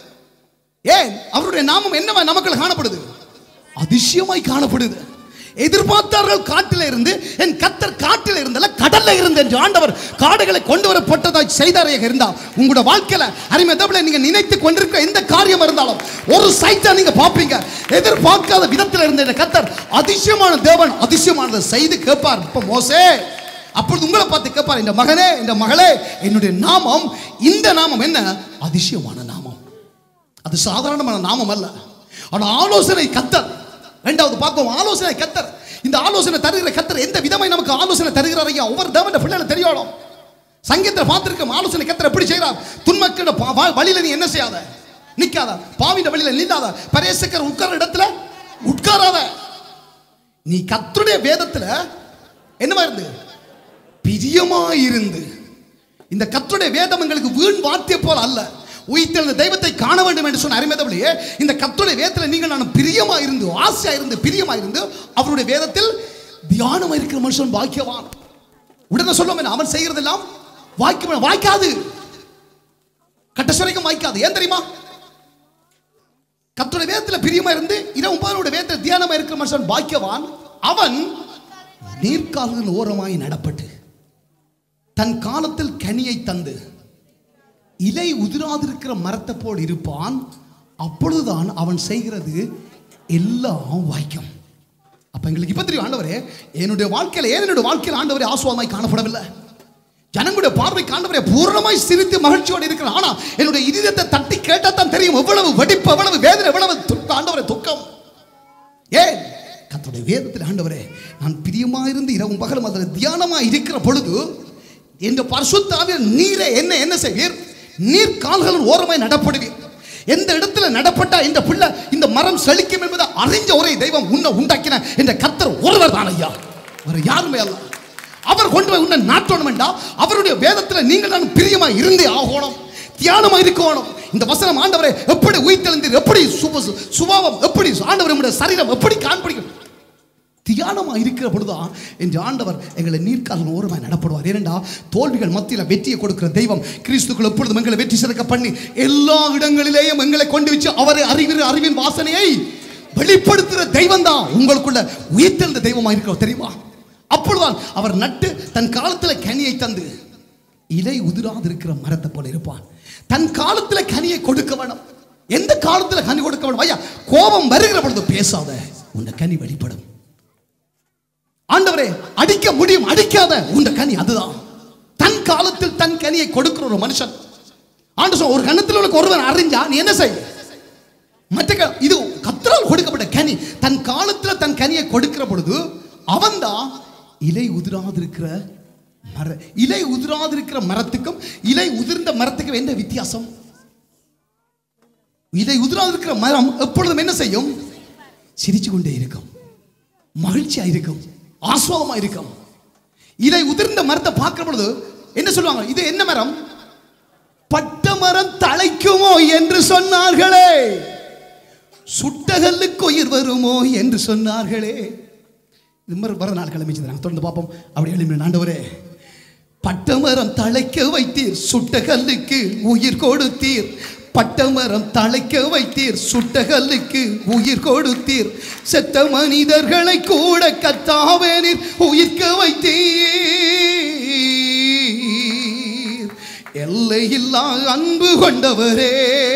ஏன் அவருடைய நாமம் என்னவா நமக்குள்ள காணப்படுது அதிசயமாய் காணப்படுது எதிர்பார்த்தார்கள் காட்டில இருந்து என் கத்தர் காட்டில இருந்தல கடல்ல இருந்து என்று ஆண்டவர் காடுகளை கொண்டு வரப்பட்டதாய் செய்தாரையாக இருந்தா உங்களோட வாழ்க்கையில அருமை தவிர நீங்க நினைத்து கொண்டிருக்கிற எந்த காரியம் இருந்தாலும் ஒரு சைட்டா நீங்க பார்ப்பீங்க எதிர்பார்க்காத விதத்தில் இருந்த இந்த கத்தர் அதிசயமான தேவன் அதிசயமானதை செய்து கேட்பார் இப்ப மோசே அப்பொழுது உங்களை பார்த்து கேட்பார் இந்த மகனே இந்த மகளே என்னுடைய நாமம் இந்த நாமம் என்ன அதிசயமான நாமம் அது சாதாரணமான நாமம் அல்ல ஆனா ஆலோசனை கத்தர் ரெண்டாவது பார்ப்போம் ஆலோசனை கத்தர் இந்த ஆலோசனை தருகிற கத்தர் எந்த விதமாய் நமக்கு ஆலோசனை தருகிறார் ஐயா ஒவ்வொரு தேவன் பிள்ளைகளை தெரியணும் சங்கீதத்தில் பார்த்திருக்க ஆலோசனை கத்தர் எப்படி செய்கிறார் துன்மக்கிட பா- வா- வழியில நீ என்ன செய்யாத நிக்காத பாவின வழியில நில்லாத பரேசக்கர் உட்கார இடத்துல உட்காராத நீ கத்துடைய வேதத்துல என்னவா இருந்து பிரியமாயிருந்து இந்த கத்துடைய வேதம் எங்களுக்கு வீண் வார்த்தை போல அல்ல உயிர்த்தெழுந்த தெய்வத்தை காண வேண்டும் என்று சொன்ன அருமைதவளையே இந்த கத்துடைய வேதத்தில் நீங்கள் நான் பிரியமா இருந்து ஆசையா இருந்து பிரியமா இருந்து அவருடைய வேதத்தில் தியானமா இருக்கிற மனுஷன் பாக்கியவான் உடனே சொல்லுவோம் அவன் செய்கிறதெல்லாம் வாய்க்க வாய்க்காது கட்டசு வரைக்கும் வாய்க்காது ஏன் தெரியுமா கத்துடைய வேதத்தில் பிரியமா இருந்து இரவு உபானுடைய வேதத்தில் தியானமா இருக்கிற மனுஷன் பாக்கியவான் அவன் நீர்க்கால்கள் ஓரமாய் நடப்பட்டு தன் காலத்தில் கனியை தந்து இலை உதிராதிருக்கிற மரத்தை போல் இருப்பான் அப்பொழுதுதான் அவன் செய்கிறது எல்லாம் வாய்க்கும் அப்ப எங்களுக்கு இப்ப தெரியும் ஆண்டவரே என்னுடைய வாழ்க்கையில ஏன் என்னுடைய வாழ்க்கையில் ஆண்டவரே ஆசுவாமாய் காணப்படவில்லை ஜனங்களுடைய பார்வை காண்டவரே பூரணமாய் சிரித்து மகிழ்ச்சியோடு இருக்கிறான் ஆனா என்னுடைய இதயத்தை தட்டி கேட்டா தான் தெரியும் எவ்வளவு வெடிப்பு எவ்வளவு வேதனை எவ்வளவு துக்கம் ஆண்டவரே துக்கம் ஏன் கர்த்தருடைய வேதத்தில் ஆண்டவரே நான் பிரியமா இருந்து இரவும் பகலும் அதில் தியானமா இருக்கிற பொழுது என்ற பரிசுத்தாவிய நீரை என்ன என்ன செய்வீர் நீர் கால்களின் ஓரமாய் நடப்படுவீர் எந்த இடத்துல நடப்பட்டா இந்த பிள்ளை இந்த மரம் செழிக்கும் என்பதை அறிஞ்ச ஒரே தெய்வம் உன்னை உண்டாக்கின என்ற கர்த்தர் ஒருவர் தான் ஐயா வேற யாருமே அல்ல அவர் கொண்டு போய் உன்னை நாட்டணும் வேண்டாம் அவருடைய வேதத்தில் நீங்கள் நான் பிரியமா இருந்தே ஆகணும் தியானமா இருக்கணும் இந்த வசனம் ஆண்டவரே எப்படி உயிர்த்தெழுந்தீர் எப்படி சுப சுபாவம் எப்படி ஆண்டவர் நம்முடைய சரீரம் எப்படி காண்பிடிக்கும் தியானமா இருக்கிற பொழுதுதான் என்று ஆண்டவர் எங்களை நீர்க்காலம் ஓரமாய் நடப்படுவார் ஏனென்றா தோல்விகள் மத்தியில் வெற்றியை கொடுக்கிற தெய்வம் கிறிஸ்துக்குள் எப்பொழுதும் எங்களை வெற்றி சிறக்க பண்ணி எல்லா இடங்களிலேயும் எங்களை கொண்டு வச்சு அவரை அறிவிற அறிவின் வாசனையை வெளிப்படுத்துகிற தெய்வம் தான் உங்களுக்குள்ள உயிர்த்தெழுந்த தெய்வமா இருக்கிற தெரியுமா அப்பொழுதுதான் அவர் நட்டு தன் காலத்துல கனியை தந்து இலை உதிராதிருக்கிற மரத்தை போல இருப்பான் தன் காலத்துல கனியை கொடுக்க வேணும் எந்த காலத்துல கனி கொடுக்க வேணும் ஐயா கோபம் வருகிற பொழுது பேசாத உன் கனி வெளிப்படும் ஆண்டவரே அடிக்க முடியும் அடிக்காத உன் கனி அதுதான் தன் காலத்தில் தன் கனியை கொடுக்கிற ஒரு மனுஷன் ஆண்டு சொல் ஒரு கணத்தில் உள்ள ஒருவன் அறிஞ்சா நீ என்ன செய் மற்ற க- இது கத்தரால் கொடுக்கப்பட்ட கனி தன் காலத்துல தன் கனியை கொடுக்கிற பொழுது அவன்தான் இலை உதிராதிருக்கிற மர இலை உதிராதிருக்கிற மரத்துக்கும் இலை உதிர்ந்த மரத்துக்கும் என்ன வித்தியாசம் இலை உதிராதிருக்கிற மரம் எப்பொழுதும் என்ன செய்யும் சிரிச்சு கொண்டே இருக்கும் மகிழ்ச்சியா இருக்கும் ஆஸ்வாதமா இருக்கும் இலை உதிர்ந்த மரத்தை பார்க்கிற பொழுது என்ன சொல்லுவாங்க இது என்ன மரம் பட்ட மரம் தழைக்குமோ என்று சொன்னார்களே சுட்டகல்லுக்கு உயிர் வருமோ என்று சொன்னார்களே இது மாதிரி வர நாள் கிளம்பிச்சு நாங்கள் தொடர்ந்து பார்ப்போம் அப்படி எழுப்பி ஆண்டவரே பட்டமரம் தழைக்க வைத்தீர் சுட்ட கல்லுக்கு உயிர் கொடுத்தீர் பட்டமரம் தழைக்க வைத்தீர் சுட்ட கல்லுக்கு உயிர் கொடுத்தீர் செத்த மனிதர்களை கூட கத்தாவேனில் உயிர்க்க வைத்தீர் எல்லையில்லா அன்பு கொண்டவரே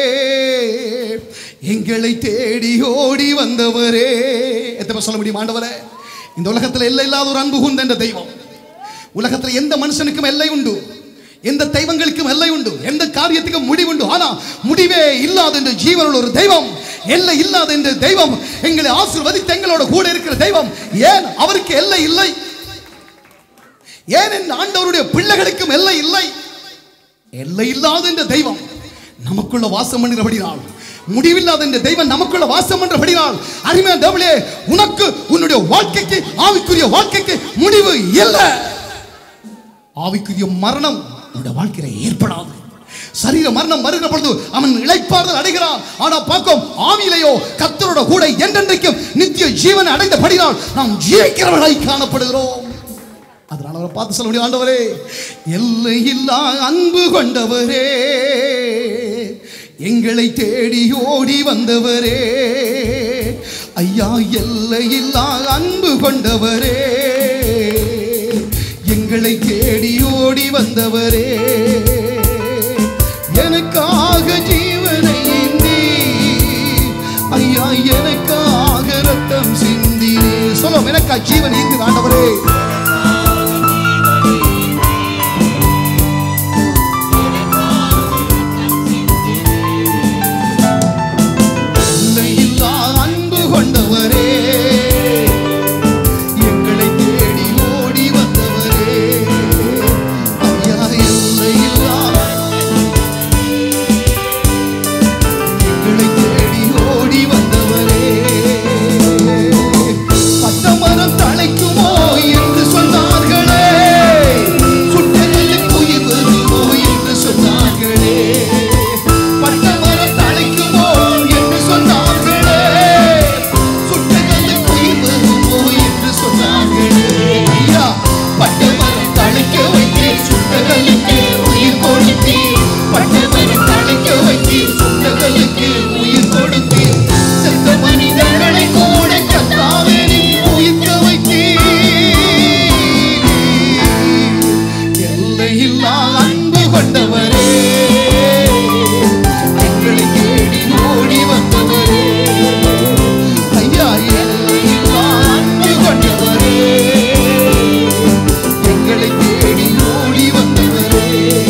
எங்களை தேடி ஓடி வந்தவரே எத்தனை சொல்ல முடியும் ஆண்டவரே இந்த உலகத்தில் எல்லை இல்லாத ஒரு அன்பு கொண்ட இந்த தெய்வம் உலகத்தில் எந்த மனுஷனுக்கும் எல்லை உண்டு எந்த தெய்வங்களுக்கும் எல்லை உண்டு எந்த காரியத்துக்கும் முடிவுண்டு ஆனா முடிவே இல்லாத இந்த ஜீவனுள்ள ஒரு தெய்வம் எல்லை இல்லாத இந்த தெய்வம் எங்களை ஆசீர்வதித்து எங்களோட கூட இருக்கிற தெய்வம் ஏன் அவருக்கு எல்லை இல்லை ஏன் இந்த ஆண்டவருடைய பிள்ளைகளுக்கும் எல்லை இல்லை எல்லை இல்லாத இந்த தெய்வம் நமக்குள்ள வாசம் பண்ணுகிறபடினால் முடிவில்லாத இந்த தெய்வம் நமக்குள்ள வாசம் பண்றபடினால் அருமையான தேவனே உனக்கு உன்னுடைய வாழ்க்கைக்கு ஆவிக்குரிய வாழ்க்கைக்கு முடிவு இல்லை ஆவிக்குரிய மரணம் உன்னுடைய வாழ்க்கையில ஏற்படாது சரீர மரணம் வருகிற பொழுது அவன் இளைப்பாறுதல் அடைகிறான் ஆனா பார்க்கும் ஆவியிலேயோ கத்தரோட கூட என்றென்றைக்கும் நித்திய ஜீவனை அடைந்தபடினால் நாம் ஜீவிக்கிறவர்களாய் காணப்படுகிறோம் அதனால அவரை பார்த்து சொல்ல முடியும் ஆண்டவரே எல்லையில்லா அன்பு கொண்டவரே எங்களை தேடி ஓடி வந்தவரே ஐயா எல்லையில்லா அன்பு கொண்டவரே எங்களை தேடி ஓடி வந்தவரே எனக்காக ஜீவனை நீ ஐயா எனக்காக ரத்தம் சிந்தினே சொல்லும் எனக்கா ஜீவன் இங்கு ஆண்டவரே எல்லையில்லா அன்பு கொண்டவரே எங்களை தேடி ஓடி வந்தவரே ஐயா எல்லையில்லா எங்களை தேடி ஓடி வந்தவரே பட்டமரம் தழைக்குமோ என்று சொன்னார்களே சுட்டெலுக்கு உயிர் வருமோ என்று சொன்னார்களே பட்டமரம் தழைக்குமோ என்று சொன்னார்களே சுட்டெலுக்கு உயிர் வருமோ என்று சொன்னார்களே ஐயா பட்டமரம் தழைக்க வைத்தீர் சுட்டகளுக்கு உயிர் கொடுத்தீர் பட்டமரம் தழைக்க வைத்தீர் சுட்டகளுக்கு உயிர் கொடுத்தீர் செத்த மனிதர்களை கூட கத்தாவே உயிர்க்க வைத்தீர் எல்லையில்லா அன்பு கொண்டவரே எங்களை தேடி ஓடி வந்தவரே ஐயா எல்லையில்லா அன்பு கொண்டவரே எங்களை தேடி ஓடி வந்தவரே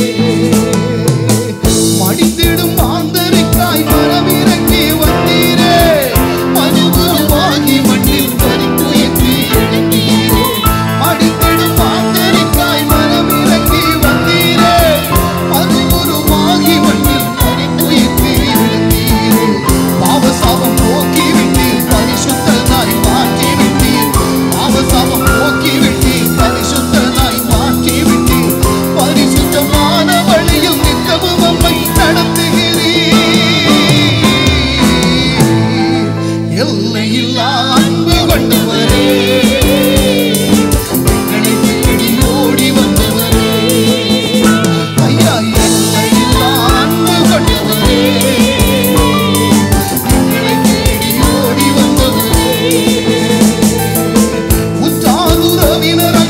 மடித்திடும் மாந்தரிக்காய் மரமிறங்கி வந்தீரே மனுபுருவாகி மண்ணில் பறிப்புயர்த்தி எழுந்தீரே மடித்திடும் மாந்தரிக்காய் மரமிறங்கி வந்தீரே மனுபுருவாகி மண்ணில் பறிப்புயர்த்தி எழுந்தீரே பாவசாபம் போக்கி விட்டீர் பரிசுத்தனாய் மாற்றி விட்டீர் பாவசாபம் போக்கி விட்டீர் பரிசுத்தனாய் மாற்றி விட்டீர் பரிசுத்தமான வழியில் நித்தமும் நம்மை நடத்துகிறீர் எல்லையில்லா அன்பு கொண்டவரே எங்களை தேடி ஓடி வந்தவரே ஐயா எல்லையில்லா அன்பு கொண்டவரே எங்களை தேடி ஓடி வந்தவரே உற்றாருறவினர்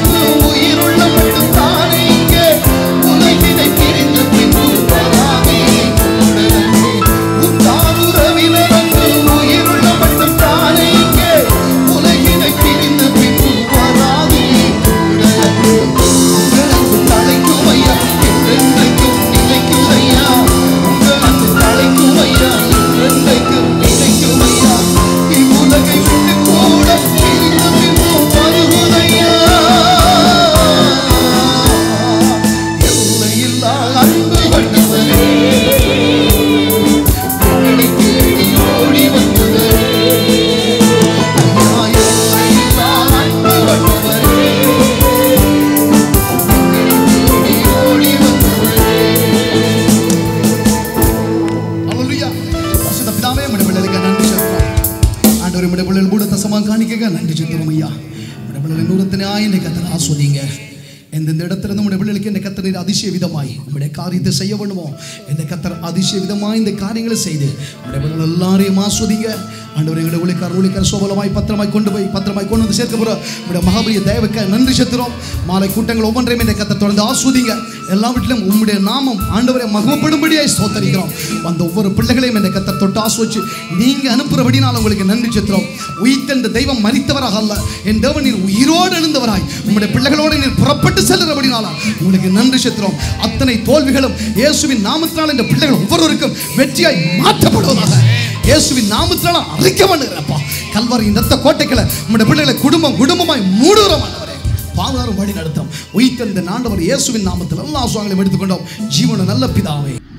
ஆண்டவர் நம்முடைய பிள்ளைகள் கூட தசமாக காணிக்க நன்றி செலுத்துறோம் ஐயா நம்முடைய பிள்ளைகள் நூறத்தினாய் என்னை கத்தனை ஆஸ்வதிங்க எந்தெந்த இடத்துல இருந்து நம்முடைய பிள்ளைகளுக்கு இந்த கத்தர் நீர் அதிசய விதமாய் நம்முடைய காரியத்தை செய்ய வேண்டுமோ இந்த கத்தர் அதிசய விதமாய் இந்த காரியங்களை செய்து நம்முடைய பிள்ளைகள் எல்லாரையும் ஆஸ்வதிங்க ஆண்டவர் எங்களை ஒளிக்கார் ஒளிக்கார் சோபலமாய் பத்திரமாய் கொண்டு போய் பத்திரமாய் கொண்டு வந்து சேர்க்க போகிறோம் நம்முடைய மகாபலிய தேவக்க நன்றி செலுத்துறோம் மாலை கூட்டங்கள் ஒவ்வொன்றையும் இந்த கத்தர் தொடர்ந்து ஆஸ்வதிங்க எல்லா வீட்டிலும் உம்முடைய நாமம் ஆண்டவரை மகமப்படும்படியாய் ஸ்தோத்தரிக்கிறோம் அந்த ஒவ்வொரு பிள்ளைகளையும் இந்த கத்தர் தொட்டு ஆஸ்வச்சு நீங்க அனுப்புறபடினால் உங்களுக்கு நன்றி செலுத்துறோம் உயிர்த்தென்ற தெய்வம் மறித்தவராக அல்ல என் தேவன் நீர் உயிரோடு எழுந்தவராய் உம்முடைய பிள்ளைகளோடு நீர் புறப்பட்டு செல்லுறபடினால உங்களுக்கு நன்றி செலுத்துறோம் அத்தனை தோல்விகளும் இயேசுவின் நாமத்தினால் இந்த பிள்ளைகள் ஒவ்வொருவருக்கும் வெற்றியாய் மாற்றப்படுவதாக இயேசுவின் நாமத்தினால அழிக்க பண்ணுகிறப்பா கல்வாரியின் ரத்த கோட்டைகளை உம்முடைய பிள்ளைகளை குடும்பம் குடும்பமாய் மூடுகிறோம் ஆண்டவரே பாதுகாரும் வழி நடத்தும் உயிர்த்தெந்த ஆண்டவர் இயேசுவின் நாமத்தில் எல்லா சுவாங்களையும் எடுத்துக்கொண்டோம் ஜீவன நல்ல பிதாவே